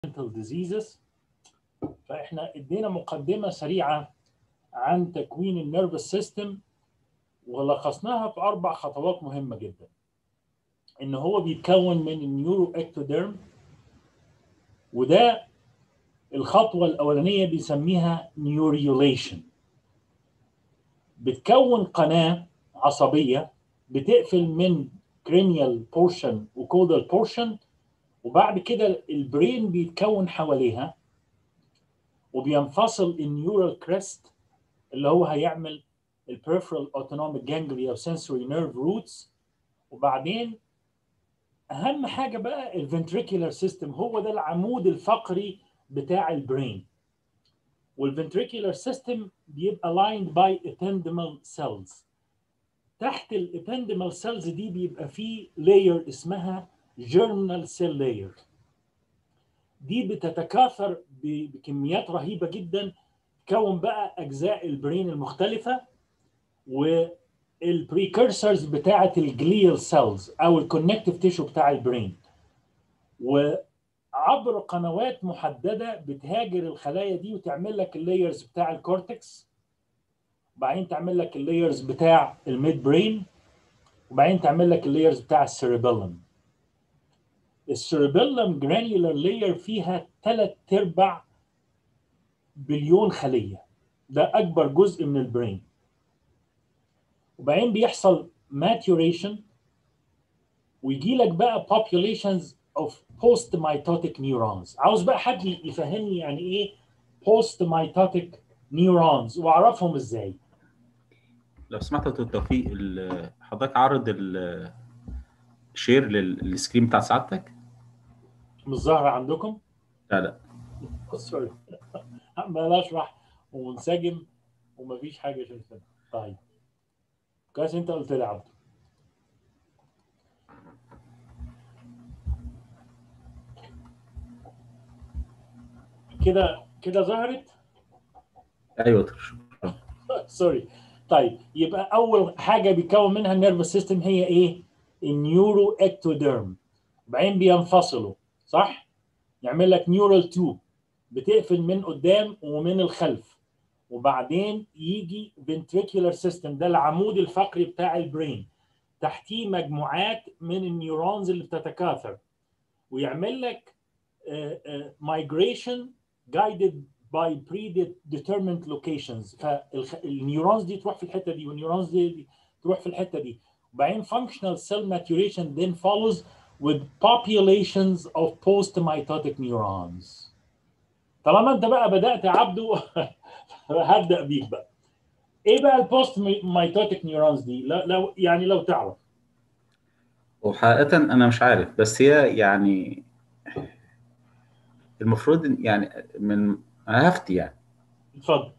mental diseases فاحنا ادينا مقدمه سريعه عن تكوين النيرفس سيستم ولخصناها في اربع خطوات مهمه جدا ان هو بيتكون من النيورو اكتوديرم وده الخطوه الاولانيه بيسميها نيوريوليشن بتكون قناه عصبيه بتقفل من كرينيال بورشن وكودال بورشن وبعد كده البرين بيتكون حواليها وبينفصل النيورال كريست اللي هو هيعمل البريفرال اوتونوميك جانجليا او سنسوري نيرف روتس وبعدين اهم حاجه بقى الفنتريكولار سيستم هو ده العمود الفقري بتاع البرين والفنتريكولار سيستم بيبقى lined by ependymal cells تحت الابندمال سيلز دي بيبقى فيه لاير اسمها جيرمينال سيل لاير دي بتتكاثر بكميات رهيبه جدا تكون بقى اجزاء البرين المختلفه والبريكورسرز بتاعه الجليال سيلز او الكونكتيف تيشو بتاع البرين وعبر قنوات محدده بتهاجر الخلايا دي وتعمل لك اللايرز بتاع الكورتكس وبعدين تعمل لك اللايرز بتاع الميد برين وبعدين تعمل لك اللايرز بتاع السيربيلم السيربيلم جرانيولار لاير فيها ثلاث ارباع بليون خليه ده اكبر جزء من البرين وبعدين بيحصل maturation ويجي لك بقى populations of post mitotic neurons عاوز بقى حد يفهمني يعني ايه post mitotic neurons واعرفهم ازاي لو سمحت يا دكتور توفيق حضرتك عرض الشير للسكرين بتاع سعادتك مش ظاهره عندكم؟ لا لا سوري عمال اشرح ومنسجم ومفيش حاجه شايفينها طيب كويس انت قلت لي عبده كده كده ظهرت؟ ايوه شكرا سوري طيب يبقى اول حاجه بيكون منها النيرفس سيستم هي ايه؟ النيورو اكتوديرم بعدين بينفصلوا صح؟ يعمل لك نيورال تيوب بتقفل من قدام ومن الخلف وبعدين يجي ventricular سيستم ده العمود الفقري بتاع البرين تحتيه مجموعات من النيورونز اللي بتتكاثر ويعمل لك migration guided by predetermined locations فالنيورونز دي تروح في الحته دي والنيورونز دي تروح في الحته دي وبعدين functional cell maturation then follows with populations of post-mitotic neurons طالما انت بقى بدات يا عبده هبدا بيك بقى ايه بقى البوست مايتوتيك نيورونز دي لو يعني لو تعرف وحقيقة أنا مش عارف بس هي يعني المفروض يعني من أنا هفتي يعني اتفضل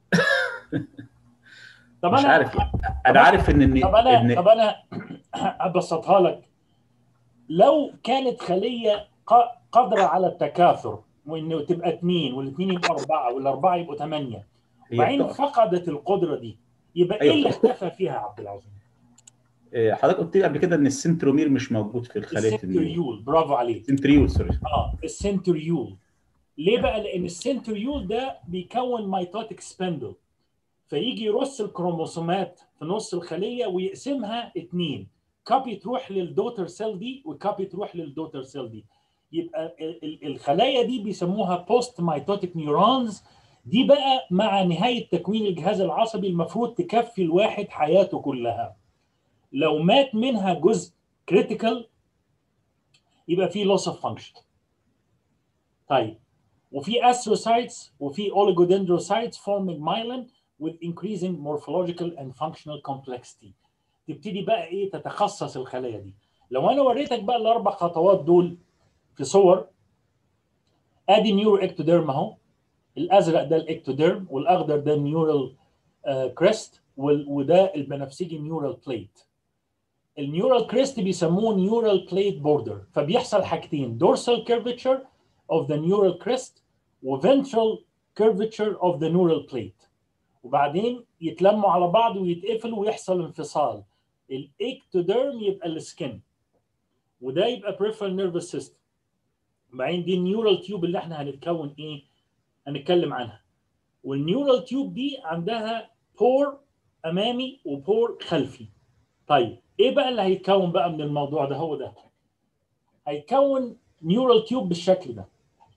طب مش أنا عارف يعني. أنا عارف إن إن طب أنا إن طب أنا أبسطها لك لو كانت خلية قادرة على التكاثر وانه تبقى اثنين والاثنين يبقوا اربعه والاربعه يبقوا ثمانيه وبعدين فقدت القدره دي يبقى ايه اللي اختفى فيها يا عبد العظيم؟ حضرتك قلت لي قبل كده ان السنترومير مش موجود في الخليه السنتريول برافو عليك سنتريول سوري اه السنتريول ليه بقى؟ لان السنتريول ده بيكون ميتوتيك سبندل فيجي يرص الكروموسومات في نص الخليه ويقسمها اثنين كابي تروح للدوتر سيل دي وكابي تروح للدوتر سيل دي يبقى الخلايا دي بيسموها بوست مايتوتيك نيورونز دي بقى مع نهايه تكوين الجهاز العصبي المفروض تكفي الواحد حياته كلها لو مات منها جزء كريتيكال يبقى في لوس اوف فانكشن طيب وفي استروسايتس وفي اوليجودندروسايتس forming myelin with increasing morphological and functional complexity تبتدي بقى ايه تتخصص الخلايا دي لو انا وريتك بقى الاربع خطوات دول في صور ادي نيورو اكتوديرم اهو الازرق ده الاكتوديرم والاخضر ده النيورال كريست وده البنفسجي نيورال بليت النيورال كريست بيسموه نيورال بليت بوردر فبيحصل حاجتين dorsal curvature of the neural crest وventral curvature of the neural plate وبعدين يتلموا على بعض ويتقفلوا ويحصل انفصال الاكتوديرم يبقى السكن وده يبقى peripheral nervous system وبعدين دي النيورال تيوب اللي احنا هنتكون ايه هنتكلم عنها والنيورال تيوب دي عندها بور امامي وبور خلفي طيب ايه بقى اللي هيتكون بقى من الموضوع ده هو ده هيكون نيورال تيوب بالشكل ده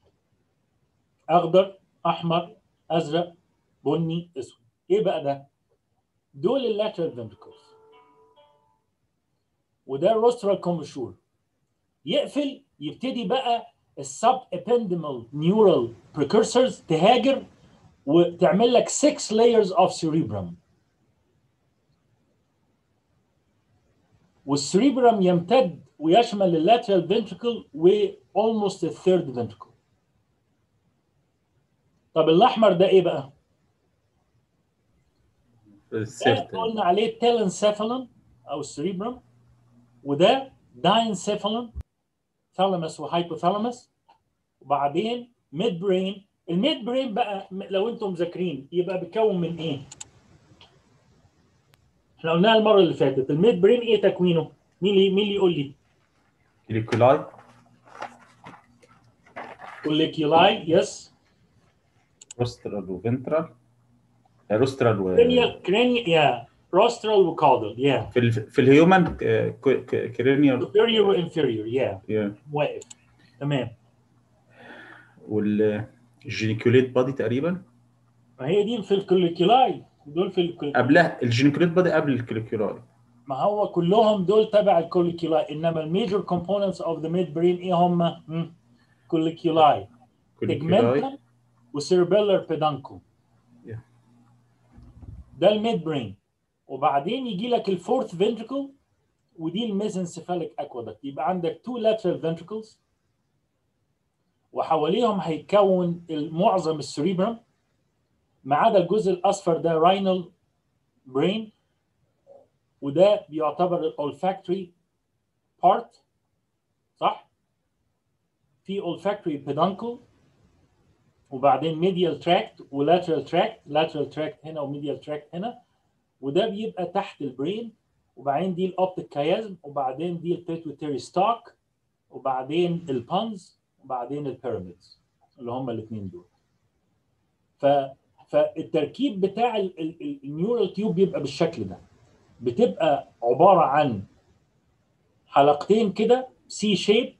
اخضر احمر ازرق بني اسود ايه بقى ده دول اللاترال فنتركلز وده الروسترال كومشور يقفل يبتدي بقى السب ابندمال نيورال بريكورسرز تهاجر وتعمل لك 6 layers of cerebrum والسريبرم يمتد ويشمل اللاترال فنتركل و almost the third ventricle طب الاحمر ده ايه بقى؟ ده السيرت قلنا عليه تيلنسيفالون او السريبرم وده داينسيفالون ثالاموس وهايبوثالاموس وبعدين ميد برين الميد برين بقى م- لو انتم مذاكرين يبقى بيتكون من ايه؟ احنا قلناها المره اللي فاتت الميد برين ايه تكوينه؟ مين اللي مين اللي يقول لي؟ كليكولاي كوليكيولاي يس روسترال وفنترال روسترال و كرينيال كرينيال يا روسترال وكاودل يا في ال... في الهيومن كرينيال superior وانفيريور يا واقف تمام والجينيكوليت بادي تقريبا ما هي دي في الكوليكيولاي دول في الكوليكيولاي قبلها الجينيكوليت بادي قبل الكليكولاي ما هو كلهم دول تبع الكوليكيولاي انما الميجر كومبوننتس اوف ذا ميد برين ايه هم؟ كوليكيولاي كوليكولاي تجمنتم وسيربيلر بيدانكو Yeah. ده الميد برين وبعدين يجي لك الفورث فنتركل ودي الميزنسيفاليك اكوادكت يبقى عندك تو لاترال فنتركلز وحواليهم هيتكون معظم السريبرم ما عدا الجزء الاصفر ده راينال برين وده بيعتبر الاولفاكتوري بارت صح؟ في olfactory peduncle وبعدين ميديال تراكت ولاترال تراكت لاترال تراكت هنا وميديال تراكت هنا وده بيبقى تحت البرين وبعدين دي الاوبتيك كايازم وبعدين دي البيتويتري ستوك وبعدين البانز وبعدين البيراميدز اللي هم الاثنين دول ف فالتركيب بتاع ال- ال- ال- النيورال تيوب بيبقى بالشكل ده بتبقى عباره عن حلقتين كده سي شيب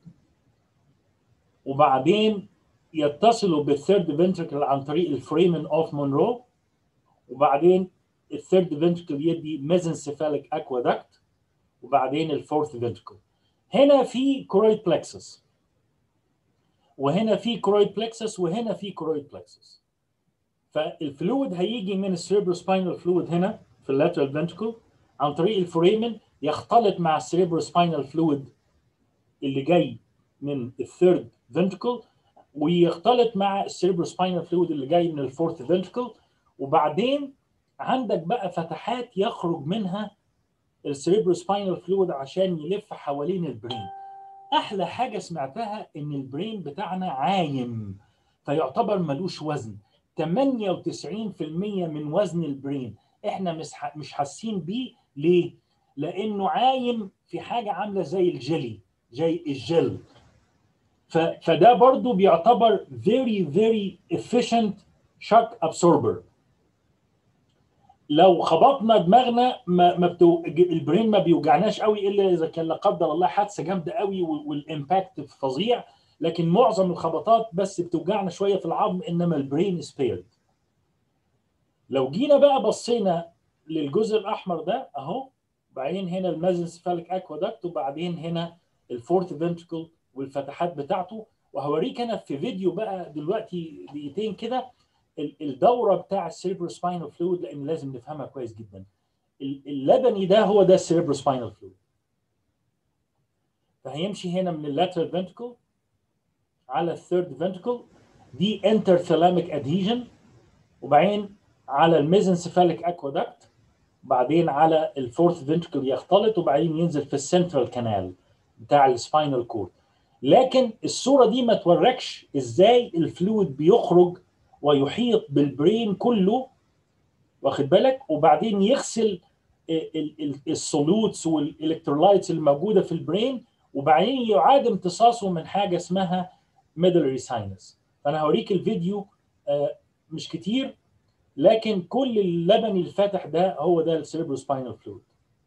وبعدين يتصلوا بالثيرد فنتركل عن طريق الفريمن اوف مونرو وبعدين الثيرد فنتركل يدي ميزنسيفاليك اكوادكت وبعدين الفورث فنتركل هنا في كرويد بلكسس وهنا في كرويد بلكسس وهنا في كرويد بلكسس فالفلويد هيجي من السيربرو سباينال فلويد هنا في اللاترال فنتركل عن طريق الفوريمن يختلط مع السيربرو سباينال فلويد اللي جاي من الثيرد فنتركل ويختلط مع السيربرو سباينال فلويد اللي جاي من الفورث فنتركل وبعدين عندك بقى فتحات يخرج منها السيربرو سباينال فلويد عشان يلف حوالين البرين احلى حاجه سمعتها ان البرين بتاعنا عايم فيعتبر ملوش وزن 98% من وزن البرين احنا مش ح- مش حاسين بيه ليه؟ لانه عايم في حاجه عامله زي الجيلي زي الجل ف- فده برضو بيعتبر very very efficient shock absorber لو خبطنا دماغنا ما ما بتو... البرين ما بيوجعناش قوي الا اذا كان لا قدر الله حادثه جامده قوي وال- والامباكت فظيع لكن معظم الخبطات بس بتوجعنا شويه في العظم انما البرين سبيرد لو جينا بقى بصينا للجزء الاحمر ده اهو بعدين هنا المازنسفاليك اكوادكت وبعدين هنا الفورث فنتركل والفتحات بتاعته وهوريك انا في فيديو بقى دلوقتي دقيقتين كده ال- الدوره بتاع السيربرو سباينال فلويد لان لازم نفهمها كويس جدا ال- اللبني ده هو ده السيربرو سباينال فلويد فهيمشي هنا من اللاترال فنتركل على الثيرد فنتركل دي انترثلاميك ادهيجن وبعدين على الميزنسفاليك اكوادكت بعدين على الفورث فنتركل يختلط وبعدين ينزل في السنترال كانال بتاع السباينال كورد لكن الصوره دي ما توركش ازاي الفلويد بيخرج ويحيط بالبرين كله واخد بالك وبعدين يغسل السولوتس والالكترولايتس الموجوده في البرين وبعدين يعاد امتصاصه من حاجه اسمها ميدلري ساينس فانا هوريك الفيديو آه، مش كتير لكن كل اللبن الفاتح ده هو ده السيربرو سباينال فلويد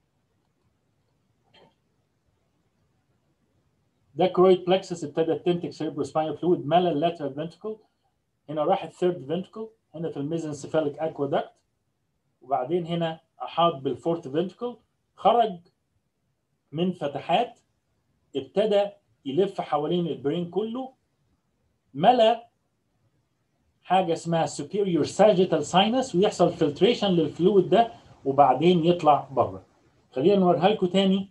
ده كرويد بلكسس ابتدت تنتج سيربرو سباينال فلويد ملا اللاترال فنتركل هنا راح الثيرد فنتركل هنا في الميزنسيفاليك اكوادكت وبعدين هنا احاط بالفورث فنتركل خرج من فتحات ابتدى يلف حوالين البرين كله ملا حاجه اسمها superior sagittal sinus ويحصل filtration للفلويد ده وبعدين يطلع بره خلينا نوريها لكم تاني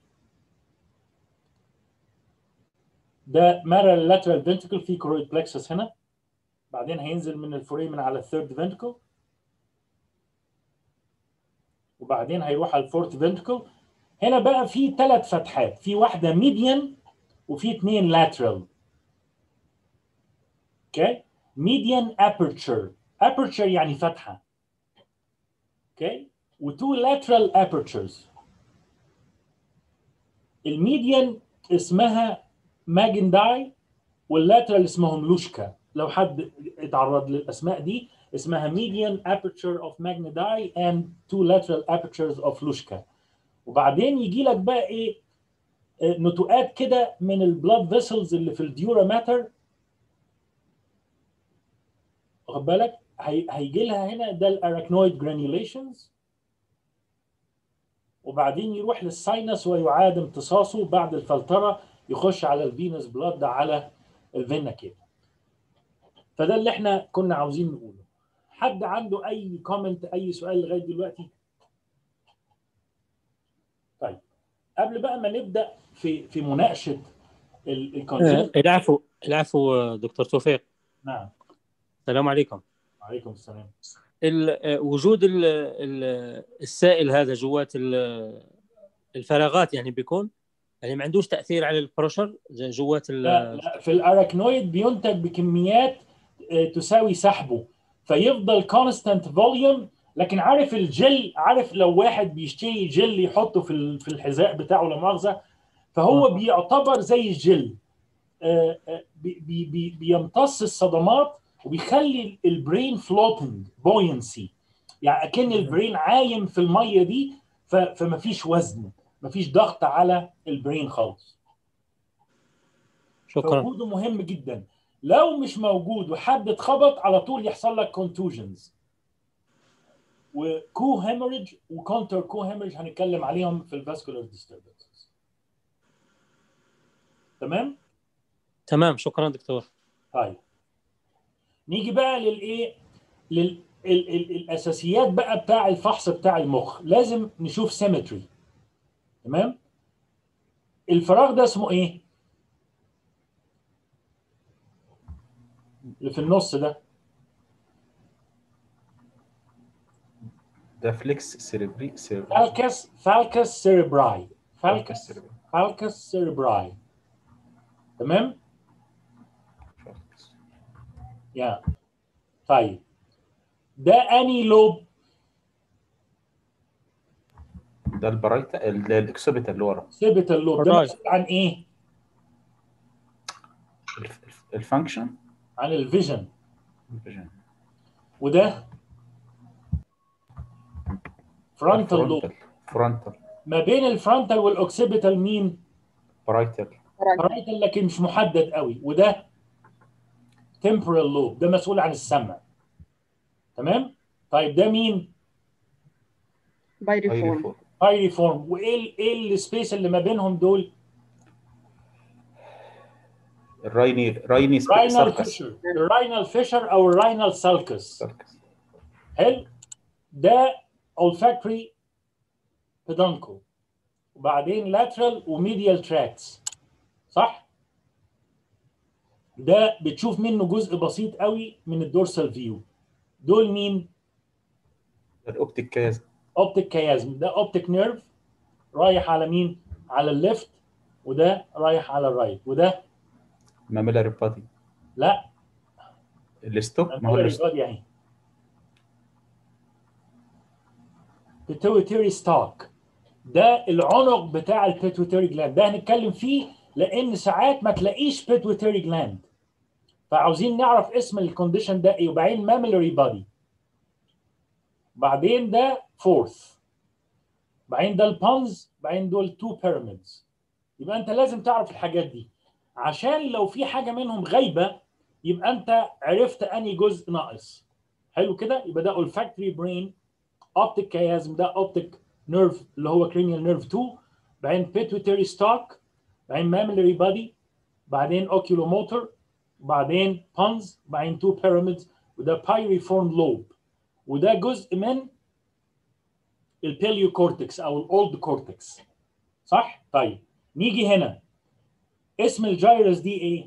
ده مارا lateral ventricle في كرويد plexus هنا بعدين هينزل من الفوريمن على الثيرد ventricle وبعدين هيروح على الفورث ventricle هنا بقى في ثلاث فتحات في واحده ميديان وفي اثنين لاترال اوكي ميديان ابرتشر ابرتشر يعني فتحه اوكي وتو لاترال ابرتشرز الميديان اسمها ماجنداي واللاترال اسمهم لوشكا لو حد اتعرض للاسماء دي اسمها median aperture of magnetai and two lateral apertures of لوشكا وبعدين يجي لك بقى ايه آه، نتوءات كده من البلاد فيسلز اللي في الديورا ماتر واخد بالك هي- هيجي لها هنا ده الاراكنويد جرانيوليشنز وبعدين يروح للساينس ويعاد امتصاصه بعد الفلتره يخش على الفينس بلاد على الفينا كده فده اللي احنا كنا عاوزين نقوله حد عنده اي كومنت اي سؤال لغايه دلوقتي طيب قبل بقى ما نبدا في في مناقشه ال- آه، الكونسيبت العفو العفو آه، دكتور توفيق نعم السلام عليكم عليكم السلام ال- آه، وجود ال- ال- السائل هذا جوات ال- الفراغات يعني بيكون يعني ما عندوش تاثير على البرشر ج- جوات ال- لا لا في الاراكنويد بينتج بكميات آه، تساوي سحبه فيفضل كونستانت فوليوم لكن عارف الجل عارف لو واحد بيشتري جل يحطه في ال- في الحذاء بتاعه لا مؤاخذه فهو آه. بيعتبر زي الجل آه، آه، بي- بي- بي- بيمتص الصدمات وبيخلي البرين فلوتنج بوينسي يعني اكن البرين عايم في الميه دي ف- فمفيش وزن مفيش ضغط على البرين خالص شكرا فوجوده مهم جدا لو مش موجود وحد اتخبط على طول يحصل لك كونتوجنز وكو هيموريج وكونتر كو هيموريج هنتكلم عليهم في الفاسكولار ديستربنسز تمام تمام شكرا دكتور طيب نيجي بقى للايه لل ال ال الاساسيات بقى بتاع الفحص بتاع المخ لازم نشوف سيمتري تمام الفراغ ده اسمه ايه اللي في النص ده ده فليكس سيريبري سيريبري فالكس فالكس سيريبراي فالكس فالكس سيريبري فالكس سيريبراي تمام فالكس. يا طيب ده اني لوب ده البرايتا ال- الاكسبيتا اللي ورا سيبت اللوب ده الراي. مسؤول عن ايه الف- الف- الفانكشن عن الفيجن الفيجن. وده فرونتال لوب الفرونتال فرونتال ما بين الفرونتال والاوكسيبيتال مين برايتال برايتال لكن مش محدد قوي وده تمبرال لوب ده مسؤول عن السمع تمام طيب ده مين بايريفورم بايريفور بايريفورم وايه ال- ايه السبيس اللي ما بينهم دول الرايني رايني سبي- راينال ساركس فيشر الراينال فيشر او الراينال سالكس ساركس حلو ده olfactory peduncle وبعدين lateral وميديال تراكتس صح؟ ده بتشوف منه جزء بسيط قوي من الدورسال فيو دول مين؟ الاوبتيك كاز اوبتيك كيازم ده اوبتيك نيرف رايح على مين؟ على الليفت وده رايح على الرايت وده ماميلاري بادي لا الستوك ما هو الميلاري الستوك بادي اهي pituitary ستاك ده العنق بتاع البيتويتري جلاند ده هنتكلم فيه لان ساعات ما تلاقيش بيتويتري جلاند فعاوزين نعرف اسم الكونديشن ده ايه وبعدين ماميلري بادي بعدين ده فورث بعدين ده البونز بعدين دول تو بيراميدز يبقى انت لازم تعرف الحاجات دي عشان لو في حاجه منهم غايبه يبقى انت عرفت انهي جزء ناقص حلو كده يبقى ده olfactory brain optic chiasm ده optic nerve اللي هو cranial nerve 2 بعدين pituitary stalk بعدين mammillary body بعدين oculomotor بعدين pons بعدين two pyramids وده pyriform lobe وده جزء من البيليو كورتكس او الاولد كورتكس صح؟ طيب نيجي هنا اسم الجايرس دي ايه؟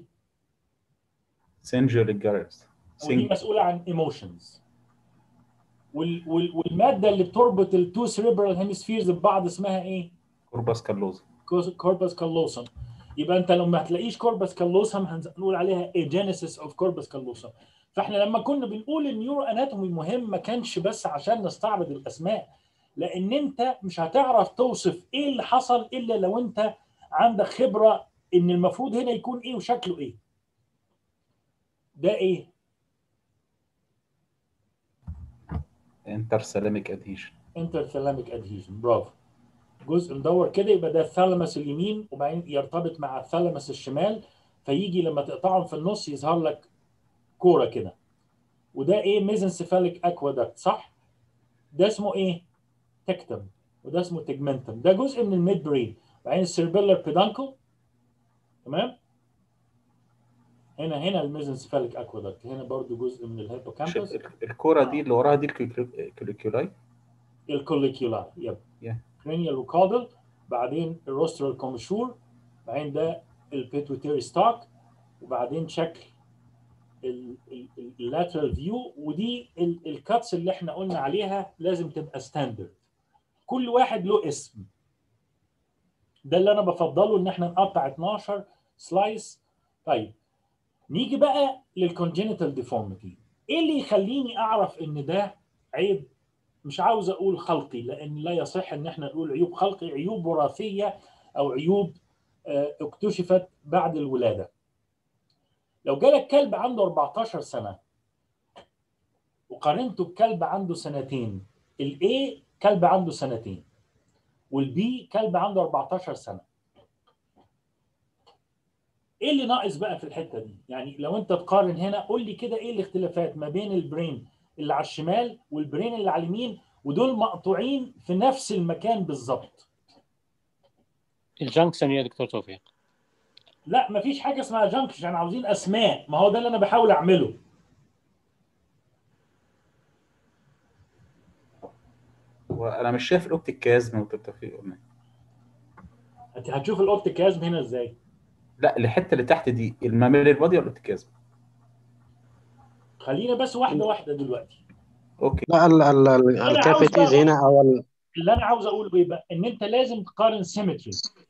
سنجر الجارس ودي مسؤوله عن ايموشنز وال وال والماده اللي بتربط التو سيريبرال هيمسفيرز ببعض اسمها ايه؟ كورباس كالوزا كوربس كالوسم يبقى انت لو ما هتلاقيش كوربس كالوسم هنقول عليها ايجينيسيس اوف كوربس كالوسم فاحنا لما كنا بنقول النيورو اناتومي مهم ما كانش بس عشان نستعرض الاسماء لان انت مش هتعرف توصف ايه اللي حصل الا لو انت عندك خبره ان المفروض هنا يكون ايه وشكله ايه ده ايه انتر سلاميك ادهيشن انترثلاميك ادهيجن برافو جزء مدور كده يبقى ده الثالاموس اليمين وبعدين يرتبط مع الثالاموس الشمال فيجي لما تقطعهم في النص يظهر لك كوره كده وده ايه ميزنسيفاليك اكوادكت صح ده اسمه ايه تكتم وده اسمه تجمنتم ده جزء من الميد برين وبعدين السيربيلر بيدانكل تمام هنا هنا الميزنسيفاليك اكوادكت هنا برضو جزء من الهيبوكامبس الكوره دي اللي وراها دي الكوليكيولاي الكوليكيولا يب Yeah. كرينيال وكادل بعدين الروسترال كومشور بعدين ده البيتوتيري ستوك وبعدين شكل اللاترال فيو ودي الكاتس اللي احنا قلنا عليها لازم تبقى ستاندرد كل واحد له اسم ده اللي انا بفضله ان احنا نقطع 12 سلايس طيب نيجي بقى للكونجينيتال ديفورميتي ايه اللي يخليني اعرف ان ده عيب مش عاوز اقول خلقي لان لا يصح ان احنا نقول عيوب خلقي عيوب وراثيه او عيوب آه، اكتشفت بعد الولاده لو جالك كلب عنده 14 سنه وقارنته بكلب عنده سنتين الاي كلب عنده سنتين والبي كلب عنده 14 سنه ايه اللي ناقص بقى في الحته دي يعني لو انت تقارن هنا قول لي كده ايه الاختلافات ما بين البرين اللي على الشمال والبرين اللي على اليمين ودول مقطوعين في نفس المكان بالظبط الجنكشن يا دكتور توفيق لا مفيش حاجه اسمها جنكشن عاوزين اسماء ما هو ده اللي انا بحاول اعمله وانا مش شايف الاوبتيك كازم والتوفيق قلنا هت- هتشوف الاوبتيك كازم هنا ازاي لا الحته اللي تحت دي الماميلي بادي ولا الاوبتيك كازم خلينا بس واحده واحده دلوقتي اوكي لا ال ال ال عاوز الكافيتيز بقى- هنا او ال اللي انا عاوز اقوله ايه بقى ان انت لازم تقارن سيمتري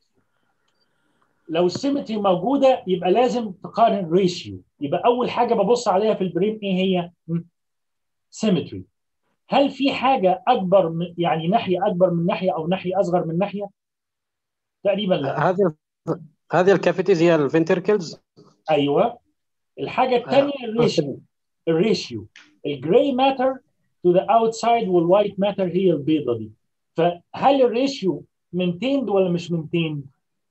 لو السيمتري موجوده يبقى لازم تقارن ريشيو يبقى اول حاجه ببص عليها في البرين ايه هي سيمتري هل في حاجه اكبر من يعني ناحيه اكبر من ناحيه او ناحيه اصغر من ناحيه تقريبا لا هذه هذه الكافيتيز هي الفنتركلز ايوه الحاجه الثانيه الريشيو الريشيو الجراي ماتر تو ذا اوتسايد والوايت ماتر هي البيضه دي فهل الريشيو مينتيند ولا مش مينتيند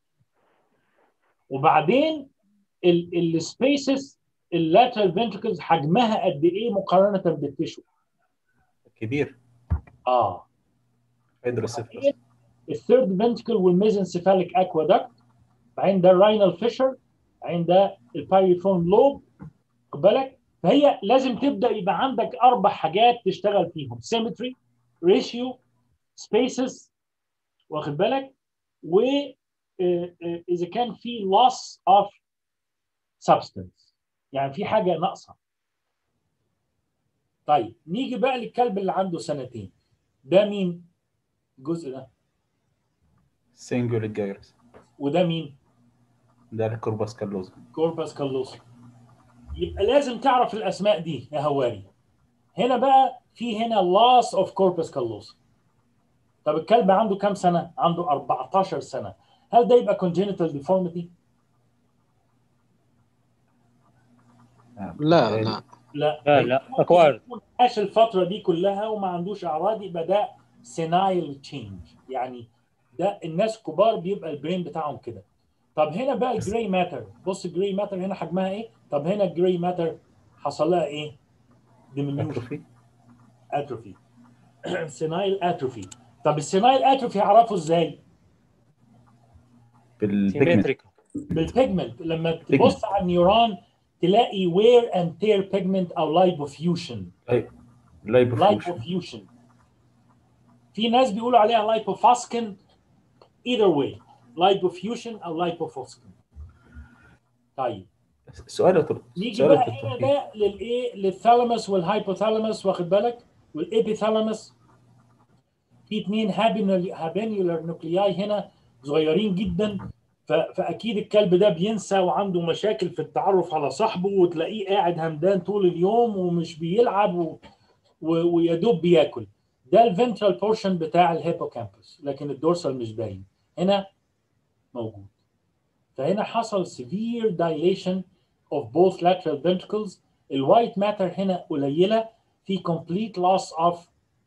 وبعدين السبيسز اللاترال فنتركلز حجمها قد ايه مقارنه بالتشو كبير اه هيدروسيفلس الثيرد فنتركل والميزنسيفاليك اكوادكت بعدين ده الراينال فيشر بعدين ده البايريفون لوب خد بالك فهي لازم تبدا يبقى عندك اربع حاجات تشتغل فيهم سيمتري ريشيو سبيسز واخد بالك و آه، آه، اذا كان في loss of substance يعني في حاجه ناقصه طيب نيجي بقى للكلب اللي عنده سنتين ده مين الجزء ده سنجول جايرس وده مين ده الكورباس كالوزا كوربس كالوسا يبقى لازم تعرف الاسماء دي يا هواري هنا بقى في هنا loss of corpus callosum طب الكلب عنده كام سنه عنده 14 سنه هل ده يبقى congenital deformity لا لا لا لا لا اكوارد عاش الفتره دي كلها وما عندوش اعراض يبقى ده سينايل تشينج يعني ده الناس كبار بيبقى البرين بتاعهم كده طب هنا بقى الجراي ماتر بص الجراي ماتر هنا حجمها ايه طب هنا الجراي ماتر حصل لها ايه diminution اتروفي اتروفي سينايل اتروفي طب السينايل اتروفي هعرفه ازاي بالبيجمنت سيمتريكال بالبيجمنت لما تبص على النيورون تلاقي وير اند تير بيجمنت او لايبوفيوشن لايبوفيوشن لايبوفيوشن في ناس بيقولوا عليها لايبوفاسكن either way لايبوفيوشن او لايبوفاسكن طيب سؤال يا دكتور نيجي سؤال يا بقى هنا دكتور ده للايه للثالاموس والهايبوثالاموس واخد بالك والابيثالاموس في اثنين هابينيولار نوكلياي هنا صغيرين جدا ف- فاكيد الكلب ده بينسى وعنده مشاكل في التعرف على صاحبه وتلاقيه قاعد همدان طول اليوم ومش بيلعب و... و... ويا دوب بياكل ده الفنترال بورشن بتاع الهيبوكامبس لكن الدورسال مش باين هنا موجود فهنا حصل severe dilation of both lateral ventricles الوايت ماتر هنا قليله في complete loss of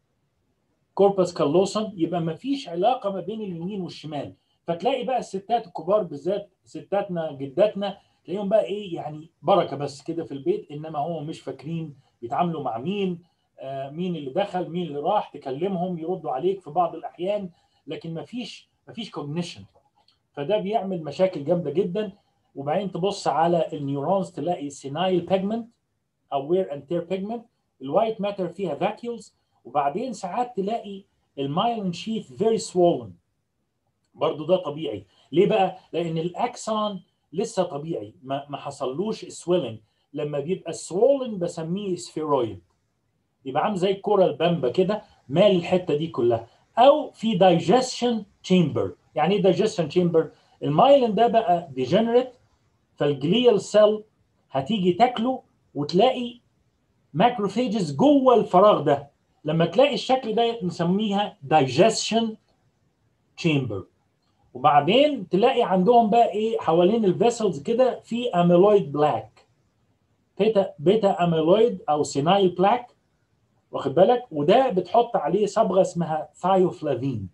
corpus callosum يبقى ما فيش علاقه ما بين اليمين والشمال فتلاقي بقى الستات الكبار بالذات ستاتنا جداتنا تلاقيهم بقى ايه يعني بركه بس كده في البيت انما هم مش فاكرين بيتعاملوا مع مين آه مين اللي دخل مين اللي راح تكلمهم يردوا عليك في بعض الاحيان لكن ما فيش ما فيش كوجنيشن فده بيعمل مشاكل جامده جدا وبعدين تبص على النيورونز تلاقي سينايل بيجمنت او وير اند تير بيجمنت الوايت ماتر فيها فاكيولز وبعدين ساعات تلاقي المايلين شيث فيري swollen برضو ده طبيعي ليه بقى لان الاكسون لسه طبيعي ما, ما حصلوش سويلنج لما بيبقى swollen بسميه سفيرويد يبقى عامل زي الكره البامبا كده مال الحته دي كلها او في دايجستشن تشامبر يعني ايه دايجستشن تشامبر المايلين ده بقى ديجنريت فالجليال سيل هتيجي تاكله وتلاقي ماكروفيجز جوه الفراغ ده لما تلاقي الشكل ده نسميها دايجستشن تشامبر وبعدين تلاقي عندهم بقى ايه حوالين الفيسلز كده في اميلويد بلاك بيتا بيتا اميلويد او سينايل بلاك واخد بالك وده بتحط عليه صبغه اسمها ثايوفلافين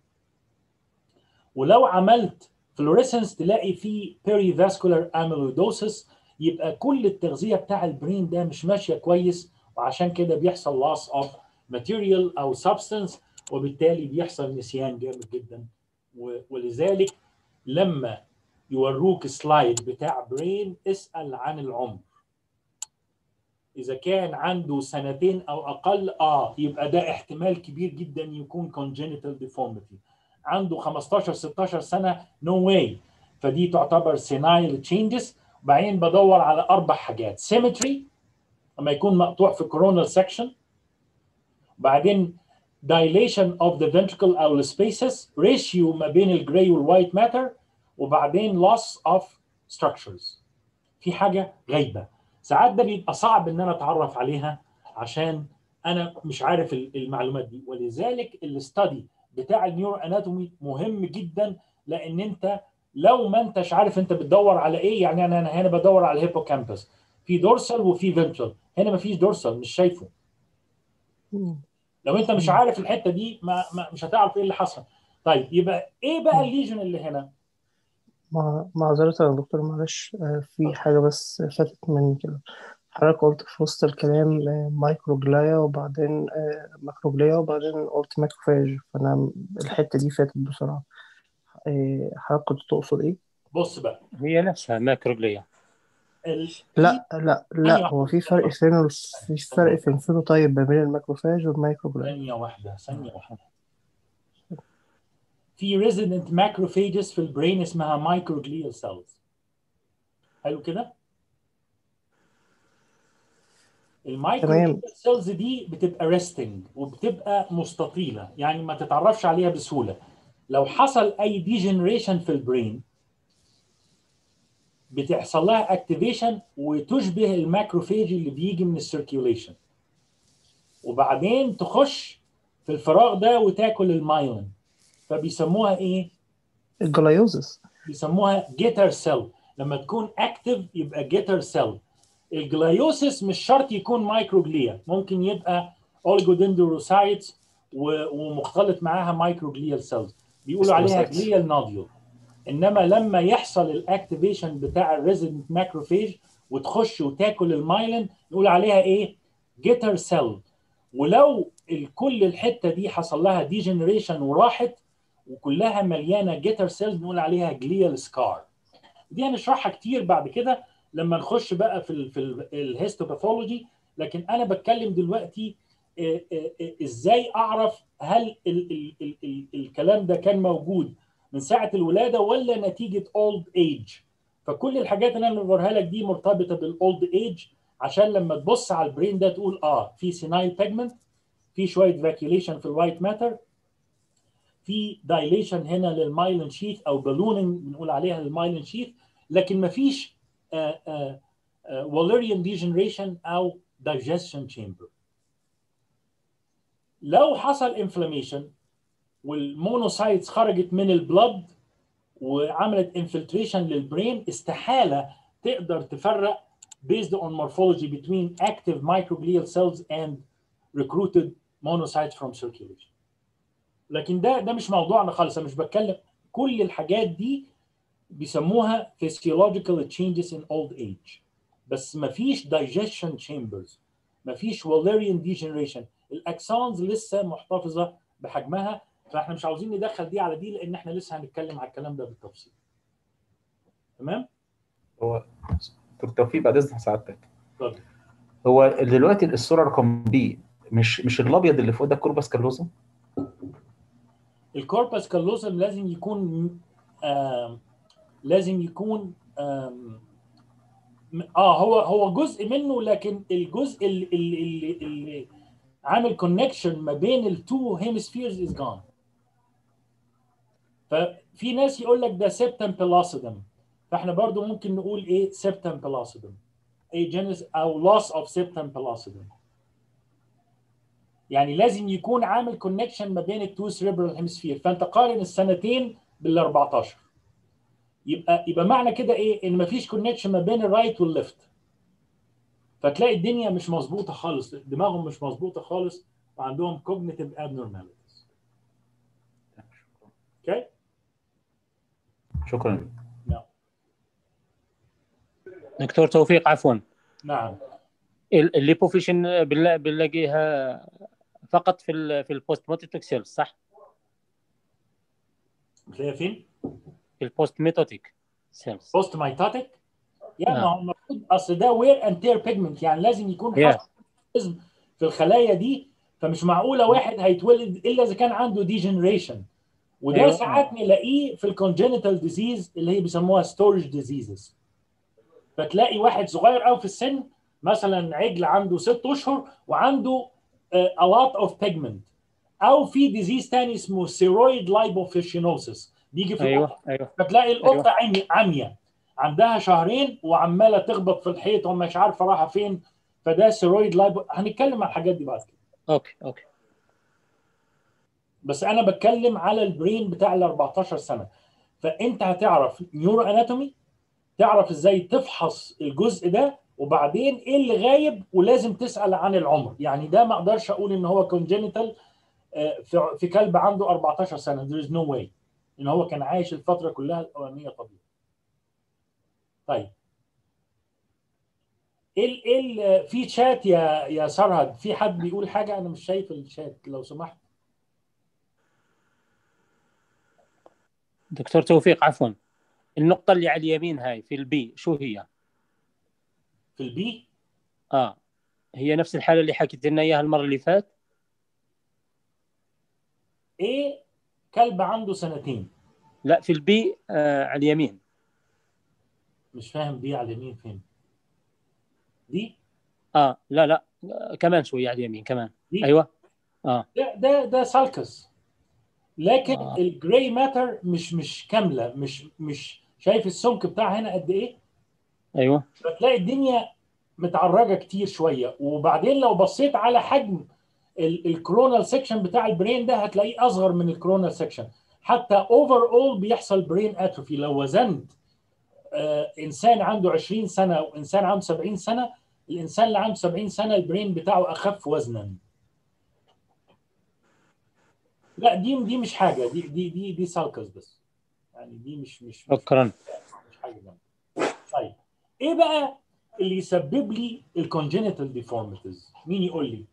ولو عملت فلوريسنس تلاقي فيه بيري فاسكولار اميلويدوسس يبقى كل التغذيه بتاع البرين ده مش ماشيه كويس وعشان كده بيحصل loss of material او substance وبالتالي بيحصل نسيان جامد جدا و- ولذلك لما يوروك سلايد بتاع برين اسال عن العمر اذا كان عنده سنتين او اقل اه يبقى ده احتمال كبير جدا يكون congenital deformity عنده 15 16 سنه نو no واي فدي تعتبر senile changes وبعدين بدور على اربع حاجات symmetry لما يكون مقطوع في coronal section بعدين dilation of the ventricle او spaces ratio ما بين الجراي والوايت ماتر وبعدين loss of structures في حاجه غايبه ساعات ده بيبقى صعب ان انا اتعرف عليها عشان انا مش عارف المعلومات دي ولذلك الاستادي بتاع النيورو اناتومي مهم جدا لان انت لو ما انتش عارف انت بتدور على ايه يعني انا هنا بدور على الهيبوكامبس في دورسال وفي فنترال هنا ما فيش دورسال مش شايفه لو انت مش عارف الحته دي ما, ما مش هتعرف ايه اللي حصل طيب يبقى ايه بقى الليجن اللي هنا مع- معذرة يا دكتور معلش آه، في حاجة بس فاتت مني كده حضرتك قلت في وسط الكلام آه، مايكروجلايا وبعدين آه، ماكروجلايا وبعدين قلت ماكروفاج فأنا الحتة دي فاتت بسرعة آه، حضرتك كنت تقصد إيه؟ بص بقى هي نفسها ماكروجليا ال... لا لا لا أيوة. هو في فرق فين في فرق في الفينوتايب ما بين الماكروفاج والمايكروجلايا ثانيه واحده ثانيه واحده في ريزيدنت ماكروفيجز في البرين اسمها مايكروجليال سيلز حلو كده المايكروجليال سيلز دي بتبقى ريستنج وبتبقى مستطيله يعني ما تتعرفش عليها بسهوله لو حصل اي ديجنريشن في البرين بتحصل لها اكتيفيشن وتشبه الماكروفيج اللي بيجي من السيركيوليشن وبعدين تخش في الفراغ ده وتاكل المايلين فبيسموها ايه؟ الجلايوزس بيسموها جيتر سيل لما تكون اكتف يبقى جيتر سيل الجلايوسيس مش شرط يكون مايكروجليا ممكن يبقى اوليجودندروسايتس ومختلط معاها مايكروجليال سيلز بيقولوا عليها Astrocytes. جليال نوديول انما لما يحصل الاكتيفيشن بتاع الريزيدنت ماكروفيج وتخش وتاكل المايلين نقول عليها ايه جيتر سيل ولو كل الحته دي حصل لها ديجنريشن وراحت وكلها مليانه جيتر سيلز نقول عليها جليال سكار دي هنشرحها كتير بعد كده لما نخش بقى في ال في الهيستوباثولوجي لكن انا بتكلم دلوقتي آه، آه، آه، ازاي اعرف هل ال ال ال ال الكلام ده كان موجود من ساعه الولاده ولا نتيجه اولد ايج فكل الحاجات اللي انا بوريها لك دي مرتبطه بالاولد ايج عشان لما تبص على البرين ده تقول اه في سينايل بيجمنت في شويه فاكيوليشن في الوايت ماتر في دايليشن هنا للمايلين شيث او بالوننج بنقول عليها للمايلين شيث لكن ما فيش واليريان ديجنريشن او digestion chamber لو حصل انفلاميشن والمونوسايتس خرجت من البلد وعملت انفلتريشن للبرين استحاله تقدر تفرق based on morphology between active microglial cells and recruited monocytes from circulation. لكن ده ده مش موضوعنا خالص انا مش بتكلم كل الحاجات دي بيسموها physiological changes in old age بس ما فيش digestion chambers ما فيش Wallerian degeneration الاكسونز لسه محتفظه بحجمها فاحنا مش عاوزين ندخل دي على دي لان احنا لسه هنتكلم على الكلام ده بالتفصيل تمام هو دكتور توفيق بعد اذن سعادتك اتفضل هو دلوقتي الصوره رقم بي مش مش الابيض اللي فوق ده كوربس كالوزا الكوربس كالوزم لازم يكون آم لازم يكون آم اه هو هو جزء منه لكن الجزء اللي, اللي, اللي عامل كونكشن ما بين التو هيمسفيرز از جون ففي ناس يقول لك ده سيبتم بلاسيدم فاحنا برضو ممكن نقول ايه سيبتم بلاسيدم اي جينيس او لوس اوف سيبتم بلاسيدم يعني لازم يكون عامل كونكشن ما بين التو سيريبرال هيمسفير فانت قارن السنتين بال 14 يبقى يبقى معنى كده ايه ان مفيش كونكشن ما بين الرايت والليفت فتلاقي الدنيا مش مظبوطه خالص دماغهم مش مظبوطه خالص وعندهم cognitive abnormalities اوكي شكرا نعم دكتور توفيق عفوا نعم ال- الليبوفيشن بنلا- بنلاقيها فقط في ال في البوست ميتوتيك سيلز صح؟ بتلاقيها فين؟ في البوست ميتوتيك سيلز بوست مايتاتيك يا ما نعم. هو المفروض اصل ده وير اند تير بيجمنت يعني لازم يكون Yeah. حصل اسم في الخلايا دي فمش معقوله واحد هيتولد الا اذا كان عنده ديجنريشن وده أيوة. ساعات نلاقيه في الكونجنتال ديزيز اللي هي بيسموها ستورج ديزيزز فتلاقي واحد صغير قوي في السن مثلا عجل عنده ست اشهر وعنده uh, a lot of pigment او في ديزيز تاني اسمه سيرويد لايبوفيشينوسيس بيجي في القطط. ايوه ايوه فتلاقي القطه عمي عمية عندها شهرين وعماله تخبط في الحيط ومش عارفه رايحه فين فده سيرويد لايبو هنتكلم عن الحاجات دي بعد كده اوكي اوكي بس انا بتكلم على البرين بتاع ال 14 سنه فانت هتعرف نيورو اناتومي تعرف ازاي تفحص الجزء ده وبعدين ايه اللي غايب ولازم تسال عن العمر يعني ده ما اقدرش اقول ان هو كونجينيتال في في كلب عنده 14 سنه there is no way ان هو كان عايش الفتره كلها الاولانيه طبيعي طيب ايه ال- ايه ال- في شات يا يا سرهد في حد بيقول حاجه انا مش شايف الشات لو سمحت دكتور توفيق عفوا النقطة اللي على اليمين هاي في البي شو هي؟ في البي اه هي نفس الحالة اللي حكيت لنا اياها المرة اللي فات ايه كلب عنده سنتين لا في البي آه على اليمين مش فاهم دي على اليمين فين دي اه لا لا آه كمان شوية على اليمين كمان دي ايوه اه ده ده ده سالكس لكن آه. آه. الجراي ماتر مش مش كامله مش مش شايف السمك بتاعها هنا قد ايه ايوه فتلاقي الدنيا متعرجه كتير شويه وبعدين لو بصيت على حجم الكرونال سيكشن بتاع البرين ده هتلاقيه اصغر من الكرونال سيكشن حتى اوفر اول بيحصل برين اتروفي لو وزنت آه انسان عنده 20 سنه وانسان عنده 70 سنه الانسان اللي عنده 70 سنه البرين بتاعه اخف وزنا لا دي دي مش حاجه دي دي دي دي سالكس بس يعني دي مش مش مش, شكرا مش حاجه جامده طيب ايه بقى اللي يسبب لي الكونجينيتال ديفورميتيز مين يقول لي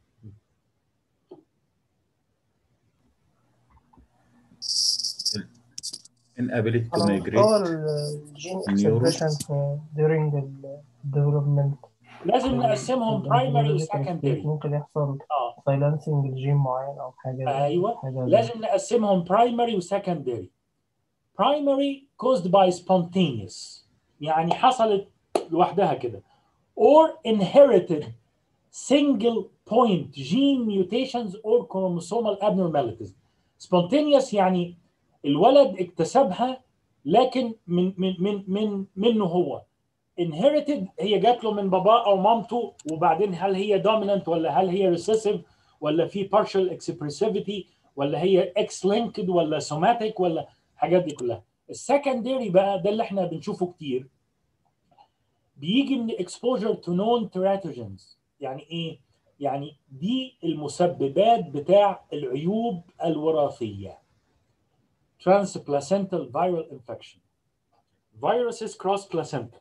inability to هو migrate الجين Neuro. expression during ال development لازم نقسمهم برايمري وسكندري ممكن يحصل اه silencing الجين معين او حاجه ايوه حاجه لازم نقسمهم primary وسكندري primary caused by spontaneous يعني حصلت لوحدها كده or inherited single point gene mutations or chromosomal abnormalities spontaneous يعني الولد اكتسبها لكن من من من من منه هو inherited هي جات له من باباه او مامته وبعدين هل هي dominant ولا هل هي recessive ولا في partial expressivity ولا هي X linked ولا somatic ولا الحاجات دي كلها السكندري بقى ده اللي احنا بنشوفه كتير بيجي من exposure to known teratogens يعني ايه يعني دي المسببات بتاع العيوب الوراثيه transplacental viral infection viruses cross placenta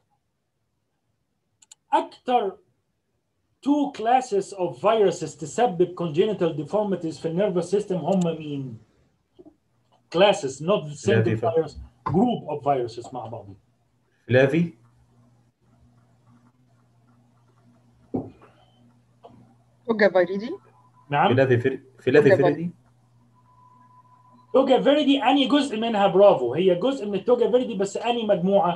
اكتر two classes of viruses تسبب congenital deformities في النيرفس سيستم هم مين؟ classes not single فيفا. virus group of viruses مع بعض فلافي توجا فيريدي نعم فلافي فر... فلافي فلافي. فريدي توجا فيردي اني جزء منها برافو هي جزء من التوجا فيردي بس اني مجموعه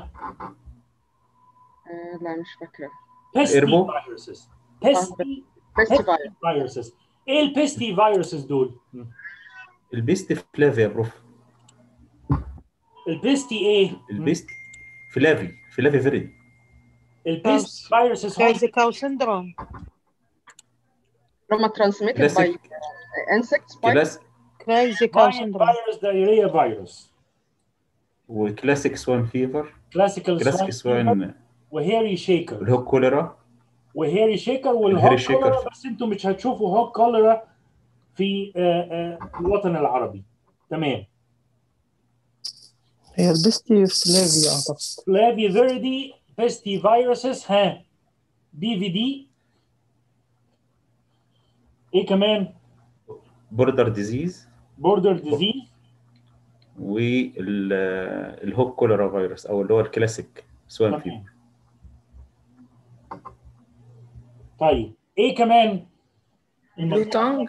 آه لا مش فاكرة بيستي إربو. فيروسز بيستي بيست فاير فيروسز ايه البيستي فيروسز دول؟ البيست فلافي يا بروف البيستي ايه؟ البيست فلافي فلافي فريدي البيست فيروسز هم كايزي كاو سندروم لما transmitted by كلاسيك uh, insects by كلاس كايزي كاو فاين سندروم فيروس دايريا فيروس وكلاسيك سوان فيفر كلاسيكال كلاسيك سوان سوان وهيري شيكر اللي هو كوليرا وهيري شيكر الهيري والهوك شيكر. كوليرا بس انتم مش هتشوفوا هوك كوليرا في آه، آه، الوطن العربي تمام هي البستي فلافي اعتقد فلافي فيردي بيستي فيروسز ها بي في دي ايه كمان بوردر ديزيز بوردر ديزيز والهوك كوليرا فيروس او اللي هو الكلاسيك سوان فيفر تمام طيب ايه كمان بلوتونج.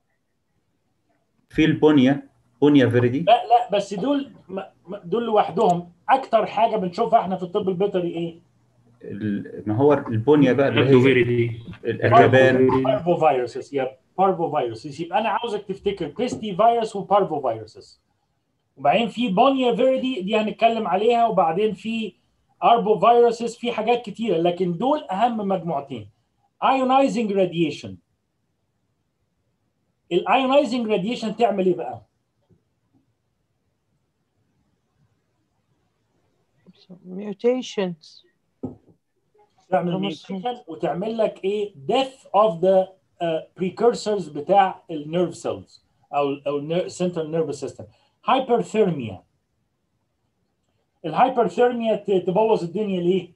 في البونيا بونيا فيردي لا لا بس دول م- م- دول لوحدهم اكتر حاجه بنشوفها احنا في الطب البيطري ايه ال- ما هو البونيا بقى اللي هي فيريدي الاكابان بارفو فيروسز يا بارفو فيروسز يبقى انا عاوزك تفتكر بيستي فيروس وبارفو فيروسز وبعدين في بونيا فيردي دي هنتكلم عليها وبعدين في اربو فيروسز في حاجات كتيره لكن دول اهم مجموعتين ايونايزنج راديشن الايونايزنج راديشن تعمل ايه بقى؟ ميوتيشنز تعمل كروموسوم. mutation وتعمل لك ايه death of the uh, precursors بتاع النيرف سيلز او او central nervous system hyperthermia الهايبرثيرميا ت- تبوظ الدنيا ليه؟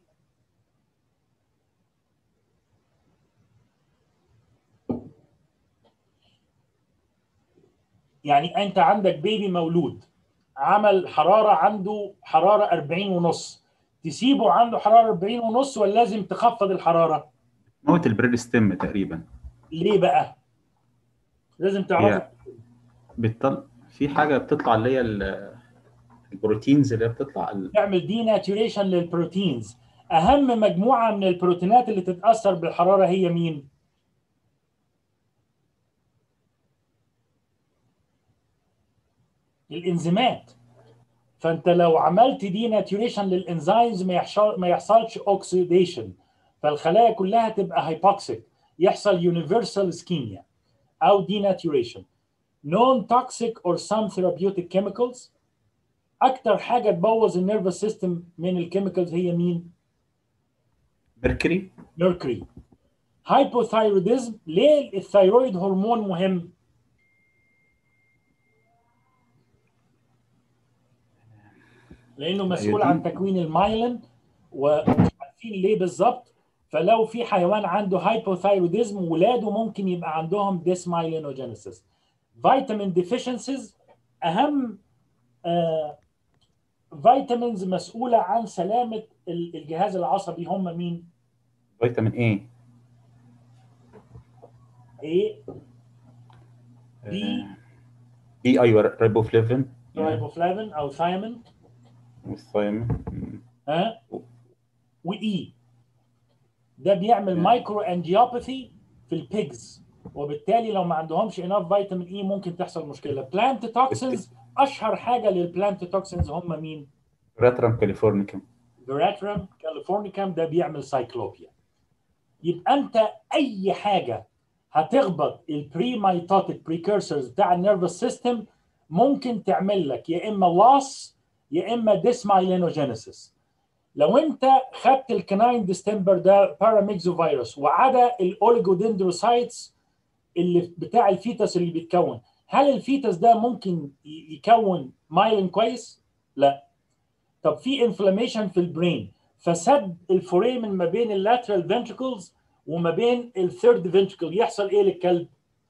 يعني انت عندك بيبي مولود عمل حراره عنده حراره 40 ونص تسيبه عنده حراره 40 ونص ولا لازم تخفض الحراره؟ موت البريل ستيم تقريبا ليه بقى؟ لازم تعرف هي بتطل في حاجه بتطلع اللي هي ال- البروتينز اللي هي بتطلع ال- تعمل دي ناتوريشن للبروتينز اهم مجموعه من البروتينات اللي تتاثر بالحراره هي مين؟ الانزيمات فانت لو عملت دي ناتوريشن للانزيمز ما يحصل ما يحصلش اوكسيديشن فالخلايا كلها تبقى هايبوكسيك يحصل يونيفرسال اسكيميا او دي ناتوريشن نون توكسيك اور سام ثيرابيوتيك كيميكالز اكتر حاجه تبوظ النيرفس سيستم من الكيميكالز هي مين؟ ميركوري ميركوري هايبوثايروديزم ليه الثايرويد هرمون مهم لانه مسؤول عن تكوين المايلين ومش عارفين ليه بالظبط فلو في حيوان عنده هايبوثايروديزم ولاده ممكن يبقى عندهم ديسمايلينوجينيسيس فيتامين ديفيشنسيز اهم آه فيتامينز مسؤوله عن سلامه الجهاز العصبي هم مين؟ فيتامين ايه ايه دي اي ايوه ريبوفليفين رايبوفلافين او ثايمين والثايمين ها واي ده بيعمل مايكرو انجيوباثي في البيجز وبالتالي لو ما عندهمش اناف فيتامين اي ممكن تحصل مشكله بلانت توكسينز اشهر حاجه للبلانت توكسينز هم مين راترام كاليفورنيكم فيراترام كاليفورنيكام ده بيعمل سايكلوبيا يبقى انت اي حاجه هتخبط البري مايتوتيك بريكورسرز بتاع النيرفس سيستم ممكن تعمل لك يا اما لاس يا اما ديسمايلينوجينيسيس لو انت خدت الكناين ديستمبر ده باراميكزو فيروس وعدا الاوليجودندروسايتس اللي بتاع الفيتس اللي بيتكون هل الفيتس ده ممكن يكون مايلين كويس؟ لا طب في انفلاميشن في البرين فسد الفوريمن ما بين اللاترال فنتركلز وما بين الثيرد فنتركل يحصل ايه للكلب؟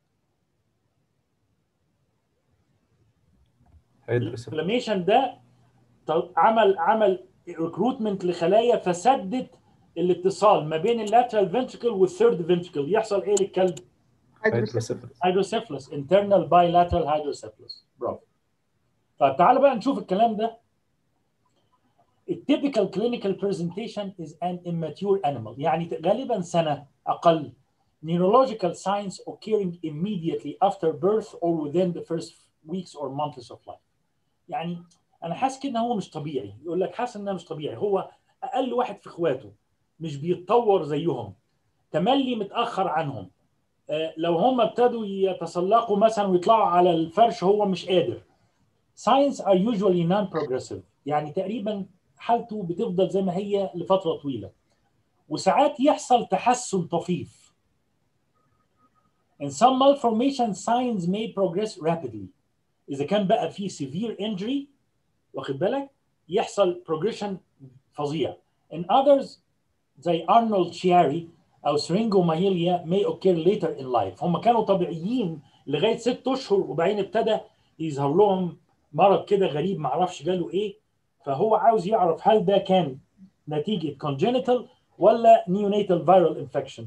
الانفلاميشن ده عمل عمل ريكروتمنت لخلايا فسدت الاتصال ما بين اللاترال فنتركل والثيرد فنتركل يحصل ايه للكلب؟ هيدروسيفلس internal bilateral hydrocephalus برافو طيب تعالى بقى نشوف الكلام ده التيبيكال clinical presentation is an immature animal يعني غالبا سنة أقل neurological signs occurring immediately after birth or within the first weeks or months of life يعني انا حاسس كده هو مش طبيعي يقول لك حاسس انه مش طبيعي هو اقل واحد في اخواته مش بيتطور زيهم تملي متاخر عنهم آه لو هم ابتدوا يتسلقوا مثلا ويطلعوا على الفرش هو مش قادر signs are usually non-progressive يعني تقريبا حالته بتفضل زي ما هي لفتره طويله وساعات يحصل تحسن طفيف and some malformation signs may progress rapidly اذا كان بقى في severe injury واخد بالك يحصل progression فظيع in others زي ارنولد شياري او سرينجومايليا may occur later in life هم كانوا طبيعيين لغايه ست اشهر وبعدين ابتدى يظهر لهم مرض كده غريب معرفش جاله ايه فهو عاوز يعرف هل ده كان نتيجه congenital ولا neonatal viral infection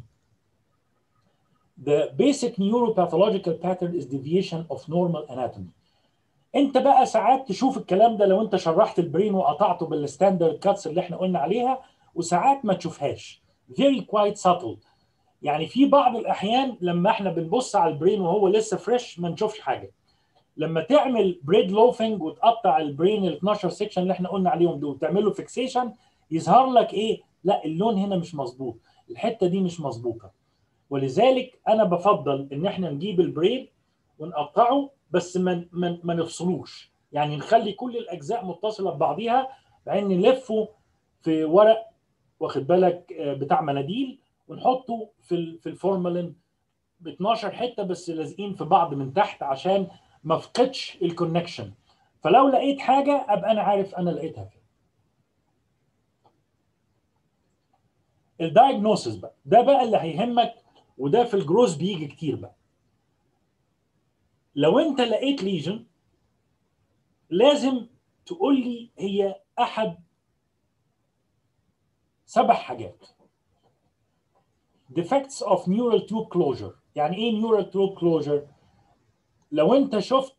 The basic neuropathological pattern is deviation of normal anatomy. انت بقى ساعات تشوف الكلام ده لو انت شرحت البرين وقطعته بالستاندرد كاتس اللي احنا قلنا عليها وساعات ما تشوفهاش very quite subtle يعني في بعض الاحيان لما احنا بنبص على البرين وهو لسه فريش ما نشوفش حاجه لما تعمل بريد لوفنج وتقطع البرين ال 12 سيكشن اللي احنا قلنا عليهم دول تعمل له فيكسيشن يظهر لك ايه لا اللون هنا مش مظبوط الحته دي مش مظبوطه ولذلك انا بفضل ان احنا نجيب البريد ونقطعه بس ما ما ما نفصلوش يعني نخلي كل الاجزاء متصله ببعضيها بعدين نلفه في ورق واخد بالك بتاع مناديل ونحطه في في الفورمالين ب 12 حته بس لازقين في بعض من تحت عشان ما افقدش الكونكشن فلو لقيت حاجه ابقى انا عارف انا لقيتها فين الدايجنوسيس بقى ده بقى اللي هيهمك وده في الجروز بيجي كتير بقى لو انت لقيت ليجن لازم تقول لي هي احد سبع حاجات defects of neural tube closure يعني ايه neural tube closure لو انت شفت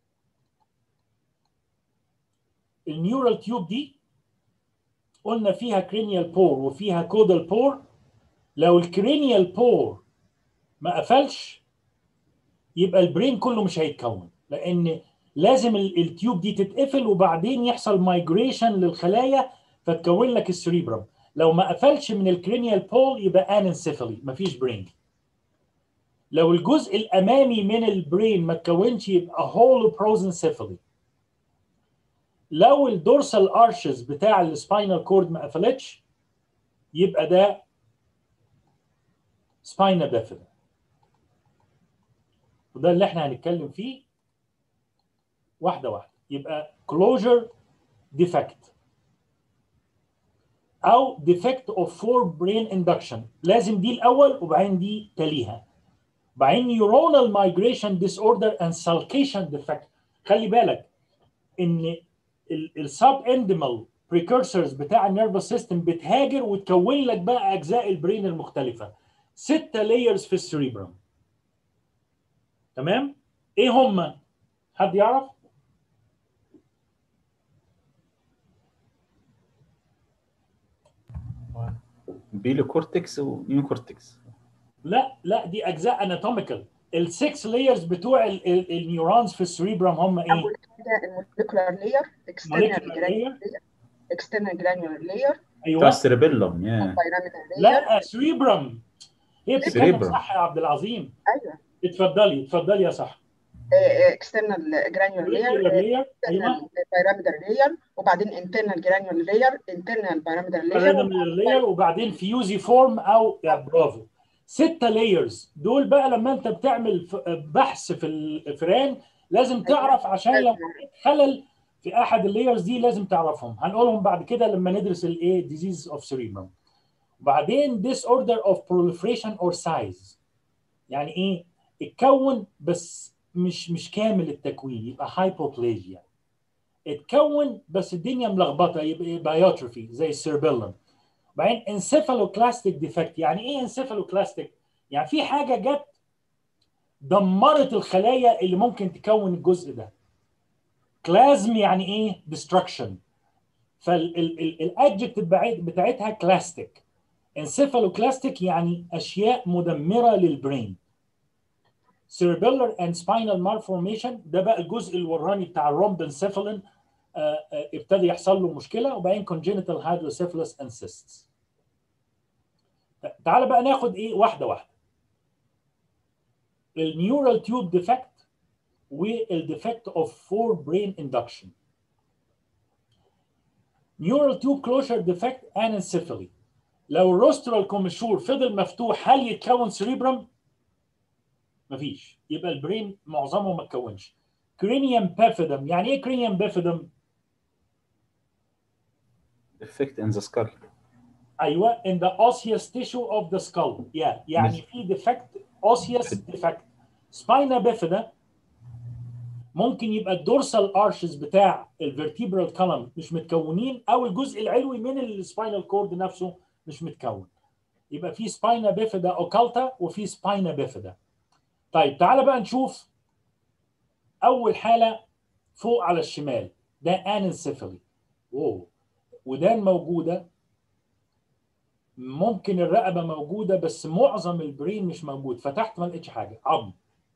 النيورال تيوب دي قلنا فيها كرينيال بور وفيها كودال بور لو الكرينيال بور ما قفلش يبقى البرين كله مش هيتكون لان لازم التيوب دي تتقفل وبعدين يحصل مايجريشن للخلايا فتكون لك السريبرم لو ما قفلش من الكرينيال بول يبقى انسيفالي مفيش برين لو الجزء الامامي من البرين ما تكونش يبقى هولو بروزنسيفالي لو الدورسال ارشز بتاع السباينال كورد ما قفلتش يبقى ده سباينا بيفيدا وده اللي احنا هنتكلم فيه واحده واحده يبقى كلوجر ديفكت او ديفكت اوف فور برين اندكشن لازم دي الاول وبعدين دي تليها بعدين نيورونال مايجريشن ديس اوردر اند سالكيشن ديفكت خلي بالك ان السب اندمال بريكورسرز بتاع النيرفس سيستم بتهاجر وتكون لك بقى اجزاء البرين المختلفه ستة لايرز في السريبرم تمام ايه هم حد يعرف بيلو كورتكس ونيو كورتكس لا لا دي اجزاء اناتوميكال السكس لايرز بتوع ال- ال- النيورونز في السريبرم هم ايه اول حاجه الموليكولار لاير اكسترنال Molecular جرانيولار اكسترنال جرانيولار لاير بتاع ايوه السيربيلم يا بيراميدال لاير لا سريبرم هي بتتكلم Cerebrum. صح يا عبد العظيم ايوه اتفضلي اتفضلي يا صح اكسترنال جرانيولار لاير molecular layer ايوه بيراميدال لاير وبعدين انترنال جرانيولار لاير انترنال بيراميدال pyramidal لاير layer وبعدين فيوزي فورم او يا برافو ستة لايرز دول بقى لما انت بتعمل ف- بحث في الفئران لازم تعرف عشان لو خلل في احد اللايرز دي لازم تعرفهم هنقولهم بعد كده لما ندرس الايه disease of cerebrum وبعدين disorder of proliferation or size يعني ايه اتكون بس مش مش كامل التكوين يبقى hypoplasia اتكون بس الدنيا ملخبطه يبقى يبقى يوتروفي زي السيربيلم بعدين انسيفالوكلاستيك ديفكت يعني ايه انسيفالوكلاستيك يعني في حاجه جت دمرت الخلايا اللي ممكن تكون الجزء ده كلازم يعني ايه ديستركشن فالادجكتيف بتاعتها كلاستيك انسيفالوكلاستيك يعني اشياء مدمره للبرين cerebellar and spinal malformation ده بقى الجزء الوراني بتاع الرومبنسيفالين آه، آه، ابتدى يحصل له مشكله وبعدين congenital hydrocephalus and cysts تعال بقى ناخد ايه واحده واحده النيورال تيوب ديفكت والديفكت اوف فور برين اندكشن نيورال تيوب كلوشر ديفكت انسيفالي لو الروسترال كوميشور فضل مفتوح هل يتكون سريبرم؟ مفيش يبقى البرين معظمه ما اتكونش كرينيوم بافيدم يعني ايه كرينيوم بافيدم؟ ديفكت ان ذا سكال ايوه in the osseous tissue of the skull yeah يعني في defect osseous defect spina bifida ممكن يبقى الدورسال ارشز بتاع الفيرتيبرال كولم مش متكونين او الجزء العلوي من السباينال كورد نفسه مش متكون يبقى في سباينا بيفيدا اوكالتا وفي سباينا بيفيدا طيب تعالى بقى نشوف اول حاله فوق على الشمال ده انسيفالي اوه ودان موجوده ممكن الرقبه موجوده بس معظم البرين مش موجود فتحت ما لقيتش حاجه عظم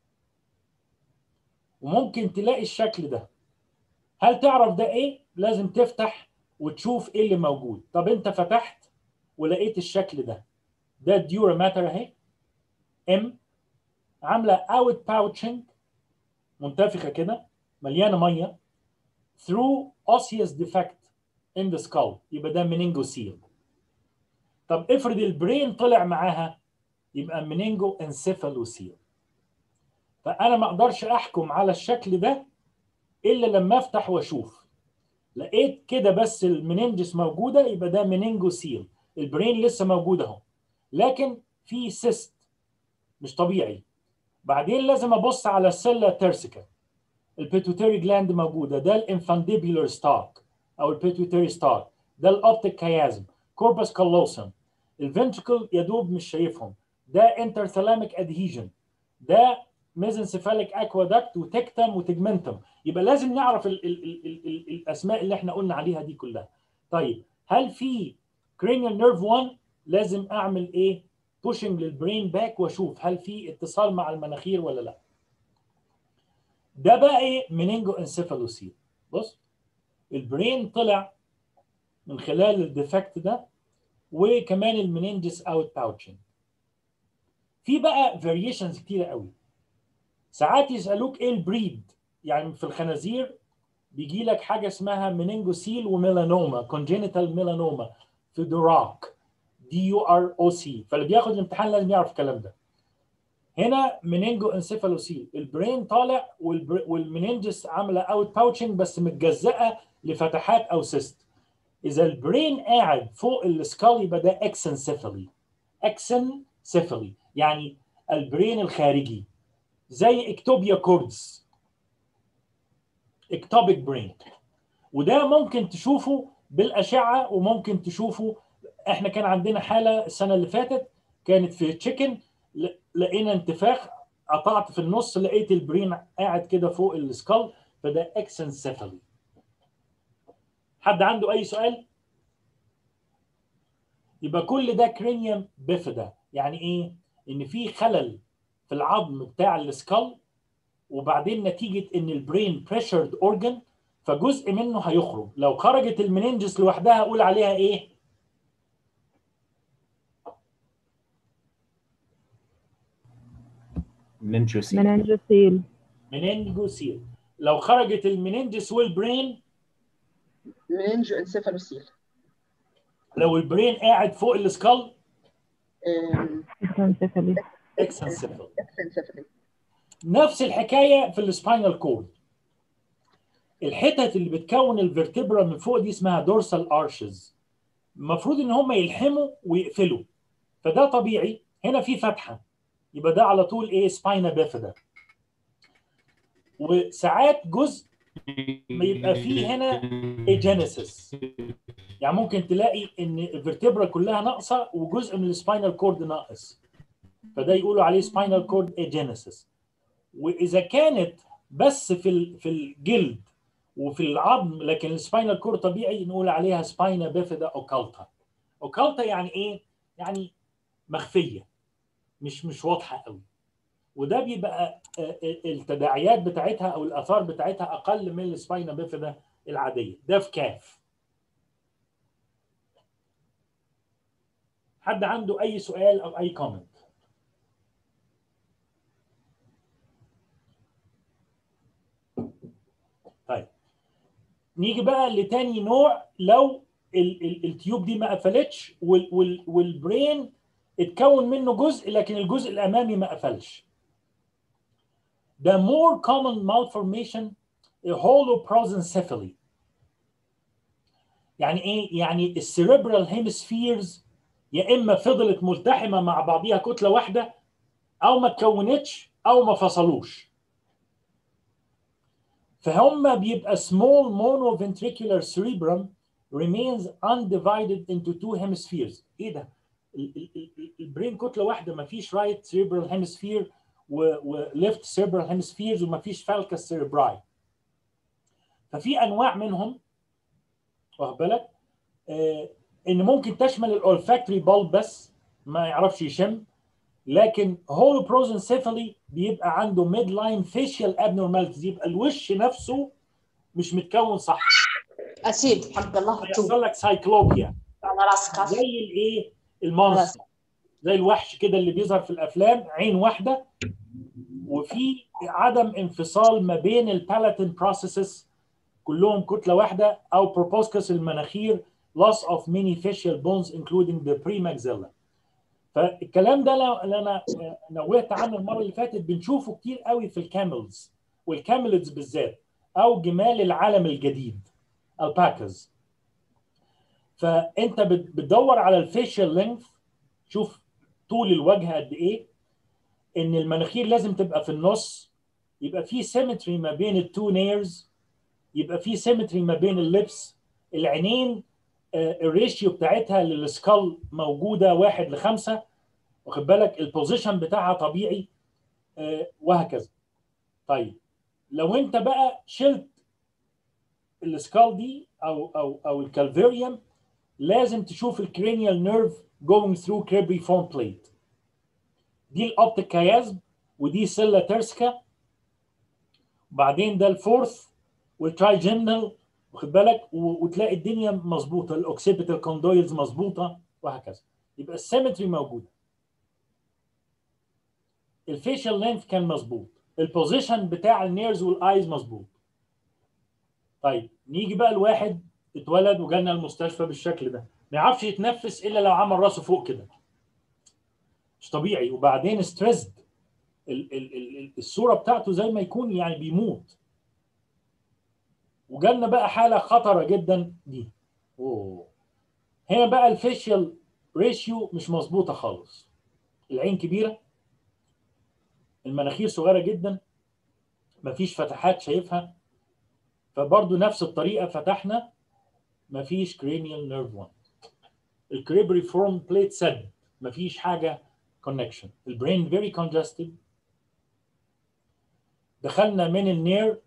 وممكن تلاقي الشكل ده هل تعرف ده ايه لازم تفتح وتشوف ايه اللي موجود طب انت فتحت ولقيت الشكل ده ده الديورا ماتر اهي ام عامله اوت باوتشنج منتفخه كده مليانه ميه through osseous defect in the skull يبقى ده meningocele طب افرض البرين طلع معاها يبقى منينجو انسيفالوسيل فانا ما اقدرش احكم على الشكل ده الا لما افتح واشوف لقيت كده بس المننجس موجوده يبقى ده منينجوسيل البرين لسه موجود اهو لكن في سيست مش طبيعي بعدين لازم ابص على السيلا تيرسيكا البيتوتري جلاند موجوده ده الانفانديبولار ستاك او البيتوتري ستاك ده الاوبتيك كيازم كوربس كالوسم الفنتركل يا دوب مش شايفهم ده انترثلاميك ادهيجن ده ميزنسيفاليك اكوادكت وتكتم وتجمنتم يبقى لازم نعرف ال ال ال ال ال الاسماء اللي احنا قلنا عليها دي كلها طيب هل في cranial nerve 1 لازم اعمل ايه بوشنج للبرين باك واشوف هل في اتصال مع المناخير ولا لا ده بقى ايه منينجو انسيفالوسيل بص البرين طلع من خلال الديفكت ده وكمان المننجس اوت باوتشنج في بقى فاريشنز كتيره قوي ساعات يسالوك ايه البريد يعني في الخنازير بيجي لك حاجه اسمها مننجوسيل وميلانوما كونجينيتال ميلانوما في دراك دي يو ار او سي فاللي بياخد الامتحان لازم يعرف الكلام ده هنا منينجو انسيفالوسيل البرين طالع والبر... والمننجس عامله اوت باوتشنج بس متجزأه لفتحات او سيست اذا البرين قاعد فوق السكال يبقى ده اكسنسيفالي اكسنسيفالي يعني البرين الخارجي زي اكتوبيا كوردز اكتوبيك برين وده ممكن تشوفه بالاشعه وممكن تشوفه احنا كان عندنا حاله السنه اللي فاتت كانت في تشيكن لقينا انتفاخ قطعت في النص لقيت البرين قاعد كده فوق السكال فده اكسنسيفالي حد عنده اي سؤال يبقى كل ده كرينيوم بيفيدا يعني ايه ان في خلل في العظم بتاع السكال وبعدين نتيجه ان البرين بريشرد اورجن فجزء منه هيخرج لو خرجت المننجس لوحدها اقول عليها ايه مننجوسي مننجوسيل مننجوسيل لو خرجت المننجس والبرين مننجو انسيفالوسيل لو البرين قاعد فوق السكال اكسنسيفالي اكسنسيفال اكسنسيفالي نفس الحكايه في السباينال كورد الحتت اللي بتكون الفرتبرا من فوق دي اسمها دورسال ارشز المفروض ان هم يلحموا ويقفلوا فده طبيعي هنا في فتحه يبقى ده على طول ايه سباينا بيفيدا وساعات جزء ما يبقى فيه هنا ايجينيسيس يعني ممكن تلاقي ان الفرتبرا كلها ناقصه وجزء من السباينال كورد ناقص فده يقولوا عليه سباينال كورد ايجينيسيس واذا كانت بس في ال- في الجلد وفي العظم لكن السباينال كورد طبيعي نقول عليها سباينا بيفيدا اوكالتا اوكالتا يعني ايه يعني مخفيه مش مش واضحه قوي وده بيبقى آه، آه، التداعيات بتاعتها او الاثار بتاعتها اقل من السباينا بيفيدا العاديه ده في كاف حد عنده اي سؤال او اي كومنت طيب نيجي بقى لتاني نوع لو ال ال التيوب دي ما قفلتش وال وال والبرين اتكون منه جزء لكن الجزء الامامي ما قفلش The more common malformation a holoprosencephaly يعني ايه؟ يعني السيريبرال هيمسفيرز يا اما فضلت ملتحمه مع بعضيها كتله واحده او ما اتكونتش او ما فصلوش فهم بيبقى small monoventricular cerebrum remains undivided into two hemispheres ايه ده ال- ال- ال- البرين كتله واحده ما فيش right cerebral hemisphere و, و left cerebral hemispheres وما فيش falcus cerebri ففي انواع منهم واخد بالك آه ان ممكن تشمل الاولفاكتوري بالب بس ما يعرفش يشم لكن هولوبروزنسيفالي بيبقى عنده ميد لاين فيشيال ابنورماليتيز يبقى الوش نفسه مش متكون صح اسيد حق الله تو يحصل لك سايكلوبيا على راسك زي الايه المونستر زي الوحش كده اللي بيظهر في الافلام عين واحده وفي عدم انفصال ما بين البالاتين بروسيسز كلهم كتله واحده او بروبوسكس المناخير loss of many facial bones including the premaxilla فالكلام ده لو- اللي انا نوهت عنه المره اللي فاتت بنشوفه كتير قوي في الكاملز والكاملز بالذات او جمال العالم الجديد الباكز فانت بت- بتدور على الفيشيال لينث شوف طول الوجه قد ايه ان المناخير لازم تبقى في النص يبقى في سيمتري ما بين التو نيرز يبقى في سيمتري ما بين اللبس العينين آه، الريشيو بتاعتها للسكال موجوده واحد لخمسه واخد بالك البوزيشن بتاعها طبيعي آه، وهكذا طيب لو انت بقى شلت السكال دي او او او الكالفيريوم لازم تشوف الكرينيال نيرف going through cribriform plate دي الاوبتيك كيازم ودي سيلا تيرسكا وبعدين ده الفورث والترايجيمنال واخد بالك و- وتلاقي الدنيا مظبوطه الاوكسيبيتال كوندويلز مظبوطه وهكذا يبقى السيمتري موجوده الفيشال لينث كان مظبوط البوزيشن بتاع النيرز والايز مظبوط طيب نيجي بقى لواحد اتولد وجالنا المستشفى بالشكل ده ما يعرفش يتنفس الا لو عمل راسه فوق كده مش طبيعي وبعدين ستريسد الصوره بتاعته زي ما يكون يعني بيموت وجالنا بقى حاله خطره جدا دي اوه هنا بقى الفيشيال ريشيو مش مظبوطه خالص العين كبيره المناخير صغيره جدا مفيش فتحات شايفها فبرضه نفس الطريقه فتحنا مفيش cranial nerve 1 الكريبري فورم بليت سد مفيش حاجه كونكشن البرين فيري congested دخلنا من النير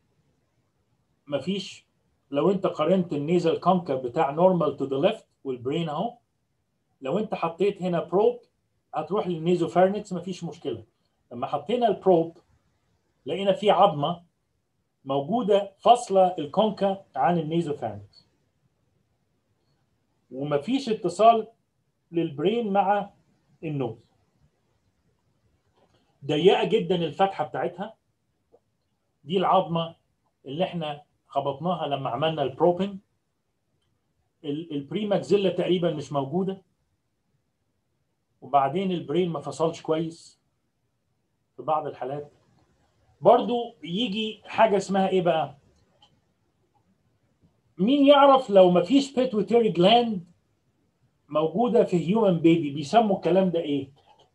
مفيش لو انت قارنت النيزل كونكا بتاع نورمال تو ذا ليفت والبرين اهو لو انت حطيت هنا بروب هتروح للنيزو فارنكس مفيش مشكله لما حطينا البروب لقينا في عظمه موجوده فاصله الكونكا عن النيزو فارنكس ومفيش اتصال للبرين مع النوز ضيقه جدا الفتحه بتاعتها دي العظمه اللي احنا خبطناها لما عملنا البروبين البريماكزيلا تقريبا مش موجوده وبعدين البرين ما فصلش كويس في بعض الحالات برضو يجي حاجه اسمها ايه بقى مين يعرف لو ما فيش بيتويتري جلاند موجوده في هيومن بيبي بيسموا الكلام ده ايه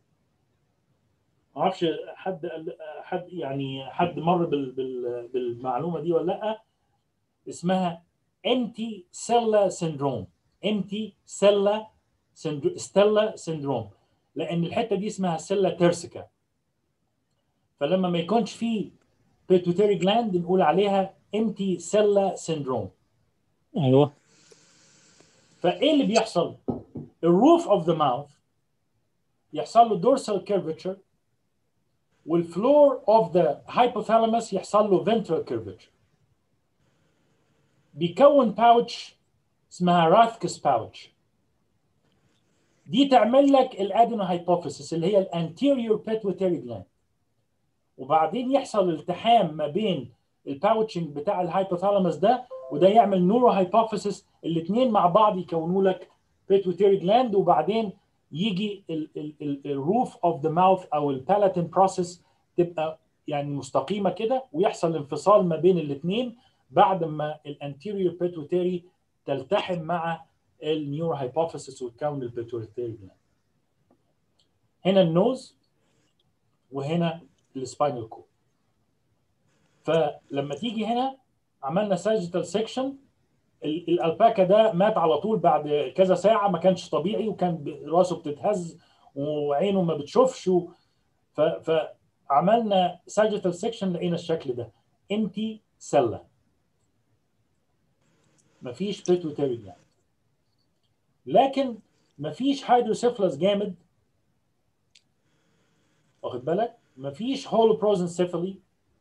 ما اعرفش حد حد يعني حد مر بال بال بالمعلومه دي ولا لا اسمها empty cella syndrome empty cella ستيلا سيندروم لان الحته دي اسمها سيلا تيرسيكا فلما ما يكونش فيه بيتوتري جلاند نقول عليها empty cella syndrome ايوه فايه اللي بيحصل؟ الروف اوف ذا ماوث يحصل له dorsal curvature والفلور اوف ذا hypothalamus يحصل له ventral curvature بيكون باوتش اسمها راثكس باوتش دي تعمل لك الادينو هايبوفيسيس اللي هي الانتيريور بيتويتري جلاند وبعدين يحصل التحام ما بين الباوتشنج بتاع الهايبوثالاموس ده وده يعمل نورو هايبوفيسيس الاثنين مع بعض يكونوا لك بيتويتري جلاند وبعدين يجي الروف اوف ذا ماوث او البالاتين بروسيس تبقى يعني مستقيمه كده ويحصل انفصال ما بين الاثنين بعد ما الانتيريور بيتويتري تلتحم مع النيورو هايبوفيسيس وتكون البيتويتري جلاند هنا النوز وهنا السباينال كورد فلما تيجي هنا عملنا ساجيتال سيكشن الالباكا ده مات على طول بعد كذا ساعه ما كانش طبيعي وكان راسه بتتهز وعينه ما بتشوفش و... ف... فعملنا ساجيتال سيكشن لقينا الشكل ده امتي سله مفيش بيتوتري جلاند لكن مفيش هيدروسيفلس جامد واخد بالك مفيش هولوبروزنسيفالي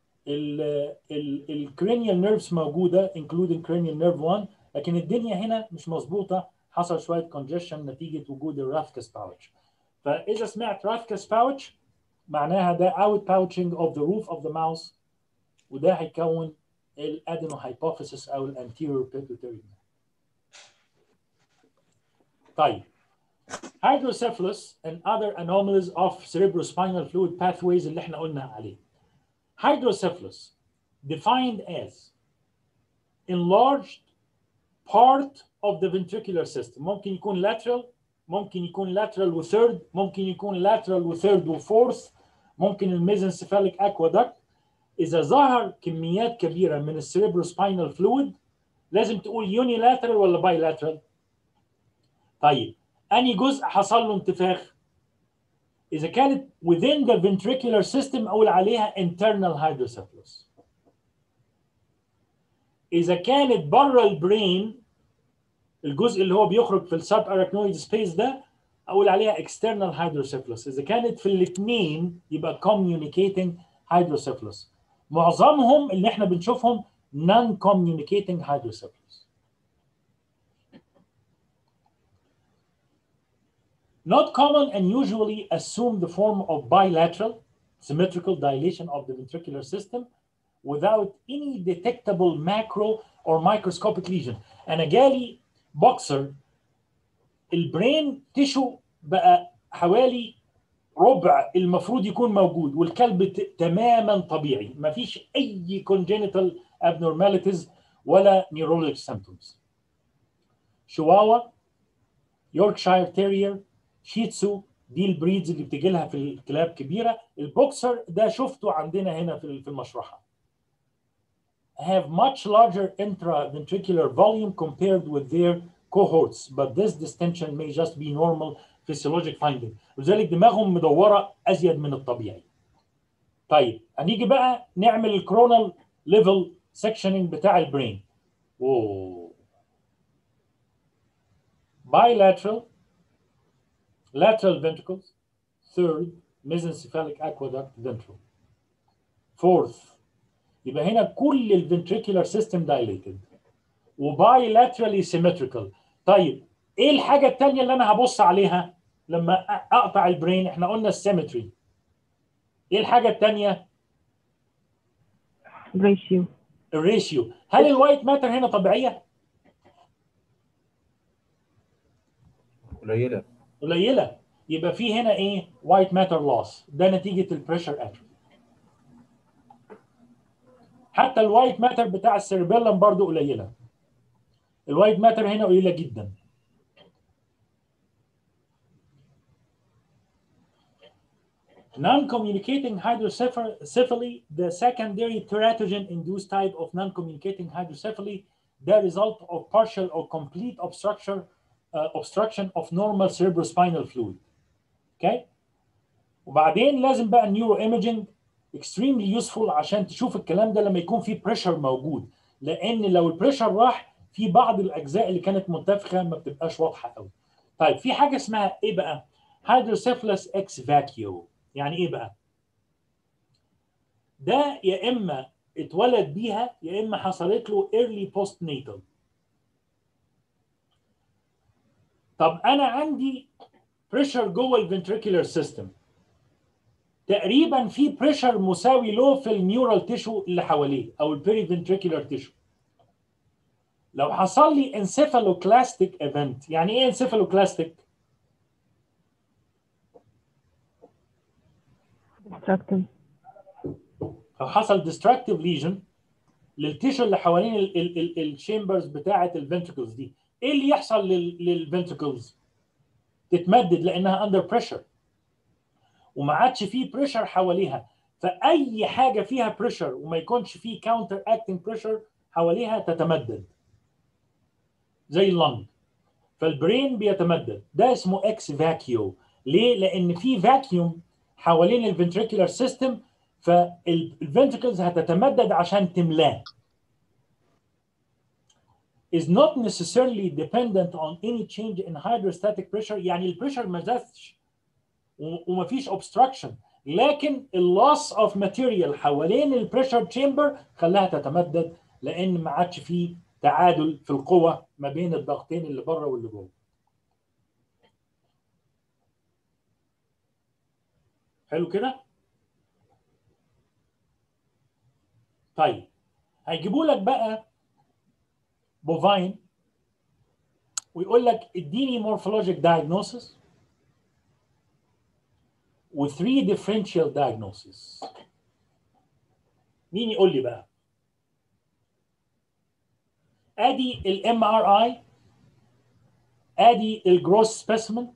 الكرينيال نيرفز موجوده including cranial nerve 1 لكن الدنيا هنا مش مظبوطه حصل شويه كونجيشن نتيجه وجود الراثكس باوتش فاذا سمعت راثكس باوتش معناها ده اوت باوتشنج اوف ذا روف اوف ذا ماوس وده هيكون الادينو هايبوفيسيس او الانتيريور بيتوتري طيب hydrocephalus and other anomalies of cerebrospinal fluid pathways اللي احنا قلنا عليه hydrocephalus defined as enlarged part of the ventricular system ممكن يكون lateral ممكن يكون lateral وثيرد ممكن يكون lateral وثيرد وفورث ممكن الميزنسيفاليك aqueduct اذا ظهر كميات كبيره من السيريبروسباينال فلويد لازم تقول يونيلاترال ولا بايلاترال طيب اني جزء حصل له انتفاخ اذا كانت within the ventricular system اقول عليها internal hydrocephalus اذا كانت بره البرين الجزء اللي هو بيخرج في السب arachnoid سبيس ده اقول عليها external hydrocephalus اذا كانت في الاثنين يبقى communicating hydrocephalus معظمهم اللي احنا بنشوفهم non communicating hydrocephalus not common and usually assume the form of bilateral symmetrical dilation of the ventricular system without any detectable macro or microscopic lesion. أنا جالي بوكسر البرين تيشو بقى حوالي ربع المفروض يكون موجود والكلب ت- تماما طبيعي ما فيش اي congenital abnormalities ولا neurologic symptoms شواوا يوركشاير تيرير شيتسو دي البريدز اللي بتجي لها في الكلاب كبيره البوكسر ده شفته عندنا هنا في في المشرحه have much larger intraventricular volume compared with their cohorts but this distinction may just be normal physiologic finding ولذلك دماغهم مدوره ازيد من الطبيعي طيب هنيجي بقى نعمل الكرونال ليفل سكشننج بتاع البرين اوه bilateral lateral ventricles third mesencephalic aqueduct ventral fourth يبقى هنا كل الفنتريكولار سيستم dilated وبايلاترالي symmetrical طيب ايه الحاجه الثانيه اللي انا هبص عليها لما أ- اقطع البرين احنا قلنا السيمتري ايه الحاجه الثانيه ريشيو الريشيو هل الوايت ماتر هنا طبيعيه قليله قليله يبقى في هنا ايه وايت ماتر لوس ده نتيجه البريشر اتروفي حتى الوايت ماتر بتاع السيربيلم برضو قليله الوايت ماتر هنا قليله جدا Non-communicating hydrocephaly, the secondary teratogen-induced type of non-communicating hydrocephaly, the result of partial or complete obstruction uh, obstruction of normal cerebrospinal fluid. Okay? وبعدين لازم بقى النيورو ايمجنج extremely useful عشان تشوف الكلام ده لما يكون في بريشر موجود لان لو البريشر راح في بعض الاجزاء اللي كانت منتفخه ما بتبقاش واضحه قوي. طيب في حاجه اسمها ايه بقى؟ hydrocephalus ex vacuo يعني ايه بقى؟ ده يا اما اتولد بيها يا اما حصلت له early postnatal طب انا عندي بريشر جوه الفنتريكولار سيستم تقريبا في بريشر مساوي له في النيورال تيشو اللي حواليه او البيري فنتريكولار تيشو لو حصل لي انسيفالوكلاستيك ايفنت يعني ايه انسيفالوكلاستيك destructive لو حصل ديستراكتيف ليجن للتيشو اللي حوالين الشامبرز بتاعه الفنتركلز دي ايه اللي يحصل للفنتركلز تتمدد لانها اندر بريشر وما عادش فيه بريشر حواليها فاي حاجه فيها بريشر وما يكونش فيه كاونتر اكتنج بريشر حواليها تتمدد زي اللنج فالبرين بيتمدد ده اسمه اكس فاكيو ليه لان في فاكيوم حوالين الفنتريكولار سيستم فالفنتركلز هتتمدد عشان تملاه is not necessarily dependent on any change in hydrostatic pressure يعني البريشر ما زادش وما فيش obstruction لكن اللوس اوف ماتيريال حوالين البريشر تشامبر خلاها تتمدد لان ما عادش فيه تعادل في القوه ما بين الضغطين اللي بره واللي جوه حلو كده طيب هيجيبوا لك بقى بوفاين ويقول لك اديني مورفولوجيك دايجنوسيس و 3 differential diagnosis مين يقول لي بقى ادي الام ار اي ادي الجروس سبيسمن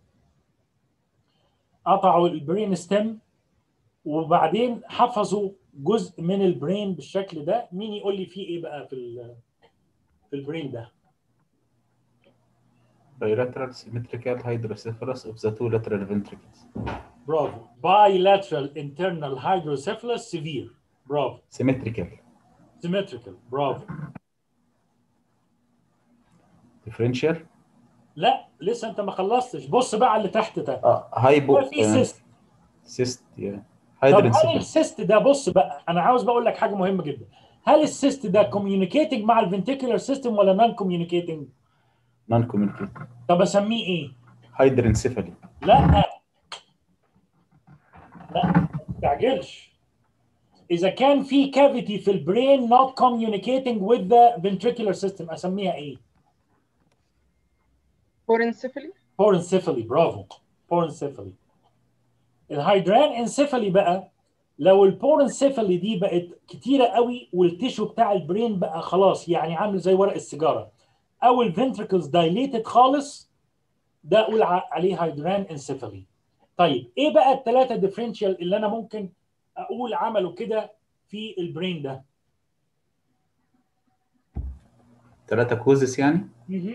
قطعوا البرين ستيم وبعدين حفظوا جزء من البرين بالشكل ده مين يقول لي فيه ايه بقى في ال- في البرين ده bilateral symmetrical hydrocephalus of the two lateral ventricles برافو bilateral internal hydrocephalus severe برافو symmetrical symmetrical برافو differential لا لسه انت ما خلصتش بص بقى على اللي تحت ده اه hypo ده في سيست cyst yeah طب هل hydrocephalus السيست ده بص بقى انا عاوز بقول لك حاجه مهمه جدا هل السيست ده كوميونيكيتنج مع الفنتيكولار سيستم ولا نون كوميونيكيتنج non communicating طب اسميه ايه hydrancephaly لا لا ما تستعجلش اذا كان في كافيتي في البرين not communicating with the ventricular system اسميها ايه فورنسيفالي بورنسيفالي برافو بورنسيفالي الهيدران انسيفالي بقى لو البورنسيفالي دي بقت كتيره قوي والتيشو بتاع البرين بقى خلاص يعني عامل زي ورق السيجاره او الفنتركلز دايليتد خالص ده اقول ع- عليه هيدران انسيفالي طيب ايه بقى الثلاثه ديفرنشال اللي انا ممكن اقول عملوا كده في البرين ده ثلاثة كوزس يعني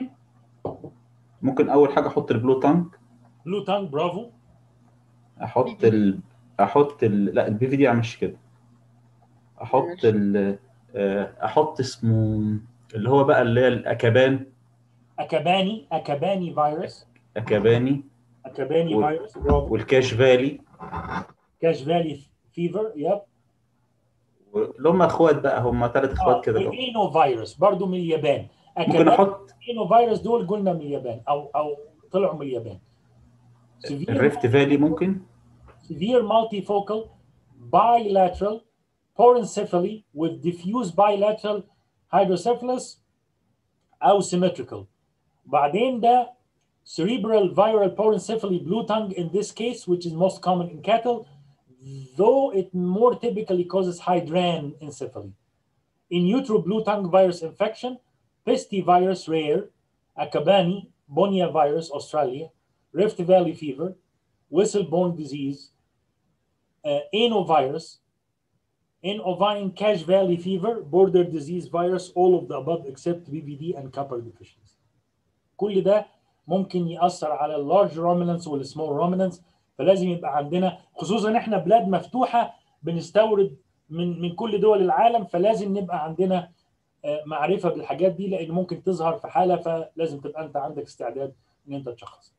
ممكن أول حاجة أحط البلو تانك بلو تانج برافو أحط ال... أحط ال... لا البي في دي مش كده أحط ماشي. ال... آه، أحط اسمه اللي هو بقى اللي هي الأكابان اكاباني اكاباني فيروس أكاباني اكاباني وال- فيروس برافو والكاش فالي كاش فالي فيفر يب اللي هم اخوات بقى هم ثلاث اخوات كده اللي هم- والاينو فيروس برضه من اليابان ممكن اكاباني احط الاينو فيروس دول قلنا من اليابان او او طلعوا من اليابان Severe الريفت فالي ممكن severe multifocal bilateral porencephaly with diffuse bilateral hydrocephalus أو symmetrical بعدين ده cerebral viral porencephaly blue tongue in this case which is most common in cattle though it more typically causes hydran encephaly. In utero blue tongue virus infection, Pesty virus rare, Akabani, Bonia virus Australia, Rift Valley fever, whistle-borne disease, uh, Anovirus, in ovine Cache Valley fever, border disease virus, all of the above except BVD and copper deficiency. كل ده ممكن يأثر على اللارج رومينانس والسمول رومينانس فلازم يبقى عندنا خصوصا احنا بلاد مفتوحة بنستورد من من كل دول العالم فلازم نبقى عندنا آه، معرفة بالحاجات دي لأن ممكن تظهر في حالة فلازم تبقى أنت عندك استعداد إن أنت تشخص.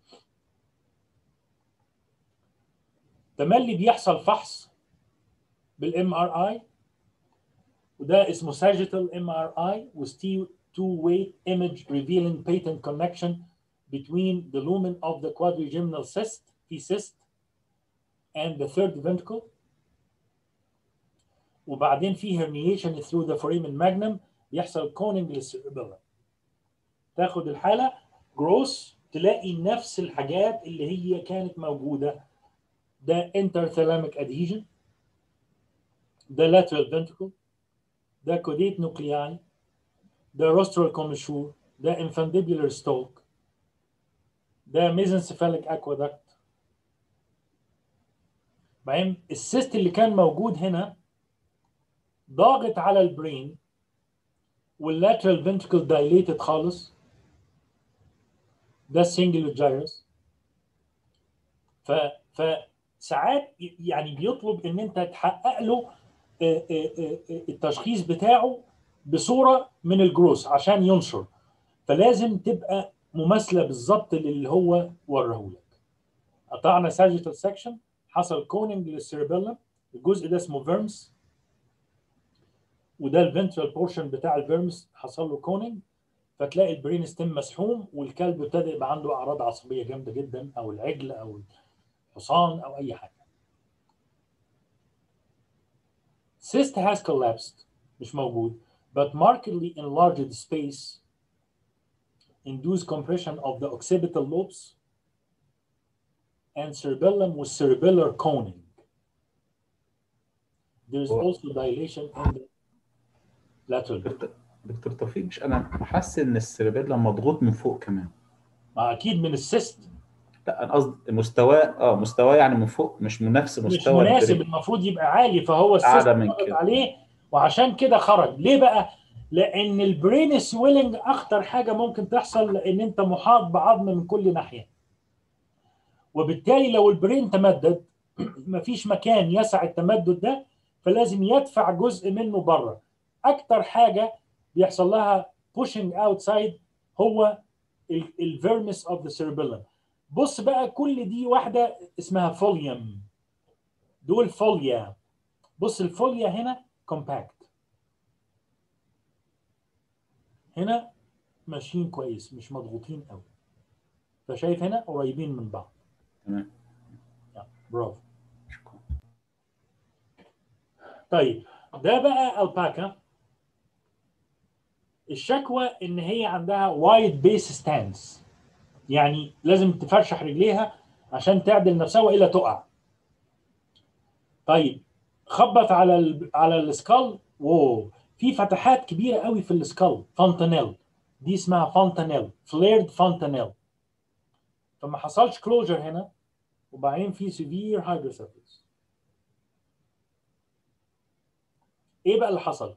تملي بيحصل فحص بالام ار اي وده اسمه sagittal MRI with two-way image revealing patent connection between the lumen of the quadrigeminal cyst, في cyst, and the third ventricle. وبعدين في herniation through the foramen magnum يحصل coning للسيربيلا. تاخد الحالة جروس تلاقي نفس الحاجات اللي هي كانت موجودة ده interthalamic adhesion ده lateral ventricle ده caudate nuclei ده rostral commissure ده infundibular stalk ده mesencephalic aqueduct بعدين السيست اللي كان موجود هنا ضاغط على البرين واللاترال ventricle dilated خالص ده singular gyrus ف فساعات يعني بيطلب ان انت تحقق له آه، آه، آه، التشخيص بتاعه بصوره من الجروس عشان ينشر فلازم تبقى مماثله بالظبط للي هو وراه لك قطعنا ساجيتال سكشن حصل كوننج للسيربيلم الجزء ده اسمه فيرمس وده الفنترال بورشن بتاع الفيرمس حصل له كوننج فتلاقي البرين ستيم مسحوم والكلب ابتدى يبقى عنده اعراض عصبيه جامده جدا او العجل او الحصان او اي حاجه cyst has collapsed مش موجود but markedly enlarged space induced compression of the occipital lobes and cerebellum with cerebellar coning. There's Oh. also dilation in the lateral. دكتور دكتور توفيق مش انا حاسس ان السيربيلا مضغوط من فوق كمان ما اكيد من السيست لا انا قصدي مستواه اه مستواه يعني من فوق مش من نفس مش مستوى مناسب البرين. المفروض يبقى عالي فهو السيست أعلى من ضغط كده. عليه وعشان كده خرج ليه بقى؟ لان البرين سويلنج اخطر حاجه ممكن تحصل لان انت محاط بعظم من كل ناحيه وبالتالي لو البرين تمدد مفيش مكان يسع التمدد ده فلازم يدفع جزء منه بره اكتر حاجه بيحصل لها pushing outside هو الفيرمس اوف ذا cerebellum بص بقى كل دي واحده اسمها فوليوم دول فوليا بص الفوليا هنا كومباكت هنا ماشيين كويس مش مضغوطين قوي فشايف هنا قريبين من بعض تمام يا، برافو شكرا طيب ده بقى الباكا الشكوى ان هي عندها وايد بيس ستانس يعني لازم تفرشح رجليها عشان تعدل نفسها والا تقع طيب خبط على ال على السكال واو في فتحات كبيره قوي في السكال فونتانيل دي اسمها فونتانيل فليرد فونتانيل فما حصلش كلوجر هنا وبعدين في سيفير هايدروسيفلس ايه بقى اللي حصل؟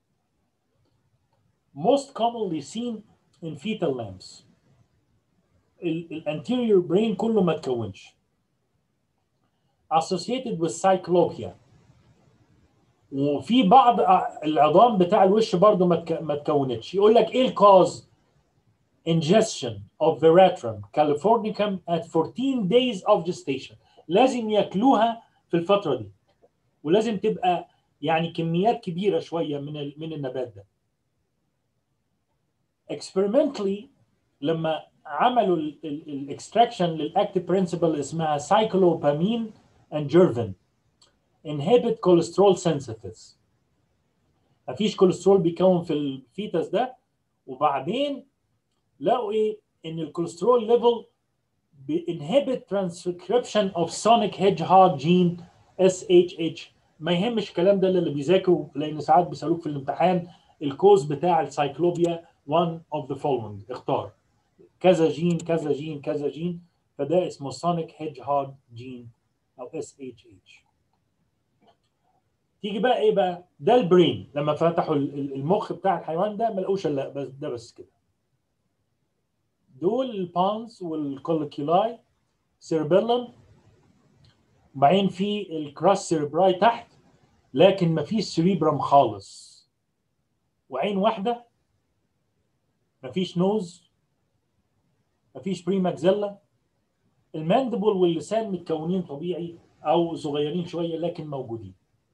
most commonly seen in fetal lambs الانتيريور brain كله ما تكونش associated with cyclopia وفي بعض العظام بتاع الوش برضه ما تك- ما تكونتش يقول لك ايه الكاز ingestion of veratrum californicum at 14 days of gestation لازم ياكلوها في الفتره دي ولازم تبقى يعني كميات كبيره شويه من ال- من النبات ده experimentally لما عملوا الاكستراكشن للاكتيف برنسبل اسمها سايكلوبامين and جيرفين inhibit cholesterol synthesis مفيش كوليسترول بيكون في الفيتس ده وبعدين لقوا ايه ان الكوليسترول ليفل بينهبت ترانسكريبشن اوف سونيك هيدجهوج جين اس اتش اتش ما يهمش الكلام ده اللي بيذاكروا لان ساعات بيسالوك في الامتحان الكوز بتاع السايكلوبيا one of the following اختار كذا جين كذا جين كذا جين فده اسمه سونيك هيدجهوج جين او اس اتش اتش تيجي بقى ايه بقى ده البرين لما فتحوا ال- ال- المخ بتاع الحيوان ده ما لقوش الا بس ده بس كده دول البانز والكوليكيولاي سيربيلم وبعدين في الكراس سيربراي تحت لكن ما فيش سريبرم خالص وعين واحده ما فيش نوز ما فيش بريماكزيلا الماندبل واللسان متكونين طبيعي او صغيرين شويه لكن موجودين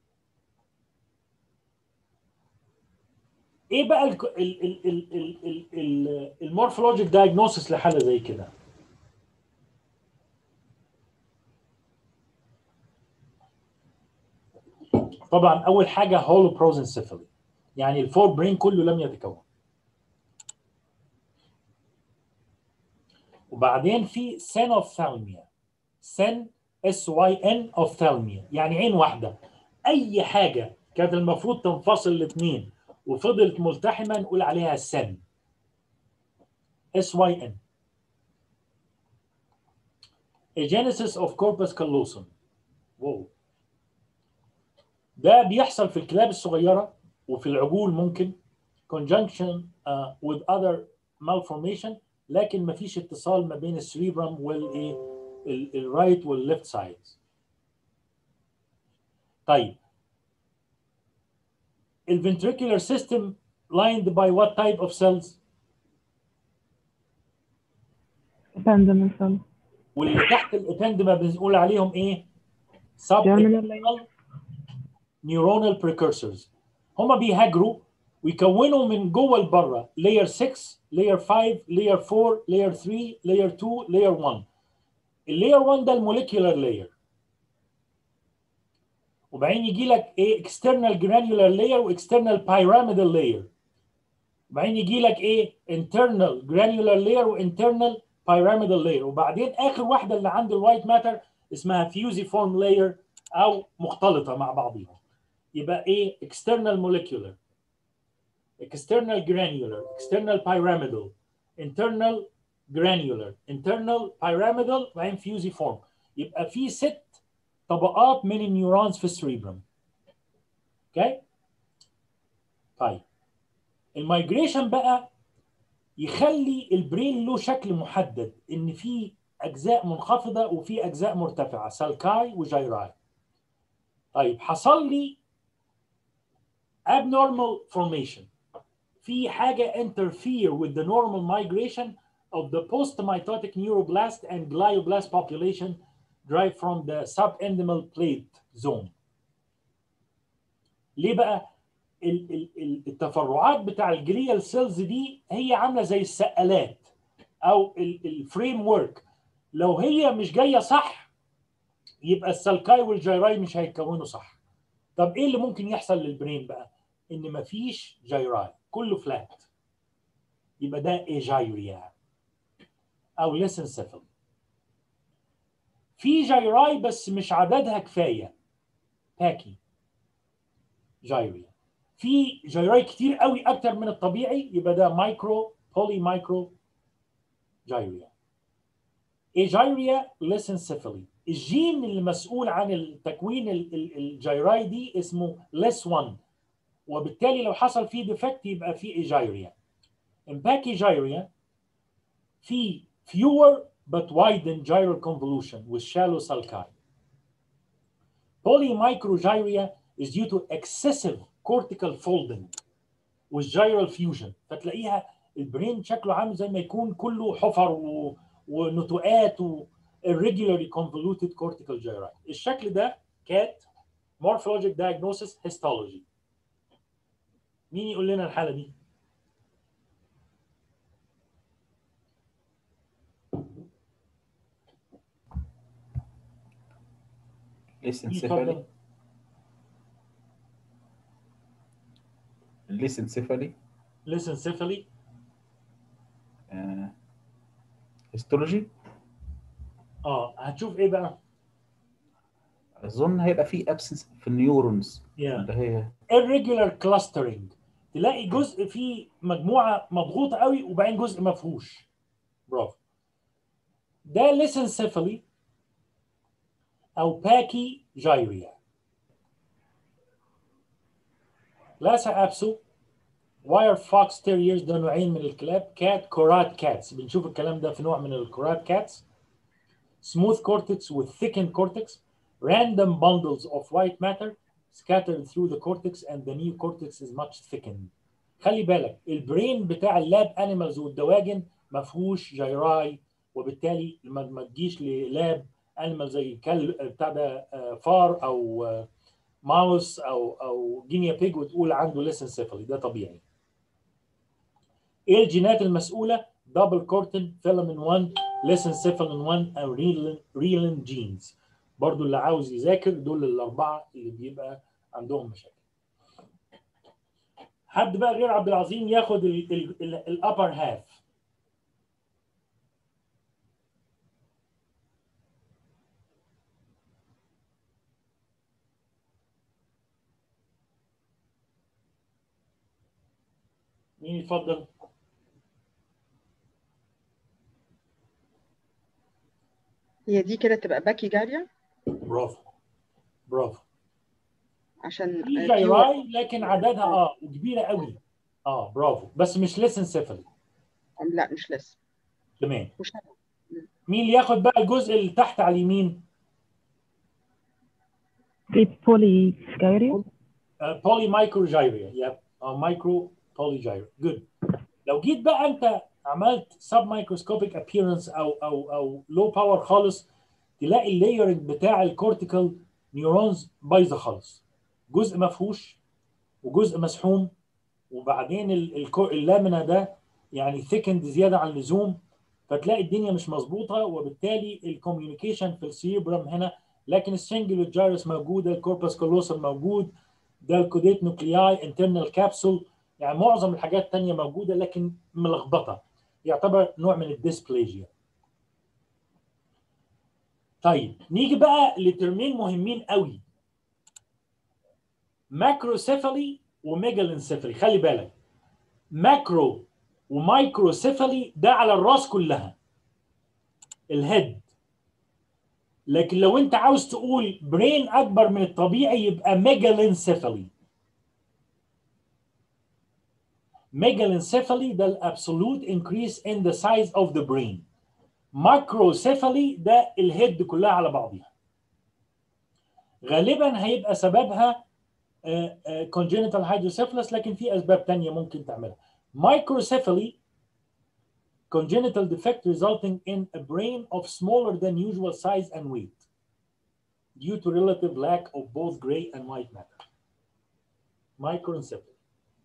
ايه بقى ال ال ال ال ال ال ال المورفولوجيك دايجنوسيس لحاله زي كده طبعا اول حاجه هولو بروزنسيفالي يعني الفور برين كله لم يتكون وبعدين في سن اوفثالميا سن اس واي ان اوفثالميا يعني عين واحده اي حاجه كانت المفروض تنفصل الاثنين وفضلت ملتحمه نقول عليها سن اس واي ان Agenesis of corpus callosum واو ده بيحصل في الكلاب الصغيره وفي العجول ممكن conjunction uh, with other malformation لكن ما فيش اتصال ما بين السريبرم والايه الرايت والليفت سايد طيب الفنتريكولار سيستم lined by what type of cells Abandonment cell. واللي تحت الابندما بنقول عليهم ايه sub Germinal neuronal precursors هما بيهاجروا ويكونوا من جوه لبره layer 6 layer 5 layer 4 layer 3 layer 2 layer 1 اللاير 1 ده الموليكيولار لاير وبعدين يجي لك ايه external granular layer واكسترنال pyramidal layer وبعدين يجي لك ايه internal granular layer وinternal pyramidal layer وبعدين اخر واحده اللي عند الوايت ماتر اسمها fusiform layer او مختلطه مع بعضيها يبقى ايه external molecular external granular external pyramidal internal granular internal pyramidal وبعدين fusiform يبقى في ست طبقات من النيورونز في السريبرم اوكي طيب المايجريشن بقى يخلي البرين له شكل محدد ان في اجزاء منخفضه وفي اجزاء مرتفعه سالكاي وجيراي طيب حصل لي abnormal formation في حاجه interfere with the normal migration of the post-mitotic neuroblast and glioblast population derived from the subendymal plate zone. ليه بقى؟ ال- ال- ال- التفرعات بتاع الجليال سيلز دي هي عامله زي السقالات او الفريم ورك لو هي مش جايه صح يبقى السلكاي والجيراي مش هيتكونوا صح. طب ايه اللي ممكن يحصل للبرين بقى؟ ان مفيش جيراي كله فلات يبقى ده ايجايريا او ليسنسيفالي في جيراي بس مش عددها كفايه باكي جايريا في جيراي كتير قوي اكتر من الطبيعي يبقى ده مايكرو بولي مايكرو جايريا ايجايريا ليسنسيفالي الجين اللي مسؤول عن التكوين ال- ال- الجيراي دي اسمه ليس 1 وبالتالي لو حصل فيه ديفكت يبقى فيه ايجايريا امباكيجايريا في fewer but widened gyral convolution with shallow sulci. Polymicrogyria is due to excessive cortical folding with gyral fusion فتلاقيها البرين شكله عامل زي ما يكون كله حفر و... ونتوءات و irregularly convoluted cortical gyri. الشكل ده كات morphologic diagnosis histology. مين يقول لنا الحالة دي؟ ليسنسيفالي ليسنسيفالي ليسنسيفالي هيستولوجي اه هتشوف ايه بقى؟ اظن هيبقى في ابسنس في النيورونز Yeah. اللي هي irregular clustering تلاقي جزء فيه مجموعه مضغوطه قوي وبعدين جزء ما فيهوش برافو ده ليسنسيفالي او باكي جايريا لاسا ابسو واير فوكس تيريرز ده نوعين من الكلاب كات كورات كاتس بنشوف الكلام ده في نوع من الكورات كاتس smooth cortex with thickened cortex random bundles of white matter scattered through the cortex and the neocortex is much thickened خلي بالك البرين بتاع اللاب انيمالز والدواجن ما فيهوش جيراي وبالتالي ما ما تجيش للاب انيمال زي كل بتاع ده آه، فار او آه، ماوس او او جينيا بيج وتقول عنده ليسنسيفالي ده طبيعي ايه الجينات المسؤوله دبل كورتن فيلامين 1 ليسنسيفالين 1 او ريلين ريلين جينز برضو اللي عاوز يذاكر دول الاربعه اللي بيبقى عندهم مشاكل حد بقى غير عبد العظيم ياخد الابر هاف مين يتفضل هي دي كده تبقى باكي جارية برافو برافو عشان في آه، جيراي لكن عددها اه وكبيره قوي اه برافو بس مش ليسنسيفالي fewer- لا مش لسه تمام مش مين اللي ياخد بقى الجزء اللي تحت على اليمين في بولي جايريا بولي مايكرو جايريا يب مايكرو بولي جايريا جود لو جيت بقى انت عملت سب مايكروسكوبيك ابييرنس او او او لو باور خالص تلاقي اللايرنج بتاع الكورتيكال نيورونز بايظه خالص جزء مفهوش وجزء مسحوم وبعدين ال- الكو- اللامنه ده يعني ثيكند زياده عن اللزوم فتلاقي الدنيا مش مظبوطه وبالتالي الكوميونيكيشن في السيربرم هنا لكن السنجل جايرس موجوده الكوربس كولوسم موجود ده الكوديت نوكلياي انترنال كابسول يعني معظم الحاجات التانية موجودة لكن ملخبطة يعتبر نوع من الديسبليجيا طيب نيجي بقى لترمين مهمين قوي ماكروسيفالي وميجالانسيفالي خلي بالك ماكرو ومايكروسيفالي ده على الراس كلها الهيد لكن لو انت عاوز تقول برين اكبر من الطبيعي يبقى ميجالانسيفالي megalencephaly ده الابسولوت increase in the size of the brain microcephaly ده الهيد كلها على بعضها غالبا هيبقى سببها آه، آه، congenital hydrocephalus لكن في اسباب تانية ممكن تعملها microcephaly congenital defect resulting in a brain of smaller than usual size and weight due to relative lack of both gray and white matter microencephaly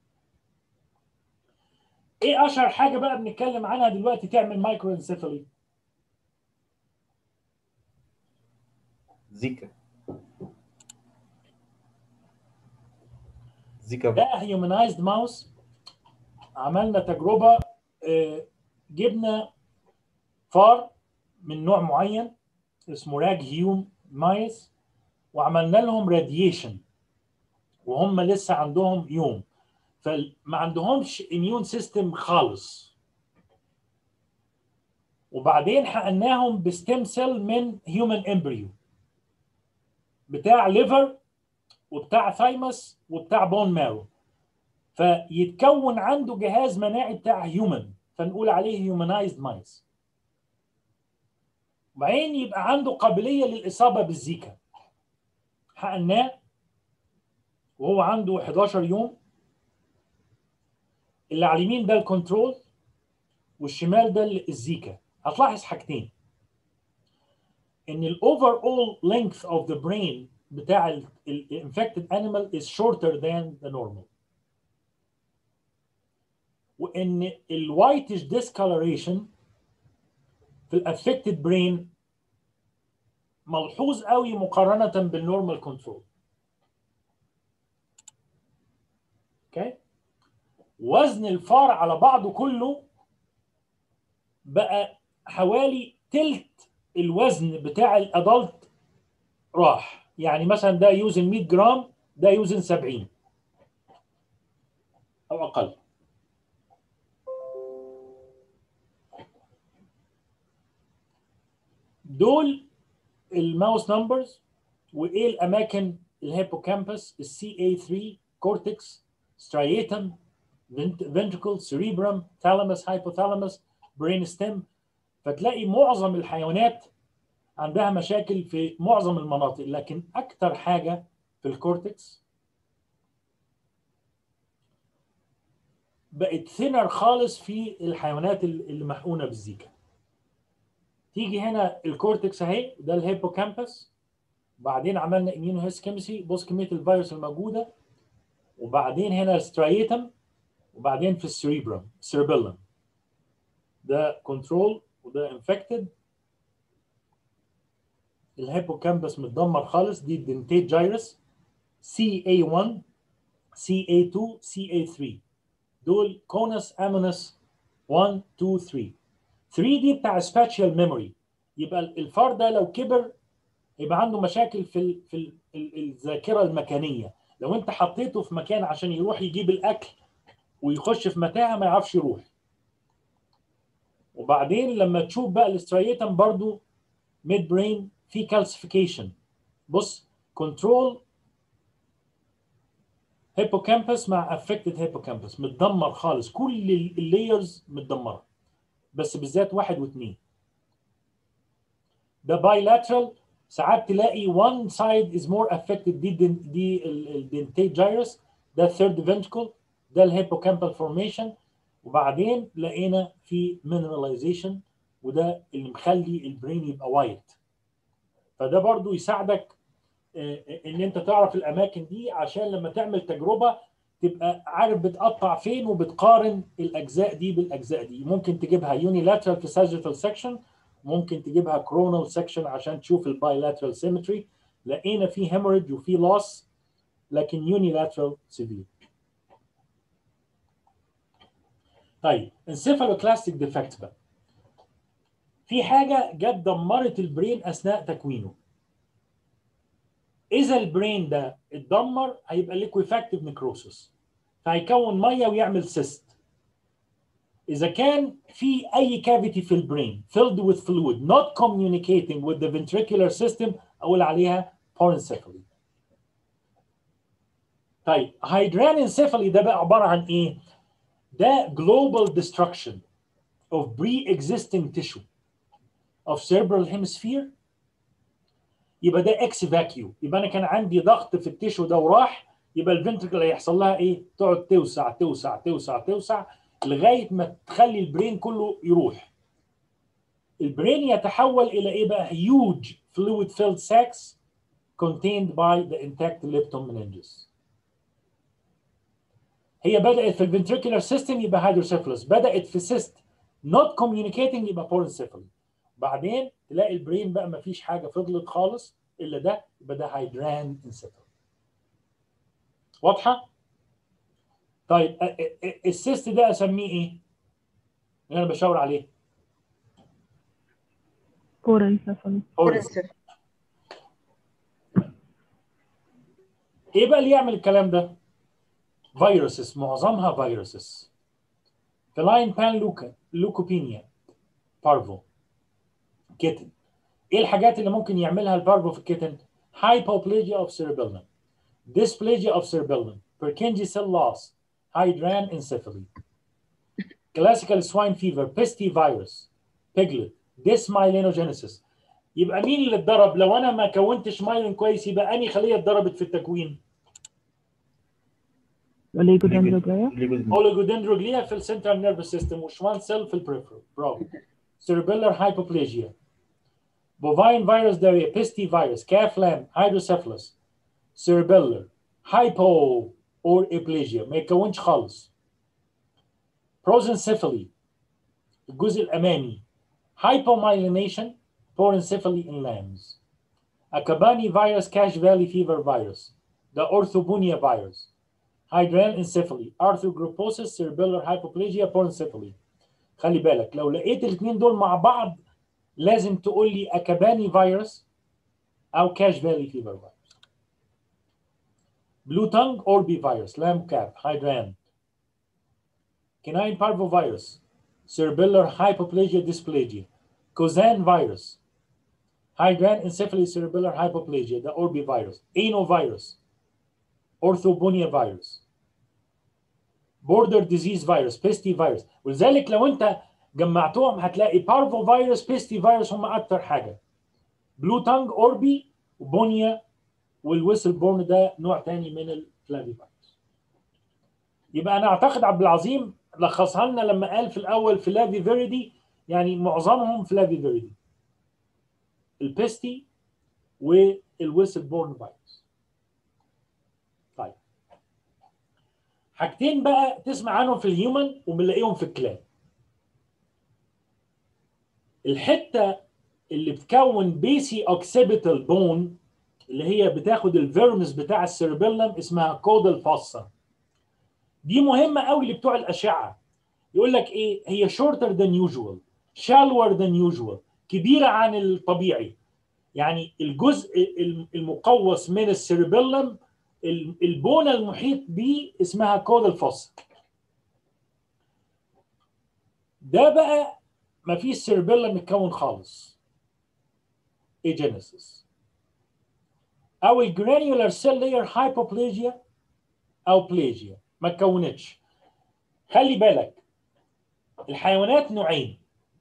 ايه اشهر حاجه بقى بنتكلم عنها دلوقتي تعمل مايكرو انسيفالي زيكا زيكا ده هيومنايزد ماوس عملنا تجربه آه، جبنا فار من نوع معين اسمه راج هيوم مايس وعملنا لهم راديشن وهم لسه عندهم يوم فما عندهمش اميون سيستم خالص وبعدين حقناهم بستيم سيل من هيومن امبريو بتاع ليفر وبتاع ثايمس وبتاع بون مارو فيتكون عنده جهاز مناعي بتاع هيومن فنقول عليه هيومنايزد مايس وبعدين يبقى عنده قابليه للاصابه بالزيكا حقناه وهو عنده 11 يوم اللي على اليمين ده الكنترول والشمال ده الزيكا هتلاحظ حاجتين ان الاوفر اول length of the brain بتاع الانفكتد animal is shorter than the normal وان الوايتش discoloration في الافكتد برين ملحوظ قوي مقارنه بالنورمال كنترول اوكي وزن الفار على بعضه كله بقى حوالي تلت الوزن بتاع الادلت راح يعني مثلا ده يوزن 100 جرام ده يوزن 70 او اقل دول الماوس نمبرز وايه الاماكن الهيبوكامبس السي اي 3 كورتكس سترياتم ventricle cerebrum thalamus hypothalamus brain stem فتلاقي معظم الحيوانات عندها مشاكل في معظم المناطق لكن اكتر حاجه في الكورتكس بقت ثينر خالص في الحيوانات اللي محقونه بالزيكا تيجي هنا الكورتكس اهي ده الهيبوكامبس بعدين عملنا اميونو هيستوكيمستري بص كميه الفيروس الموجوده وبعدين هنا الستريتم وبعدين في السريبرم السيربيلم ده كنترول وده انفكتد الهيبوكامبس متدمر خالص دي الدنتيت جايرس سي اي 1 سي اي 2 سي اي 3 دول كونس امونس 1 2 3 3 دي بتاع سباتشال ميموري يبقى الفار ده لو كبر يبقى عنده مشاكل في ال في ال الذاكره المكانيه لو انت حطيته في مكان عشان يروح يجيب الاكل ويخش في متاهه ما يعرفش يروح وبعدين لما تشوف بقى الاستريتم برضو ميد برين في كالسيفيكيشن بص كنترول هيبوكامبس مع افكتد هيبوكامبس متدمر خالص كل اللايرز متدمره بس بالذات واحد واثنين ده بايلاترال ساعات تلاقي one side is more affected دي دي الدنتيت جايرس ده الثيرد فنتكل ده الهيبوكامبال فورميشن وبعدين لقينا في مينراليزيشن وده اللي مخلي البرين يبقى وايت فده برضو يساعدك ان انت تعرف الاماكن دي عشان لما تعمل تجربه تبقى عارف بتقطع فين وبتقارن الاجزاء دي بالاجزاء دي ممكن تجيبها يونيلاترال في ساجيتال سكشن ممكن تجيبها كرونال سكشن عشان تشوف البايلاترال سيمتري لقينا في هيموريدج وفي لوس لكن يونيلاترال سيفير طيب انسيفالوكلاستيك ديفكت بقى في حاجه جت دمرت البرين اثناء تكوينه اذا البرين ده اتدمر هيبقى ليكويفاكتيف نيكروسس فهيكون ميه ويعمل سيست اذا كان في اي كافيتي في البرين filled with fluid not communicating with the ventricular system اقول عليها porencephaly طيب hydranencephaly ده بقى عباره عن ايه ده global destruction of pre-existing tissue of cerebral hemisphere يبقى ده اكس فاكيو يبقى انا كان عندي ضغط في التيشو ده وراح يبقى الفنتركل هيحصل لها ايه؟ تقعد توسع توسع توسع توسع لغايه ما تخلي البرين كله يروح. البرين يتحول الى ايه بقى؟ huge fluid filled sacs contained by the intact lepton meninges. هي بدات في الفنتريكولار سيستم يبقى هيدروسيفلس، بدات في سيست not communicating يبقى بورنسيفالي. بعدين تلاقي البرين بقى ما فيش حاجه فضلت خالص الا ده يبقى ده هيدران انسيفال واضحه طيب السيست ده اسميه ايه اللي انا بشاور عليه Porencephaly. كورنسف ايه بقى اللي يعمل الكلام ده؟ فيروسز معظمها فيروسز فلاين بان لوكا لوكوبينيا بارفو كيتن ايه الحاجات اللي ممكن يعملها البارفو في الكيتن؟ hypoplasia of cerebellum dysplasia of cerebellum Purkinje cell loss hydranencephaly classical swine fever pesty virus piglet dysmyelinogenesis يبقى مين اللي اتضرب لو انا ما كونتش مايلين كويس يبقى انهي خليه اتضربت في التكوين Oligodendroglaya. اوليجودندروجليا في السنترال نيرفس سيستم وشوان سيل في البريفرال برافو cerebellar hypoplasia bovine virus diarrhea pesty virus calf lamb hydrocephalus cerebellar hypo or aplasia ما يتكونش خالص prosencephaly الجزء الامامي hypomyelination porencephaly in lambs Akabani virus cache valley fever virus the orthobunia virus hydranencephaly arthrogryposis cerebellar hypoplasia porencephaly خلي بالك لو لقيت الاثنين دول مع بعض لازم تقول لي اكاباني فيروس او كاش فالي فيفر فيروس بلو تانج اوربي فيروس لام كاب هايدران كناين بارفو فيروس cerebellar hypoplasia dysplasia Kozan virus hydranencephaly cerebellar hypoplasia the orbi virus virus orthobunia virus بوردر ديزيز فيروس بيستي فيروس ولذلك لو انت جمعتهم هتلاقي بارفو فيروس بيستي فيروس هم اكتر حاجه بلو تانج اوربي وبونيا والويسل بورن ده نوع تاني من الفلافي فيروس يبقى انا اعتقد عبد العظيم لخصها لنا لما قال في الاول فلافي فيريدي يعني معظمهم فلافي فيريدي البيستي والويسل بورن فيروس طيب حاجتين بقى تسمع عنهم في الهيومن وبنلاقيهم في الكلاب الحته اللي بتكون بيسي اوكسيبيتال بون اللي هي بتاخد الفيرمس بتاع السيربيلم اسمها كودال فاصا دي مهمه قوي لبتوع الاشعه يقول لك ايه هي شورتر ذان يوجوال شالور ذان يوجوال كبيره عن الطبيعي يعني الجزء المقوس من السيربيلم البونه المحيط بيه اسمها كودال فاصا ده بقى ما فيش سيربيلا متكون خالص ايجينيسيس او الجرانيولار سيل لاير هايبوبليجيا او بليجيا ما اتكونتش خلي بالك الحيوانات نوعين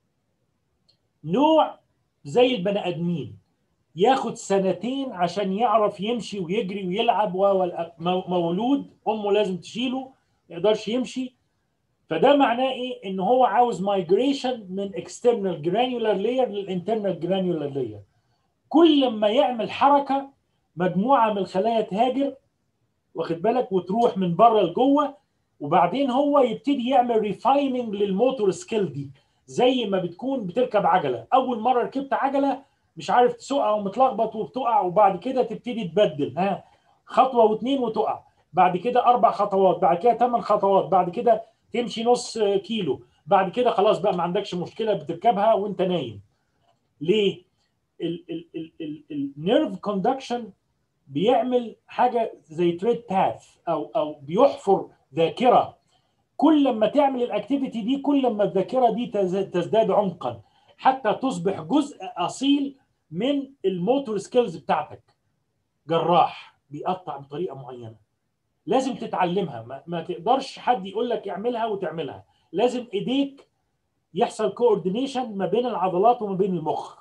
نوع زي البني ادمين ياخد سنتين عشان يعرف يمشي ويجري ويلعب ومولود امه لازم تشيله ما يقدرش يمشي فده معناه ايه ان هو عاوز مايجريشن من اكسترنال جرانيولار لاير للانترنال جرانيولار لاير كل ما يعمل حركه مجموعه من الخلايا تهاجر واخد بالك وتروح من بره لجوه وبعدين هو يبتدي يعمل ريفايننج للموتور سكيل دي زي ما بتكون بتركب عجله اول مره ركبت عجله مش عارف تسوقها ومتلخبط وبتقع وبعد كده تبتدي تبدل ها خطوه واثنين وتقع بعد كده اربع خطوات بعد كده ثمان خطوات بعد كده تمشي نص كيلو بعد كده خلاص بقى ما عندكش مشكله بتركبها وانت نايم ليه النيرف كوندكشن بيعمل حاجه زي تريد باث او او بيحفر ذاكره كل ما تعمل الاكتيفيتي دي كل ما الذاكره دي تزداد عمقا حتى تصبح جزء اصيل من الموتور سكيلز بتاعتك جراح بيقطع بطريقه معينه لازم تتعلمها ما, ما تقدرش حد يقول لك اعملها وتعملها لازم ايديك يحصل كوردينيشن ما بين العضلات وما بين المخ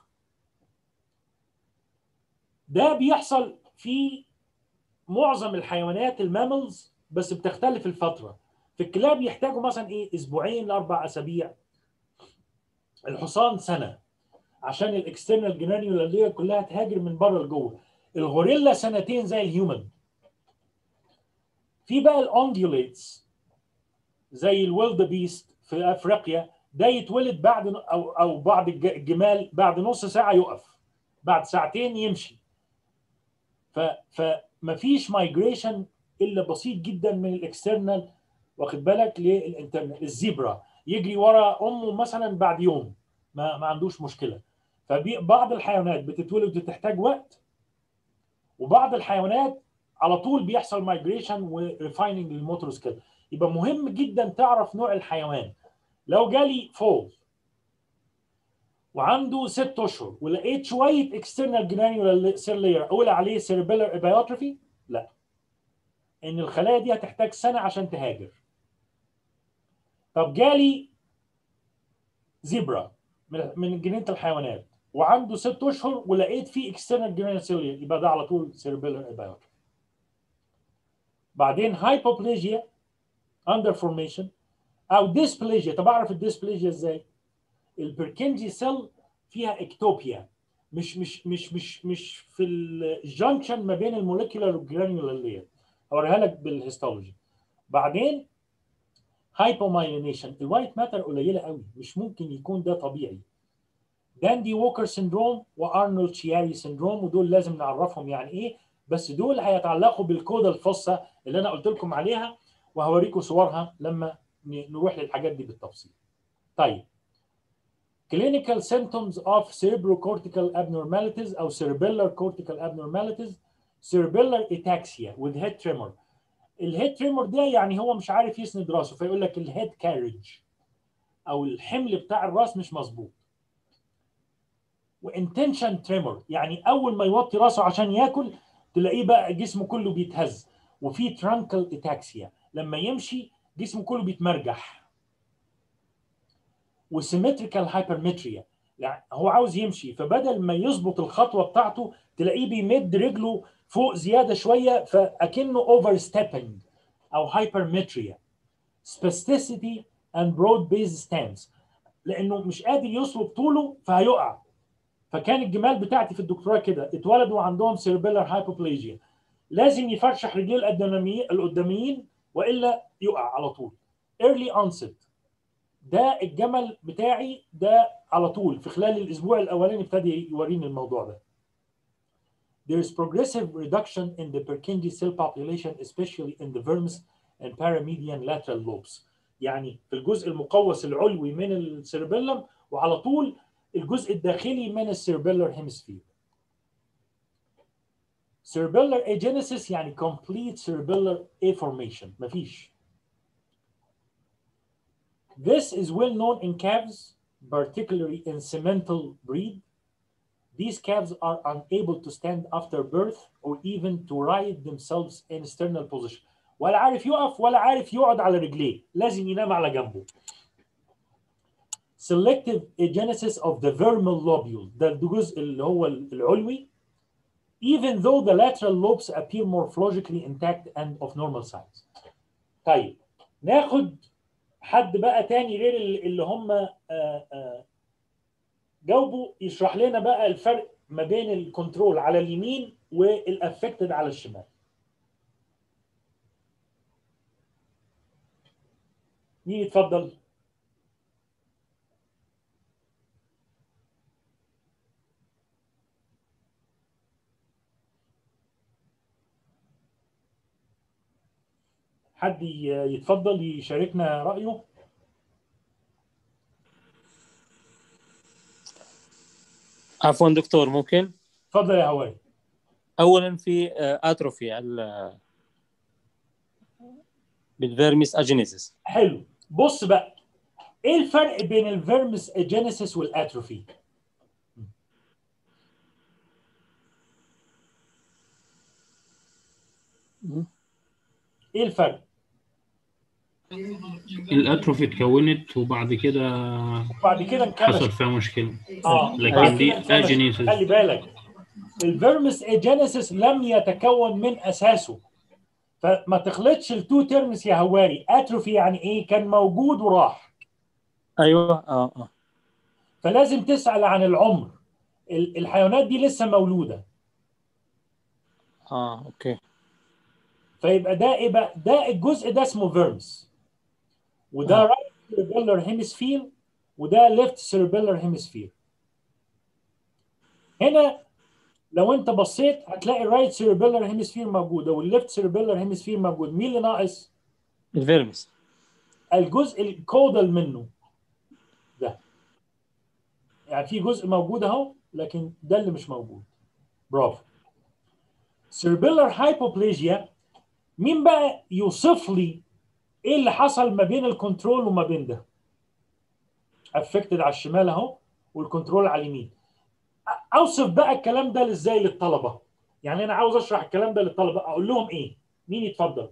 ده بيحصل في معظم الحيوانات الماملز بس بتختلف الفتره في الكلاب يحتاجوا مثلا ايه اسبوعين لاربع اسابيع الحصان سنه عشان الاكسترنال جرانيولار لاير كلها تهاجر من بره لجوه الغوريلا سنتين زي الهيومن في بقى الاونجوليتس زي الويلد بيست في افريقيا ده يتولد بعد او او بعض الجمال بعد نص ساعه يقف بعد ساعتين يمشي ف فمفيش مايجريشن الا بسيط جدا من الاكسترنال واخد بالك للانترنال الزيبرا يجري ورا امه مثلا بعد يوم ما, ما عندوش مشكله فبعض الحيوانات بتتولد وتحتاج وقت وبعض الحيوانات على طول بيحصل مايجريشن وريفايننج للموتور سكيل يبقى مهم جدا تعرف نوع الحيوان لو جالي فول وعنده ست اشهر ولقيت شويه اكسترنال جرانيولار سيل لاير اقول عليه سيربيلر ابيوتروفي لا ان الخلايا دي هتحتاج سنه عشان تهاجر طب جالي زيبرا من من جنينه الحيوانات وعنده ست اشهر ولقيت فيه اكسترنال جرانيولار سيل لاير يبقى ده على طول سيربيلر ابيوتروفي بعدين هايبوبليجيا اندر فورميشن او ديسبليجيا طب اعرف الديسبليجيا ازاي؟ البركنجي سيل فيها اكتوبيا مش مش مش مش مش في الجنكشن ما بين الموليكولار والجرانيولار لاير اوريها لك بالهيستولوجي بعدين هايبومايلينيشن الوايت ماتر قليله قوي مش ممكن يكون ده طبيعي داندي ووكر سيندروم وارنولد شياري سيندروم ودول لازم نعرفهم يعني ايه بس دول هيتعلقوا بالكودا الفصة اللي انا قلت لكم عليها وهوريكم صورها لما نروح للحاجات دي بالتفصيل طيب clinical symptoms of cerebrocortical abnormalities او cerebellar cortical abnormalities cerebellar ataxia with head tremor الهيد تريمور ده يعني هو مش عارف يسند راسه فيقول لك الهيد كارج او الحمل بتاع الراس مش مظبوط وانتنشن تريمور يعني اول ما يوطي راسه عشان ياكل تلاقيه بقى جسمه كله بيتهز وفي ترانكل اتاكسيا لما يمشي جسمه كله بيتمرجح وسيمتريكال هايبرمتريا يعني هو عاوز يمشي فبدل ما يظبط الخطوه بتاعته تلاقيه بيمد رجله فوق زياده شويه فاكنه اوفر ستيبنج او هايبرمتريا spasticity and broad base stance لانه مش قادر يصلب طوله فهيقع فكان الجمال بتاعتي في الدكتوراه كده اتولدوا عندهم سيربيلر هايبوبليجيا لازم يفرشح رجليه القداميين القداميين والا يقع على طول early onset ده الجمل بتاعي ده على طول في خلال الاسبوع الاولاني ابتدى يوريني الموضوع ده There is progressive reduction in the Purkinje cell population, especially in the vermis and paramedian lateral lobes. يعني في الجزء المقوس العلوي من السيربيلم وعلى طول الجزء الداخلي من السيربيلر هيمسفير. Cerebellar agenesis يعني complete cerebellar affirmation مفيش. This is well known in calves, particularly in cemental breed. These calves are unable to stand after birth or even to ride themselves in external position. ولا عارف يقف ولا عارف يقعد على رجليه، لازم ينام على جنبه. Selective agenesis of the vermal lobule ده الجزء اللي هو العلوي even though the lateral lobes appear morphologically intact and of normal size. طيب ناخد حد بقى تاني غير اللي هم آآ آآ جاوبوا يشرح لنا بقى الفرق ما بين الكنترول على اليمين والافكتد على الشمال مين يتفضل حد يتفضل يشاركنا رأيه عفوا دكتور ممكن اتفضل يا هواي اولا في اتروفي ال بالفيرميس اجينيسيس حلو بص بقى ايه الفرق بين الفيرميس اجينيسيس والاتروفي ايه الفرق الاتروفي اتكونت وبعد كده وبعد كده انكمش حصل فيها مشكله اه لكن دي بعد كده انكمش. اجينيسيس خلي بالك الفيرمس اجينيسيس لم يتكون من اساسه فما تخلطش التو تيرمز يا هواري اتروفي يعني ايه كان موجود وراح ايوه اه اه فلازم تسال عن العمر ال- الحيوانات دي لسه مولوده اه اوكي فيبقى ده ايه بقى ده الجزء ده اسمه فيرمس وده آه. رايت سيربيلر هيمسفير وده ليفت سيربيلر هيمسفير هنا لو انت بصيت هتلاقي الرايت سيربيلر هيمسفير موجوده والليفت سيربيلر هيمسفير موجود مين اللي ناقص الفيرميس الجزء الكودال منه ده يعني في جزء موجود اهو لكن ده اللي مش موجود برافو cerebellar hypoplasia مين بقى يوصف لي ايه اللي حصل ما بين الكنترول وما بين ده افكتد على الشمال اهو والكنترول على اليمين أ- اوصف بقى الكلام ده ازاي للطلبه يعني انا عاوز اشرح الكلام ده للطلبه اقول لهم ايه مين يتفضل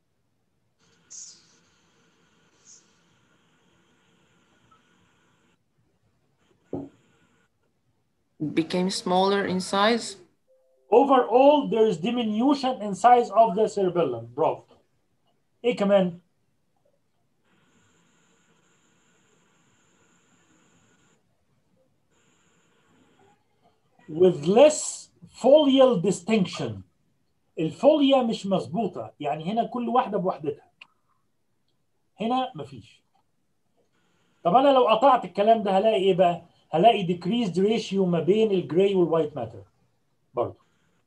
became smaller in size. overall there is diminution in size of the cerebellum برافو ايه كمان with less folial distinction الفوليا مش مظبوطه يعني هنا كل واحده بوحدتها هنا مفيش طب انا لو قطعت الكلام ده هلاقي ايه بقى هلاقي decreased ratio ما بين الجراي والوايت ماتر برضه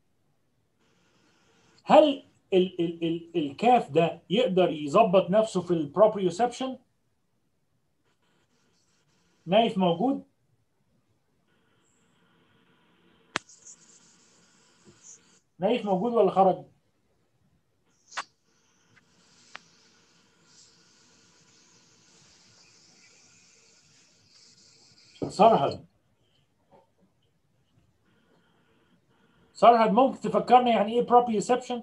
هل ال ال ال الكاف ده يقدر يظبط نفسه في البروبريوسبشن نايف موجود نايف موجود ولا خرج سرهد سرهد ممكن تفكرنا يعني ايه proprioception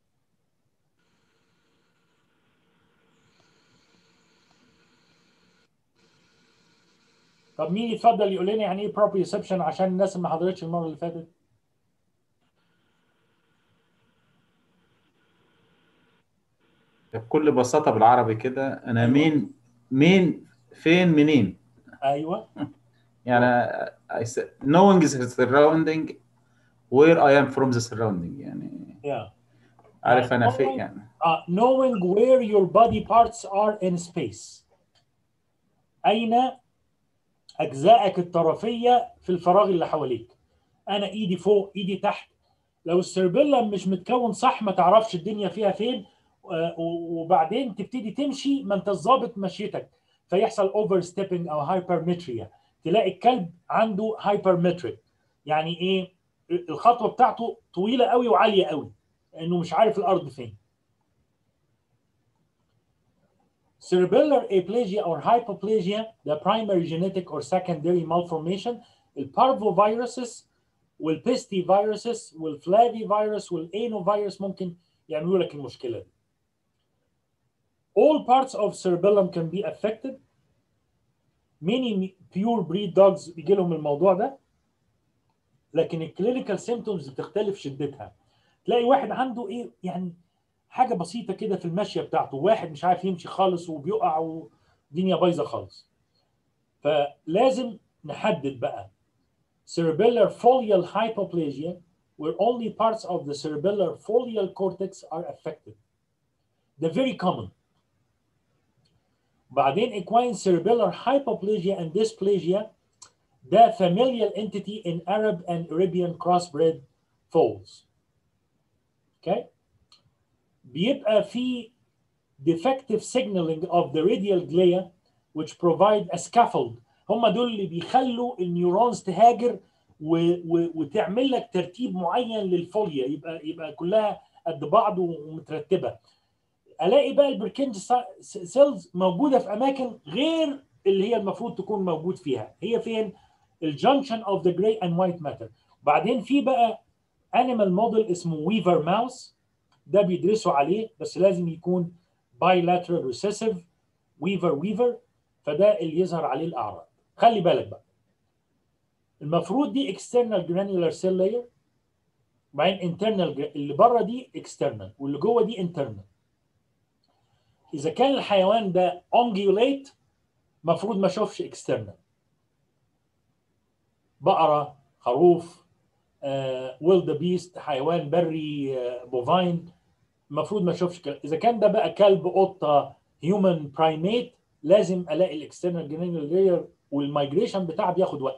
طب مين يتفضل يقول لنا يعني ايه proprioception عشان الناس اللي ما حضرتش المره اللي فاتت بكل بساطة بالعربي كده أنا مين مين فين منين ايوه يعني I said, knowing the surrounding where I am from the surrounding يعني yeah عارف أنا فين knowing- يعني uh, knowing where your body parts are in space أين أجزائك الطرفية في الفراغ اللي حواليك أنا إيدي فوق إيدي تحت لو السيربيلم مش متكون صح ما تعرفش الدنيا فيها فين آه، وبعدين تبتدي تمشي ما انت ظابط مشيتك فيحصل اوفر ستيبنج او هايبرمتريا تلاقي الكلب عنده هايبرمتريك يعني ايه الخطوه بتاعته طويله قوي وعاليه قوي لانه مش عارف الارض فين cerebellar aplasia or hypoplasia the primary genetic or secondary malformation البارفوفيروسز والبيستي فيروسز والفلافي فيروس والانو فيروس ممكن يعملوا لك المشكله دي all parts of cerebellum can be affected many pure breed dogs بيجي لهم الموضوع ده لكن الكلينيكال سيمتومز بتختلف شدتها تلاقي واحد عنده ايه يعني حاجه بسيطه كده في المشيه بتاعته واحد مش عارف يمشي خالص وبيقع والدنيا بايظه خالص فلازم نحدد بقى cerebellar folial hypoplasia where only parts of the cerebellar folial cortex are affected. They're very common. بعدين equine cerebellar hypoplasia and dysplasia ده familial entity in Arab and Arabian crossbred foals. Okay? بيبقى في defective signaling of the radial glia which provide a scaffold هم دول اللي بيخلوا النيورونز تهاجر و... و... وتعمل لك ترتيب معين للفوليا يبقى يبقى كلها قد بعض ومترتبه الاقي بقى البركنج سيلز موجوده في اماكن غير اللي هي المفروض تكون موجود فيها هي فين الجنكشن اوف ذا جراي اند وايت ماتر بعدين في بقى انيمال موديل اسمه ويفر ماوس ده بيدرسوا عليه بس لازم يكون بايلاترال ريسيسيف ويفر ويفر فده اللي يظهر عليه الاعراض خلي بالك بقى المفروض دي external granular cell layer وبعدين internal اللي بره دي external واللي جوه دي internal اذا كان الحيوان ده ungulate المفروض ما اشوفش external بقره خروف ويلد بيست حيوان بري بوفاين المفروض ما اشوفش كده اذا كان ده بقى كلب قطه هيومن برايميت لازم الاقي الاكسترنال جرانيولار لاير والمايجريشن بتاعها بياخد وقت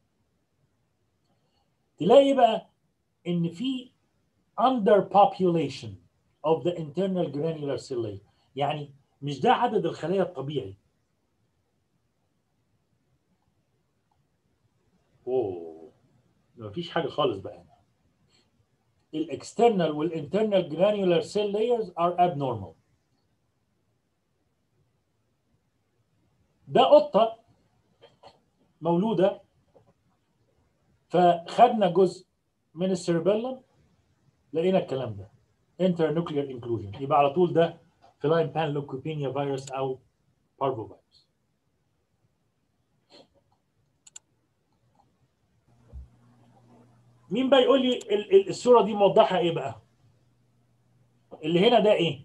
تلاقي بقى ان في under population of the internal granular cell layer يعني مش ده عدد الخلايا الطبيعي اوه مفيش حاجه خالص بقى هنا الاكسترنال والانترنال جرانيولار سيل layers are abnormal ده قطه مولوده فخدنا جزء من السيربيلم لقينا الكلام ده internuclear inclusion يبقى على طول ده فلاين بان لوكوبينيا فيروس او بارفو فيروس مين بقى يقول لي ال- ال- الصوره دي موضحه ايه بقى اللي هنا ده ايه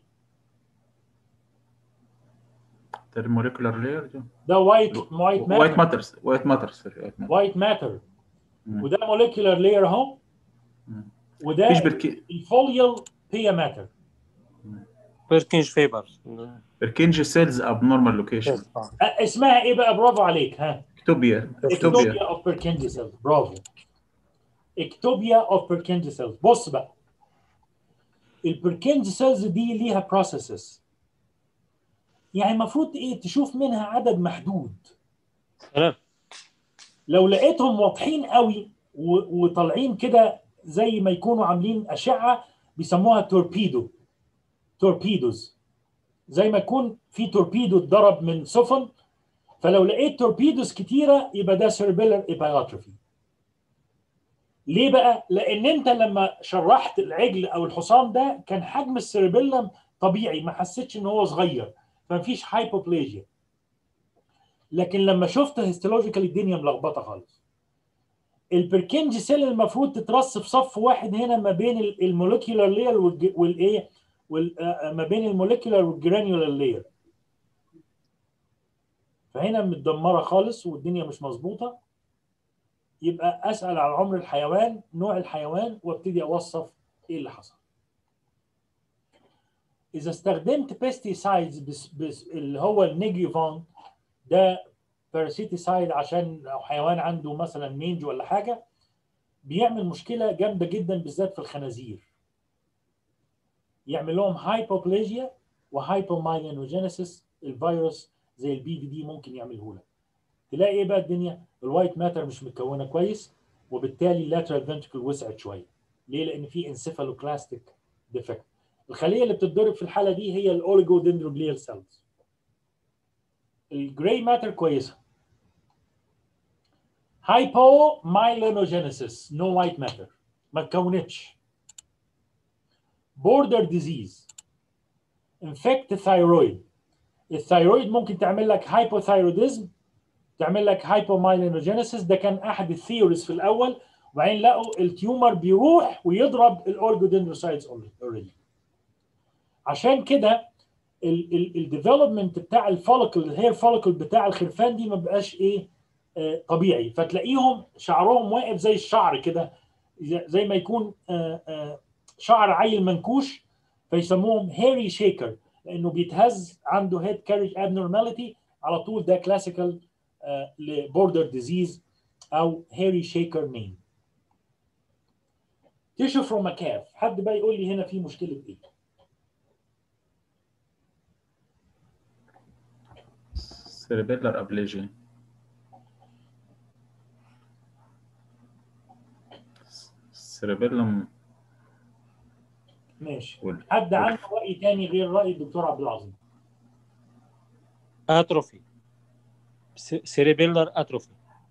الموليكولار لاير ده وايت وايت وايت ماتر ماترز وايت ماترز وايت ماتر وده موليكولار لاير اهو وده مفيش بركي الفوليال بيا ماتر بيركنج فيبر بركنج سيلز ابنورمال لوكيشن اسمها ايه بقى برافو عليك ها اكتوبيا اكتوبيا اكتوبيا اوف بيركنجي سيلز برافو اكتوبيا اوف بيركنجي سيلز بص بقى البيركنجي سيلز دي ليها بروسيسز يعني المفروض ايه تشوف منها عدد محدود سلام لو لقيتهم واضحين قوي و- وطالعين كده زي ما يكونوا عاملين اشعه بيسموها توربيدو توربيدوز زي ما يكون في توربيدو اتضرب من سفن فلو لقيت توربيدوز كتيره يبقى ده سيربيلر ايبايوتروفي ليه بقى؟ لان انت لما شرحت العجل او الحصان ده كان حجم السيربيلم طبيعي ما حسيتش ان هو صغير فمفيش هايبوبليجيا لكن لما شفت هيستولوجيكال الدنيا ملخبطه خالص البركنج سيل المفروض تترص في صف واحد هنا ما بين ال- الموليكيولار لاير والايه وال- آه، ما بين الموليكيولار والجرانيولار لاير فهنا متدمره خالص والدنيا مش مظبوطه يبقى اسال على عمر الحيوان نوع الحيوان وابتدي اوصف ايه اللي حصل اذا استخدمت بيستيسايدز بس بس اللي هو النيجيفون ده باراسيتيسايد عشان لو حيوان عنده مثلا مينج ولا حاجه بيعمل مشكله جامده جدا بالذات في الخنازير يعمل لهم هايبوبليجيا وهايبومايلينوجينيسيس الفيروس زي البي في دي ممكن يعمله لك تلاقي ايه بقى الدنيا الوايت ماتر مش متكونه كويس وبالتالي اللاترال فنتركل وسعت شويه ليه لان في انسيفالوكلاستيك ديفكت الخليه اللي بتتضرب في الحاله دي هي الاوليجو دندروجليال سيلز الجراي ماتر كويسه هايبو مايلينوجينيسيس نو وايت ماتر ما اتكونتش بوردر ديزيز انفكت ثايرويد الثايرويد ممكن تعمل لك هايبوثايروديزم تعمل لك هايبومايلينوجينيسيس ده كان احد الثيوريز في الاول وبعدين لقوا التيومر بيروح ويضرب الاورجودندروسايتس اوريدي عشان كده الديفلوبمنت بتاع الفوليكل الهير فوليكل بتاع الخرفان دي ما بقاش ايه آه طبيعي فتلاقيهم شعرهم واقف زي الشعر كده زي زي ما يكون آه آه شعر عيل منكوش فيسموهم هيري شيكر لانه بيتهز عنده هيد كاريج ابنورماليتي على طول ده كلاسيكال لبوردر ديزيز او هيري شيكر نيم تيشو فروم كاف حد بقى يقول لي هنا في مشكله ايه سيربيلر ابليجيا سيربيلم ماشي وال- حد عنده راي تاني غير راي الدكتور عبد العظيم اتروفي سيريبيلر اتروفي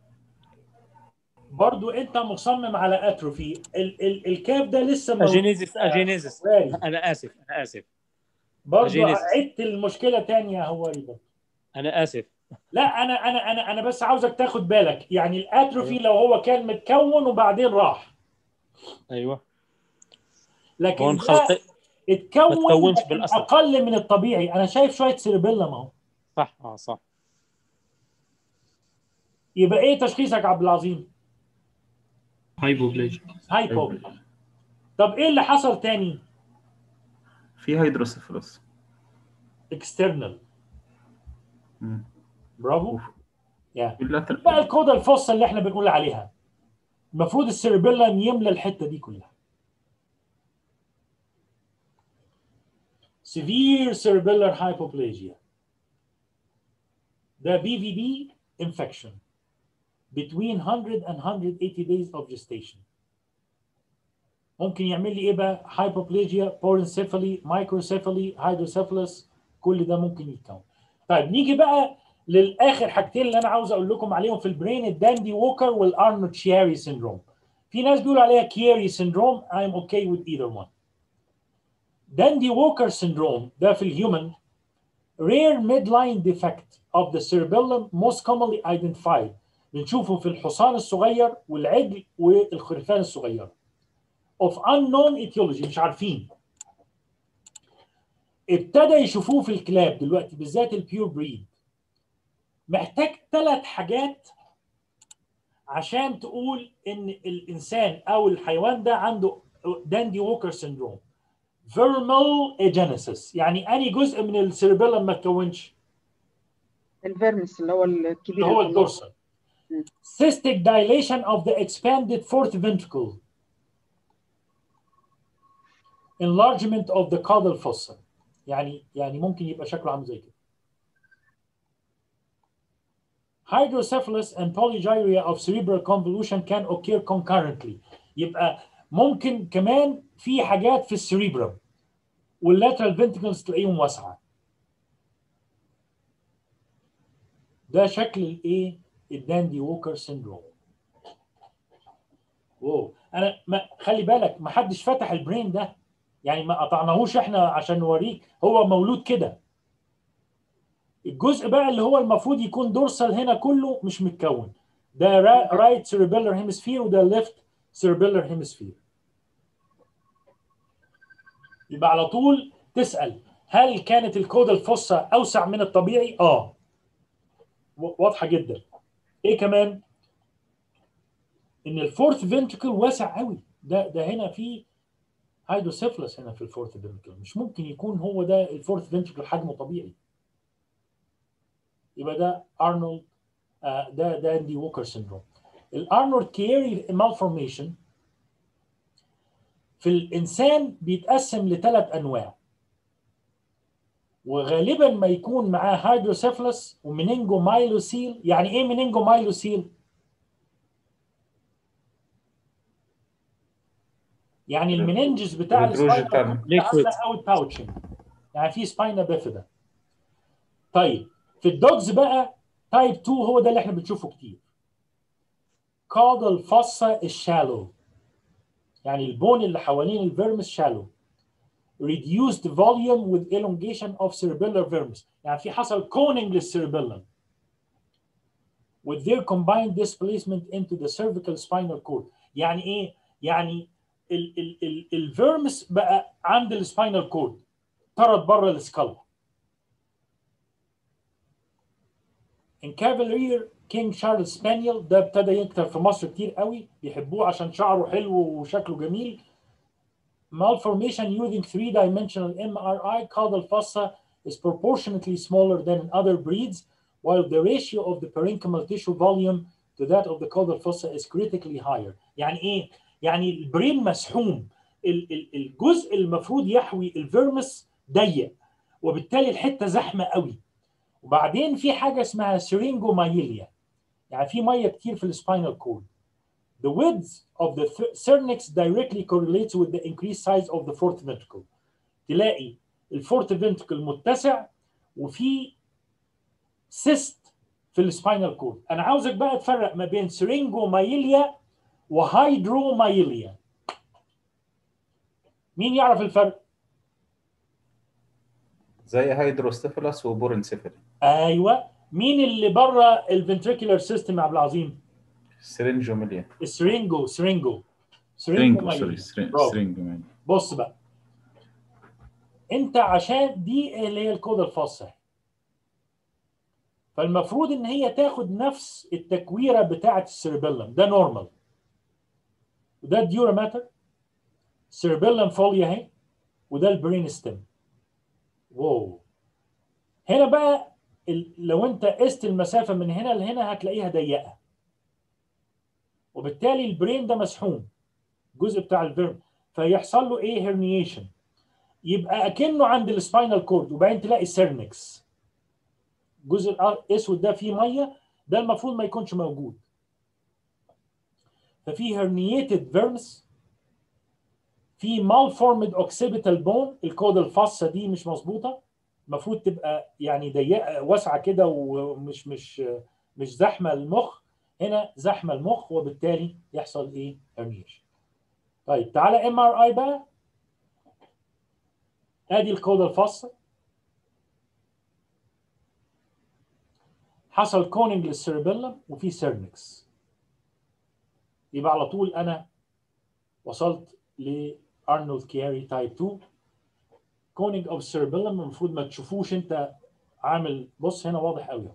برضو انت مصمم على اتروفي ال ال الكاف ده لسه موجود. اجينيزيس اجينيزيس واري. انا اسف انا اسف برضو أجينيسيس. عدت المشكله تانية يا هواري ده انا اسف لا انا انا انا انا بس عاوزك تاخد بالك يعني الاتروفي لو هو كان متكون وبعدين راح ايوه لكن هون ده خلطي اتكون ما تكونش لكن بالأصل. اقل من الطبيعي انا شايف شويه سيربيلم اهو صح اه صح يبقى ايه تشخيصك يا عبد العظيم هايبوبليجيا هايبو طب ايه اللي حصل تاني في هيدروسيفلوس اكسترنال مم. برافو يا اللاتر- بقى الكودا الفصة اللي احنا بنقول عليها المفروض السيربيلم يملى الحته دي كلها severe cerebellar hypoplasia ده بي في دي infection between 100 and 180 days of gestation ممكن يعمل لي ايه بقى hypoplasia porencephaly microcephaly hydrocephalus كل ده ممكن يتكون طيب نيجي بقى للاخر حاجتين اللي انا عاوز اقول لكم عليهم في البرين الداندي ووكر والارنولد شياري سيندروم في ناس بيقولوا عليها كياري سيندروم I'm okay with either one داندي ووكر سيندروم ده في الهيومن rare midline defect of the cerebellum most commonly identified بنشوفه في الحصان الصغير والعجل والخرفان الصغيره of unknown etiology مش عارفين ابتدى يشوفوه في الكلاب دلوقتي بالذات البيور بريد محتاج ثلاث حاجات عشان تقول ان الانسان او الحيوان ده عنده داندي ووكر سيندروم فيرمال ايجينيسيس يعني اني جزء من السيربيلم ما تكونش الفيرمس اللي هو الكبير اللي هو الدورسال cystic dilation of the expanded fourth ventricle enlargement of the caudal fossa يعني يعني ممكن يبقى شكله عامل زي كده hydrocephalus and polygyria of cerebral convolution can occur concurrently يبقى ممكن كمان في حاجات في السريبرم واللاترال فنتكلز تلاقيهم واسعه ده شكل الايه الداندي ووكر سيندروم واو انا ما خلي بالك ما حدش فتح البرين ده يعني ما قطعناهوش احنا عشان نوريك هو مولود كده الجزء بقى اللي هو المفروض يكون دورسال هنا كله مش متكون ده رايت سيربيلر هيمسفير وده ليفت سيربيلر هيمسفير يبقى على طول تسال هل كانت الكودا الفصة اوسع من الطبيعي؟ اه واضحه جدا ايه كمان؟ ان الفورث فينتركل واسع قوي ده ده هنا في هيدروسيفلس هنا في الفورث فينتركل مش ممكن يكون هو ده الفورث فينتركل حجمه طبيعي يبقى ده ارنولد آه ده ده اندي ووكر سيندروم الارنولد كيري مالفورميشن في الانسان بيتقسم لثلاث انواع وغالبا ما يكون معاه هيدروسيفلس ومنينجو مايلوسيل يعني ايه منينجو مايلوسيل يعني المننجز بتاع السباينا اوت باوتشنج يعني في سباينا بيفيدا طيب في الدوجز بقى تايب 2 هو ده اللي احنا بنشوفه كتير كاودال فصة الشالو يعني البون اللي حوالين الفيرمس شالو reduced volume with elongation of cerebellar vermis يعني في حصل coning للcerebellum with their combined displacement into the cervical spinal cord يعني ايه يعني ال ال ال الفيرمس بقى عند السباينال كورد طرد بره السكال ان كافالير كينج شارلز سبانيال ده ابتدى يكتر في مصر كتير قوي بيحبوه عشان شعره حلو وشكله جميل malformation using three-dimensional MRI caudal fossa is proportionately smaller than in other breeds while the ratio of the parenchymal tissue volume to that of the caudal fossa is critically higher يعني ايه يعني البرين مسحوم الجزء المفروض يحوي الفيرمس ضيق وبالتالي الحته زحمه قوي وبعدين في حاجه اسمها سيرينجومايليا يعني في ميه كتير في السباينال كورد The width of the cervix directly correlates with the increased size of the fourth ventricle. تلاقي الفورث ventricle متسع وفي سيست في السباينال كورد. انا عاوزك بقى تفرق ما بين سيرينجومايليا وهيدرومايليا مين يعرف الفرق؟ زي هيدروستيفلس وبورنسيفالي ايوه مين اللي بره الفنتريكولار سيستم يا عبد العظيم؟ سرينجوميليا السرينجو سرينجو سرينجو سوري سرينجوميليا بص بقى انت عشان دي اللي هي الكود الفاصل فالمفروض ان هي تاخد نفس التكويره بتاعه السيربيلم ده نورمال وده الديورا ماتر سيربيلم فوليا اهي وده البرين ستيم واو هنا بقى لو انت قست المسافه من هنا لهنا هتلاقيها ضيقه وبالتالي البرين ده مسحوم الجزء بتاع الفيرم فيحصل له ايه هرنيشن يبقى اكنه عند السباينال كورد وبعدين تلاقي سيرنكس الجزء الاسود ده فيه ميه ده المفروض ما يكونش موجود ففي herniated vermis في malformed occipital bone الكود الفصة دي مش مظبوطة المفروض تبقى يعني ضيقة واسعة كده ومش مش مش زحمة المخ هنا زحمة المخ وبالتالي يحصل ايه herniation طيب تعالى ام ار اي بقى ادي الكود الفصة حصل كوننج للسيربيلم وفي سيرنكس يبقى على طول انا وصلت لارنولد كياري تايب 2 كوننج اوف سيربيلم المفروض ما تشوفوش انت عامل بص هنا واضح قوي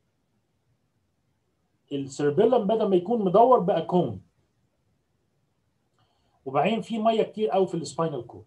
السيربيلم بدل ما يكون مدور بقى كون وبعدين في ميه كتير قوي في السباينال كورد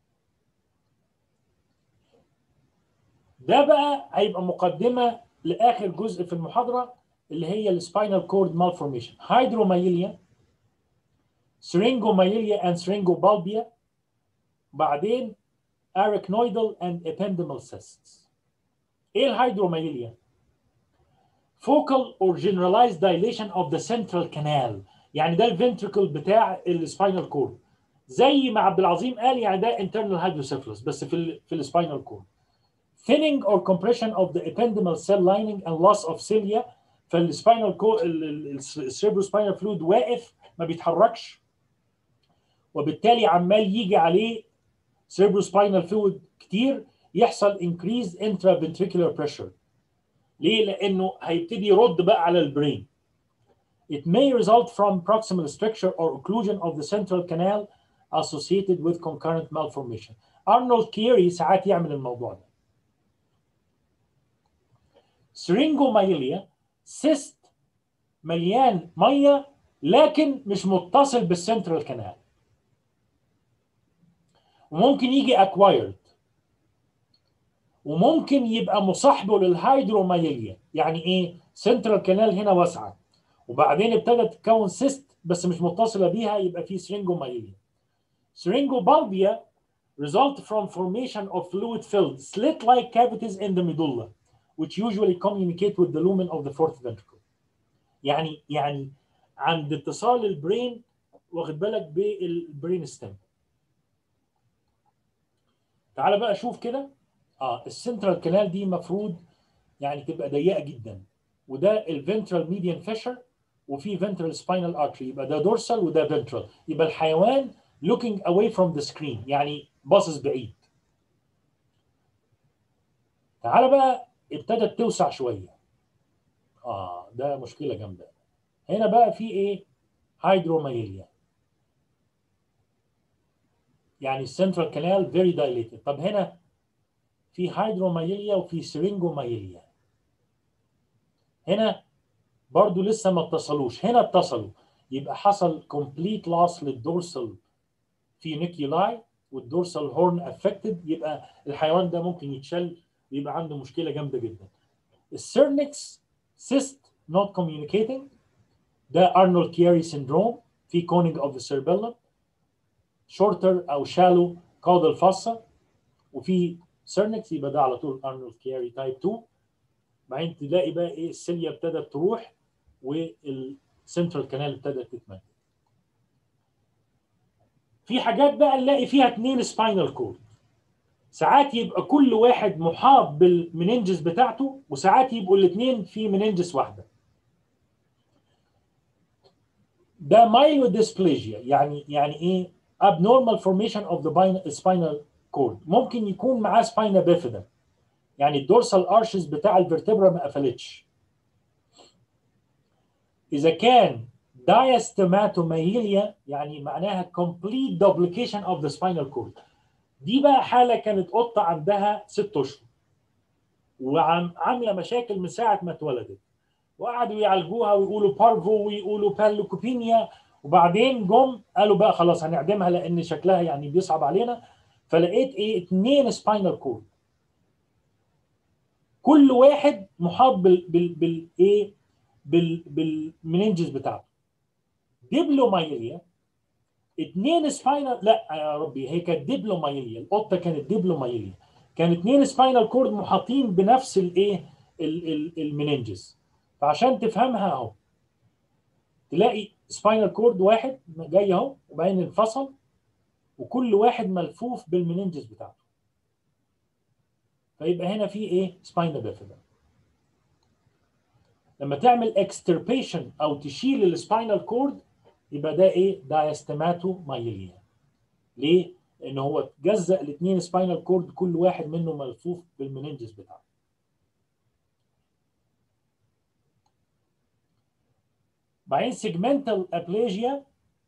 ده بقى هيبقى مقدمه لاخر جزء في المحاضره اللي هي السباينال كورد مالفورميشن هيدرومايليا سرينجومايليا اند سرينجوبالبيا بعدين arachnoidal and ependymal cysts ايه الهيدرومايليا focal or generalized dilation of the central canal يعني ده الفنتركل بتاع السباينال كورد زي ما عبد العظيم قال يعني ده internal hydrocephalus بس في ال في السباينال كورد thinning or compression of the ependymal cell lining and loss of cilia فالسباينال كو السيربروسباينال فلويد واقف ما بيتحركش وبالتالي عمال يجي عليه سيربروسباينال فلويد كتير يحصل increased intraventricular pressure ليه؟ لأنه هيبتدي يرد بقى على البرين. It may result from proximal stricture or occlusion of the central canal associated with concurrent malformation. أرنولد كيري ساعات يعمل الموضوع ده. سرينجومايليا سيست مليان ميه لكن مش متصل بالسنترال كانال وممكن يجي اكوايرد وممكن يبقى مصاحبه للهيدرومايليا يعني ايه سنترال كانال هنا واسعه وبعدين ابتدت تتكون سيست بس مش متصله بيها يبقى في سرينجومايليا سرينجوبالبيا result from formation of fluid filled slit-like cavities in the medulla which usually communicate with the lumen of the fourth ventricle يعني يعني عند اتصال البرين واخد بالك بالبرين ستيم تعال بقى شوف كده اه السنترال كانال دي المفروض يعني تبقى ضيقه جدا وده الفنترال ميديان فيشر وفي فنترال سباينال ارتري يبقى ده دورسال وده فنترال يبقى الحيوان looking away from the screen يعني باصص بعيد تعال بقى ابتدت توسع شويه اه ده مشكله جامده هنا بقى في ايه هيدرومايليا يعني السنترال كانال فيري دايليتد طب هنا في هيدرومايليا وفي سرينجومايليا هنا برضو لسه ما اتصلوش هنا اتصلوا يبقى حصل كومبليت لاس للدورسال في نيكيولاي والدورسال هورن افكتد يبقى الحيوان ده ممكن يتشل ويبقى عنده مشكله جامده جدا السيرنكس سيست نوت communicating ده ارنولد كياري سيندروم في كونينج اوف ذا cerebellum شورتر او شالو كود الفصه وفي سيرنكس يبقى ده على طول ارنولد كياري تايب 2 بعدين تلاقي بقى ايه السيليا ابتدت تروح والسنترال كانال ابتدت تتمدد في حاجات بقى نلاقي فيها اثنين سباينال كورد ساعات يبقى كل واحد محاط بالمننجس بتاعته وساعات يبقوا الاثنين في مننجس واحده ده مايلو ديسبليجيا يعني يعني ايه abnormal formation of the spinal cord ممكن يكون معاه سباينا بيفيدا يعني الدورسال ارشز بتاع الفرتبرا ما قفلتش اذا كان diastematomyelia يعني معناها complete duplication of the spinal cord دي بقى حاله كانت قطه عندها ست اشهر وعامله مشاكل من ساعه ما اتولدت وقعدوا يعالجوها ويقولوا بارفو ويقولوا بالوكوبينيا وبعدين جم قالوا بقى خلاص هنعدمها لان شكلها يعني بيصعب علينا فلقيت ايه اتنين سباينال كورد كل واحد محاط بال بال بال ايه بال بالمننجز بتاعته ديبلومايليا اتنين سباينال لا يا ربي هي كانت ديبلومايليا القطه كانت ديبلومايليا كان اتنين سباينال كورد محاطين بنفس الايه المننجز فعشان تفهمها اهو تلاقي سباينال كورد واحد جاي اهو وبعدين انفصل وكل واحد ملفوف بالمننجز بتاعته فيبقى هنا في ايه سباينال بيفيدا لما تعمل اكستربيشن او تشيل السباينال كورد يبقى ده ايه دايستماتو مايليا ليه لان هو جزأ الاثنين سباينال كورد كل واحد منه ملفوف بالمننجز بتاعته بعدين سيجمنتال ابليجيا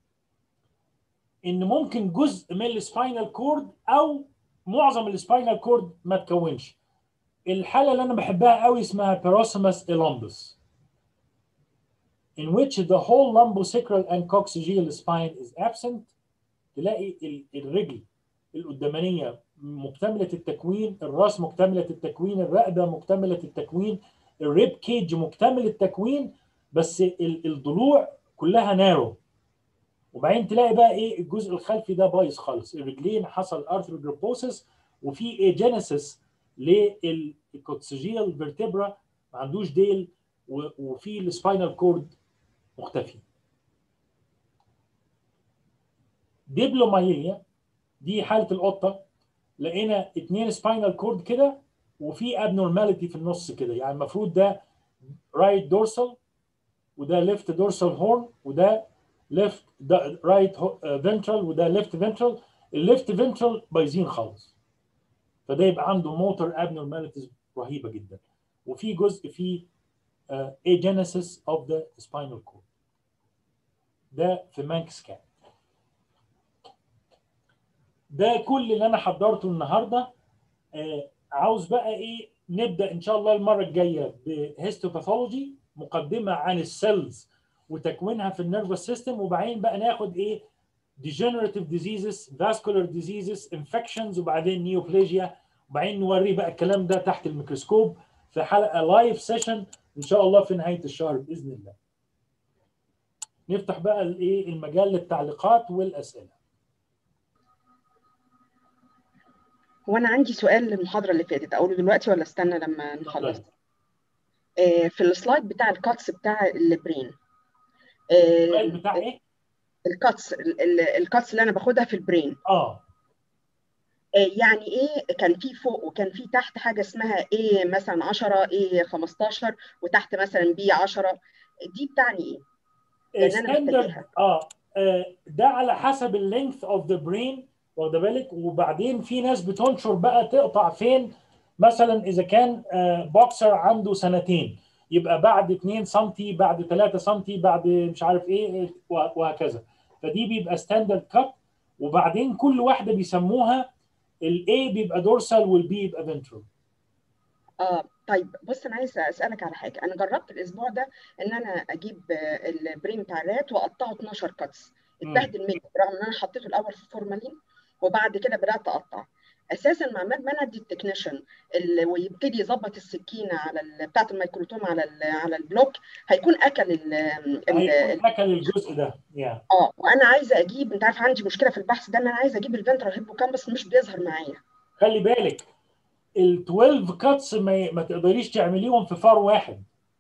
ان ممكن جزء من السباينال كورد او معظم السباينال كورد ما تكونش الحاله اللي انا بحبها قوي اسمها perosomus elombus in which the whole lumbosacral and coccygeal spine is absent تلاقي ال- الرجل القدامانيه مكتمله التكوين الراس مكتمله التكوين الرقبه مكتمله التكوين الريب كيج مكتمل التكوين بس ال- الضلوع كلها نارو وبعدين تلاقي بقى ايه الجزء الخلفي ده بايظ خالص الرجلين حصل ارثروجروبوسس وفي ايجينيسيس للكوكسيجيال فيرتبرا ما عندوش ديل و- وفي السباينال كورد مختفي ديبلومايليا دي حاله القطه لقينا اتنين سباينال كورد كده وفي ابنورماليتي في النص كده يعني المفروض ده رايت دورسال وده ليفت دورسال هورن وده ليفت رايت فنترال وده ليفت فنترال الليفت فنترال بايظين خالص فده يبقى عنده موتور ابنورماليتيز رهيبه جدا وفي جزء فيه اجينيسيس اوف ذا سباينال كورد ده في مانك سكان ده كل اللي انا حضرته النهارده آه، عاوز بقى ايه نبدا ان شاء الله المره الجايه بهيستوباثولوجي مقدمه عن السيلز وتكوينها في النيرفس سيستم وبعدين بقى ناخد ايه degenerative diseases vascular diseases infections وبعدين نيوبليجيا وبعدين نوري بقى الكلام ده تحت الميكروسكوب في حلقه لايف سيشن ان شاء الله في نهايه الشهر باذن الله نفتح بقى الايه المجال للتعليقات والاسئله هو انا عندي سؤال للمحاضره اللي فاتت اقوله دلوقتي ولا استنى لما نخلص آه، في السلايد بتاع الكاتس بتاع البرين السؤال بتاع ايه الكاتس ال- ال- الكاتس اللي انا باخدها في البرين اه آه، يعني ايه كان في فوق وكان في تحت حاجه اسمها ايه مثلا 10 ايه 15 وتحت مثلا بي 10 دي بتعني ايه؟ لان انا ستاندرد محتاجاها اه آه، ده على حسب اللينث اوف ذا برين واخده بالك وبعدين في ناس بتنشر بقى تقطع فين مثلا اذا كان آه، بوكسر عنده سنتين يبقى بعد 2 سم بعد 3 سم بعد مش عارف ايه وه- وهكذا فدي بيبقى ستاندرد كات وبعدين كل واحده بيسموها الاي بيبقى دورسال والبي يبقى فنترال اه طيب بص انا عايزه اسالك على حاجه انا جربت الاسبوع ده ان انا اجيب آه، البرين بتاع الرات واقطعه 12 كاتس اتبهدل مني رغم ان انا حطيته الاول في فورمالين وبعد كده بدات اقطع اساسا مع ما انا ادي التكنيشن اللي ويبتدي يظبط السكينه على ال- بتاعه الميكروتوم على ال- على البلوك هيكون اكل ال ال- هيكون اكل الجزء ده يعني اه وانا عايزه اجيب انت عارف عندي مشكله في البحث ده ان انا عايزه اجيب الفنترال هيبوكامبس مش بيظهر معايا خلي بالك ال 12 كاتس ما, ما تقدريش تعمليهم في فار واحد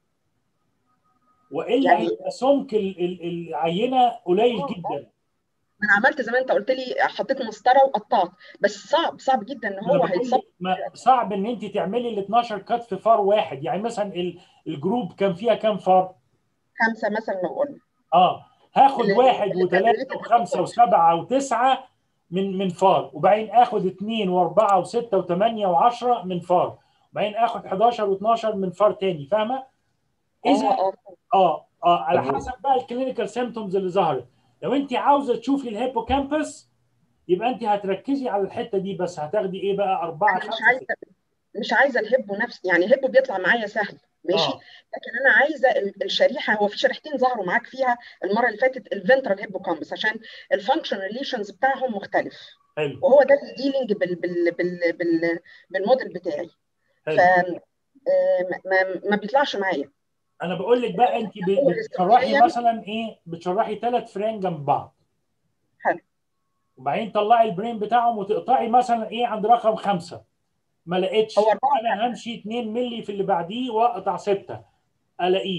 والا يعني- هيبقى سمك ال- ال- العينه قليل جدا انا عملت زي ما انت قلت لي حطيت مسطره وقطعت بس صعب صعب جدا ان أنا هو بقول هيتصاب لك ما صعب ان انت تعملي ال 12 كات في فار واحد يعني مثلا ال- الجروب كان فيها كام فار؟ خمسه مثلا لو قلنا اه هاخد اللي- واحد اللي وثلاثه كان وخمسه وسبعه وتسعه من من فار وبعدين اخد اثنين واربعه وسته وثمانيه وعشره من فار وبعدين اخد 11 و12 من فار تاني فاهمه؟ اذا اه اه اه اه على طب- حسب بقى الكلينيكال سيمتومز اللي ظهرت لو انت عاوزه تشوفي الهيبوكامبس يبقى انت هتركزي على الحته دي بس هتاخدي ايه بقى اربعه انا مش خمسه عايزه مش عايزه الهبو نفس يعني الهبو بيطلع معايا سهل ماشي آه. لكن انا عايزه ال- الشريحه هو في شريحتين ظهروا معاك فيها المره اللي فاتت الفنترال هيبوكامبس عشان الفانكشن ريليشنز بتاعهم مختلف حلو وهو ده الديلينج بال بال بال بال بالموديل بتاعي ف حلو آه، ما ما بيطلعش معايا انا بقول لك بقى انت ب- بتشرحي مثلا ايه بتشرحي ثلاث فرين جنب بعض حلو وبعدين طلعي البرين بتاعهم وتقطعي مثلا ايه عند رقم خمسه ما لقيتش هو أربعة انا همشي 2 مللي في اللي بعديه واقطع سته الاقيه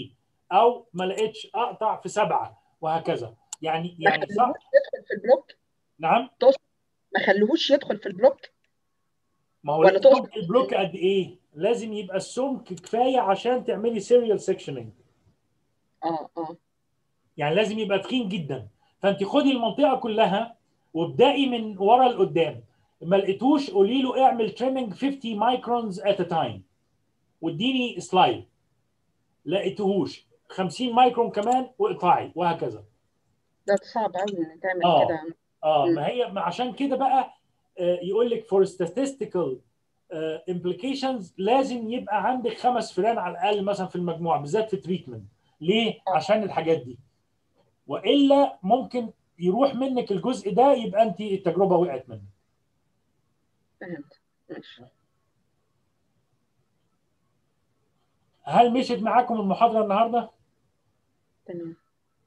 او ما لقيتش اقطع في سبعه وهكذا يعني ما يعني صح خلوهوش يدخل في البلوك نعم تقصد ما خلوهوش يدخل في البلوك ما هو ولا لازم تقصد البلوك قد ايه؟ لازم يبقى السمك كفايه عشان تعملي سيريال سيكشننج اه اه يعني لازم يبقى تخين جدا فانت خدي المنطقه كلها وابدأي من ورا لقدام ما لقيتوش قولي له اعمل تريمنج 50 مايكرونز ات ا تايم واديني سلايد لقيتهوش 50 مايكرون كمان واقطعي وهكذا ده صعب قوي ان تعمل اه كده اه مم. ما هي ما عشان كده بقى آه، يقول لك for statistical آه، implications لازم يبقى عندك خمس فئران على الاقل مثلا في المجموعه بالذات في تريتمنت ليه؟ عشان الحاجات دي والا ممكن يروح منك الجزء ده يبقى انت التجربه وقعت منك فهمت ماشي هل مشيت معاكم المحاضره النهارده؟ تمام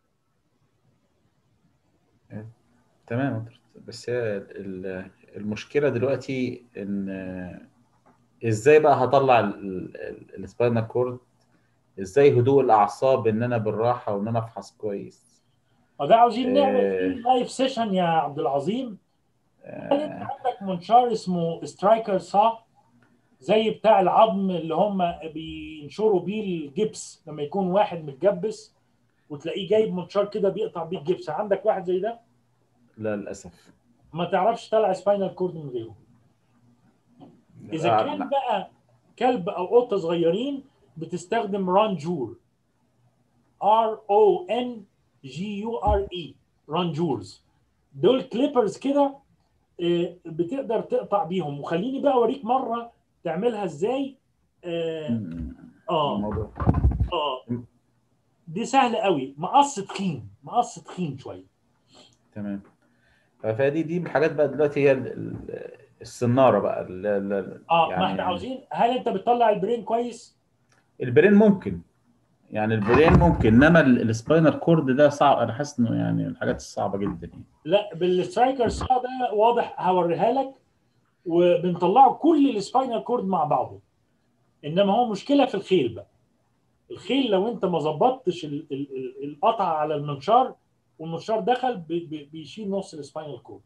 تمام يا دكتور. بس هي ال- المشكله دلوقتي ان ازاي بقى هطلع السباينال كورد ازاي هدوء الاعصاب ان انا بالراحه وان انا افحص كويس وده عاوزين نعمل آه. فيه لايف سيشن يا عبد العظيم هل انت عندك منشار اسمه سترايكر صا زي بتاع العظم اللي هم بينشروا بيه الجبس لما يكون واحد متجبس وتلاقيه جايب منشار كده بيقطع بيه الجبس عندك واحد زي ده لا للاسف ما تعرفش تلع سباينال كورد من غيره اذا آه، كان لا. بقى كلب او قطه صغيرين بتستخدم رانجور ار او ان جي يو ار اي رانجورز دول كليبرز كده آه، بتقدر تقطع بيهم وخليني بقى اوريك مره تعملها ازاي اه اه, الموضوع آه. دي سهله قوي مقص تخين مقص تخين شويه تمام فدي دي من الحاجات بقى دلوقتي هي ال- ال- السناره بقى ال- ال- اه يعني ما احنا عاوزين هل انت بتطلع البرين كويس؟ البرين ممكن يعني البرين ممكن انما ال- السباينال كورد ده صعب انا حاسس انه يعني من الحاجات الصعبه جدا يعني لا بالسترايكر صا ده واضح هوريها لك وبنطلعه كل السباينال كورد مع بعضه انما هو مشكله في الخيل بقى الخيل لو انت ما ظبطتش ال- ال- ال- القطعه على المنشار والمنشار دخل بي- بي- بيشيل نص السباينال كورد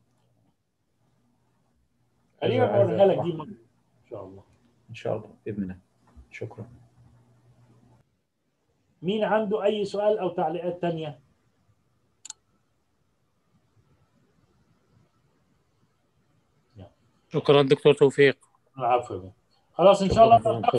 خلينا عايز- عايز نوريها لك أفرح. دي مرة ان شاء الله ان شاء الله باذن الله شكرا مين عنده اي سؤال او تعليقات تانية شكرا دكتور توفيق العفو خلاص ان شاء الله شكراً.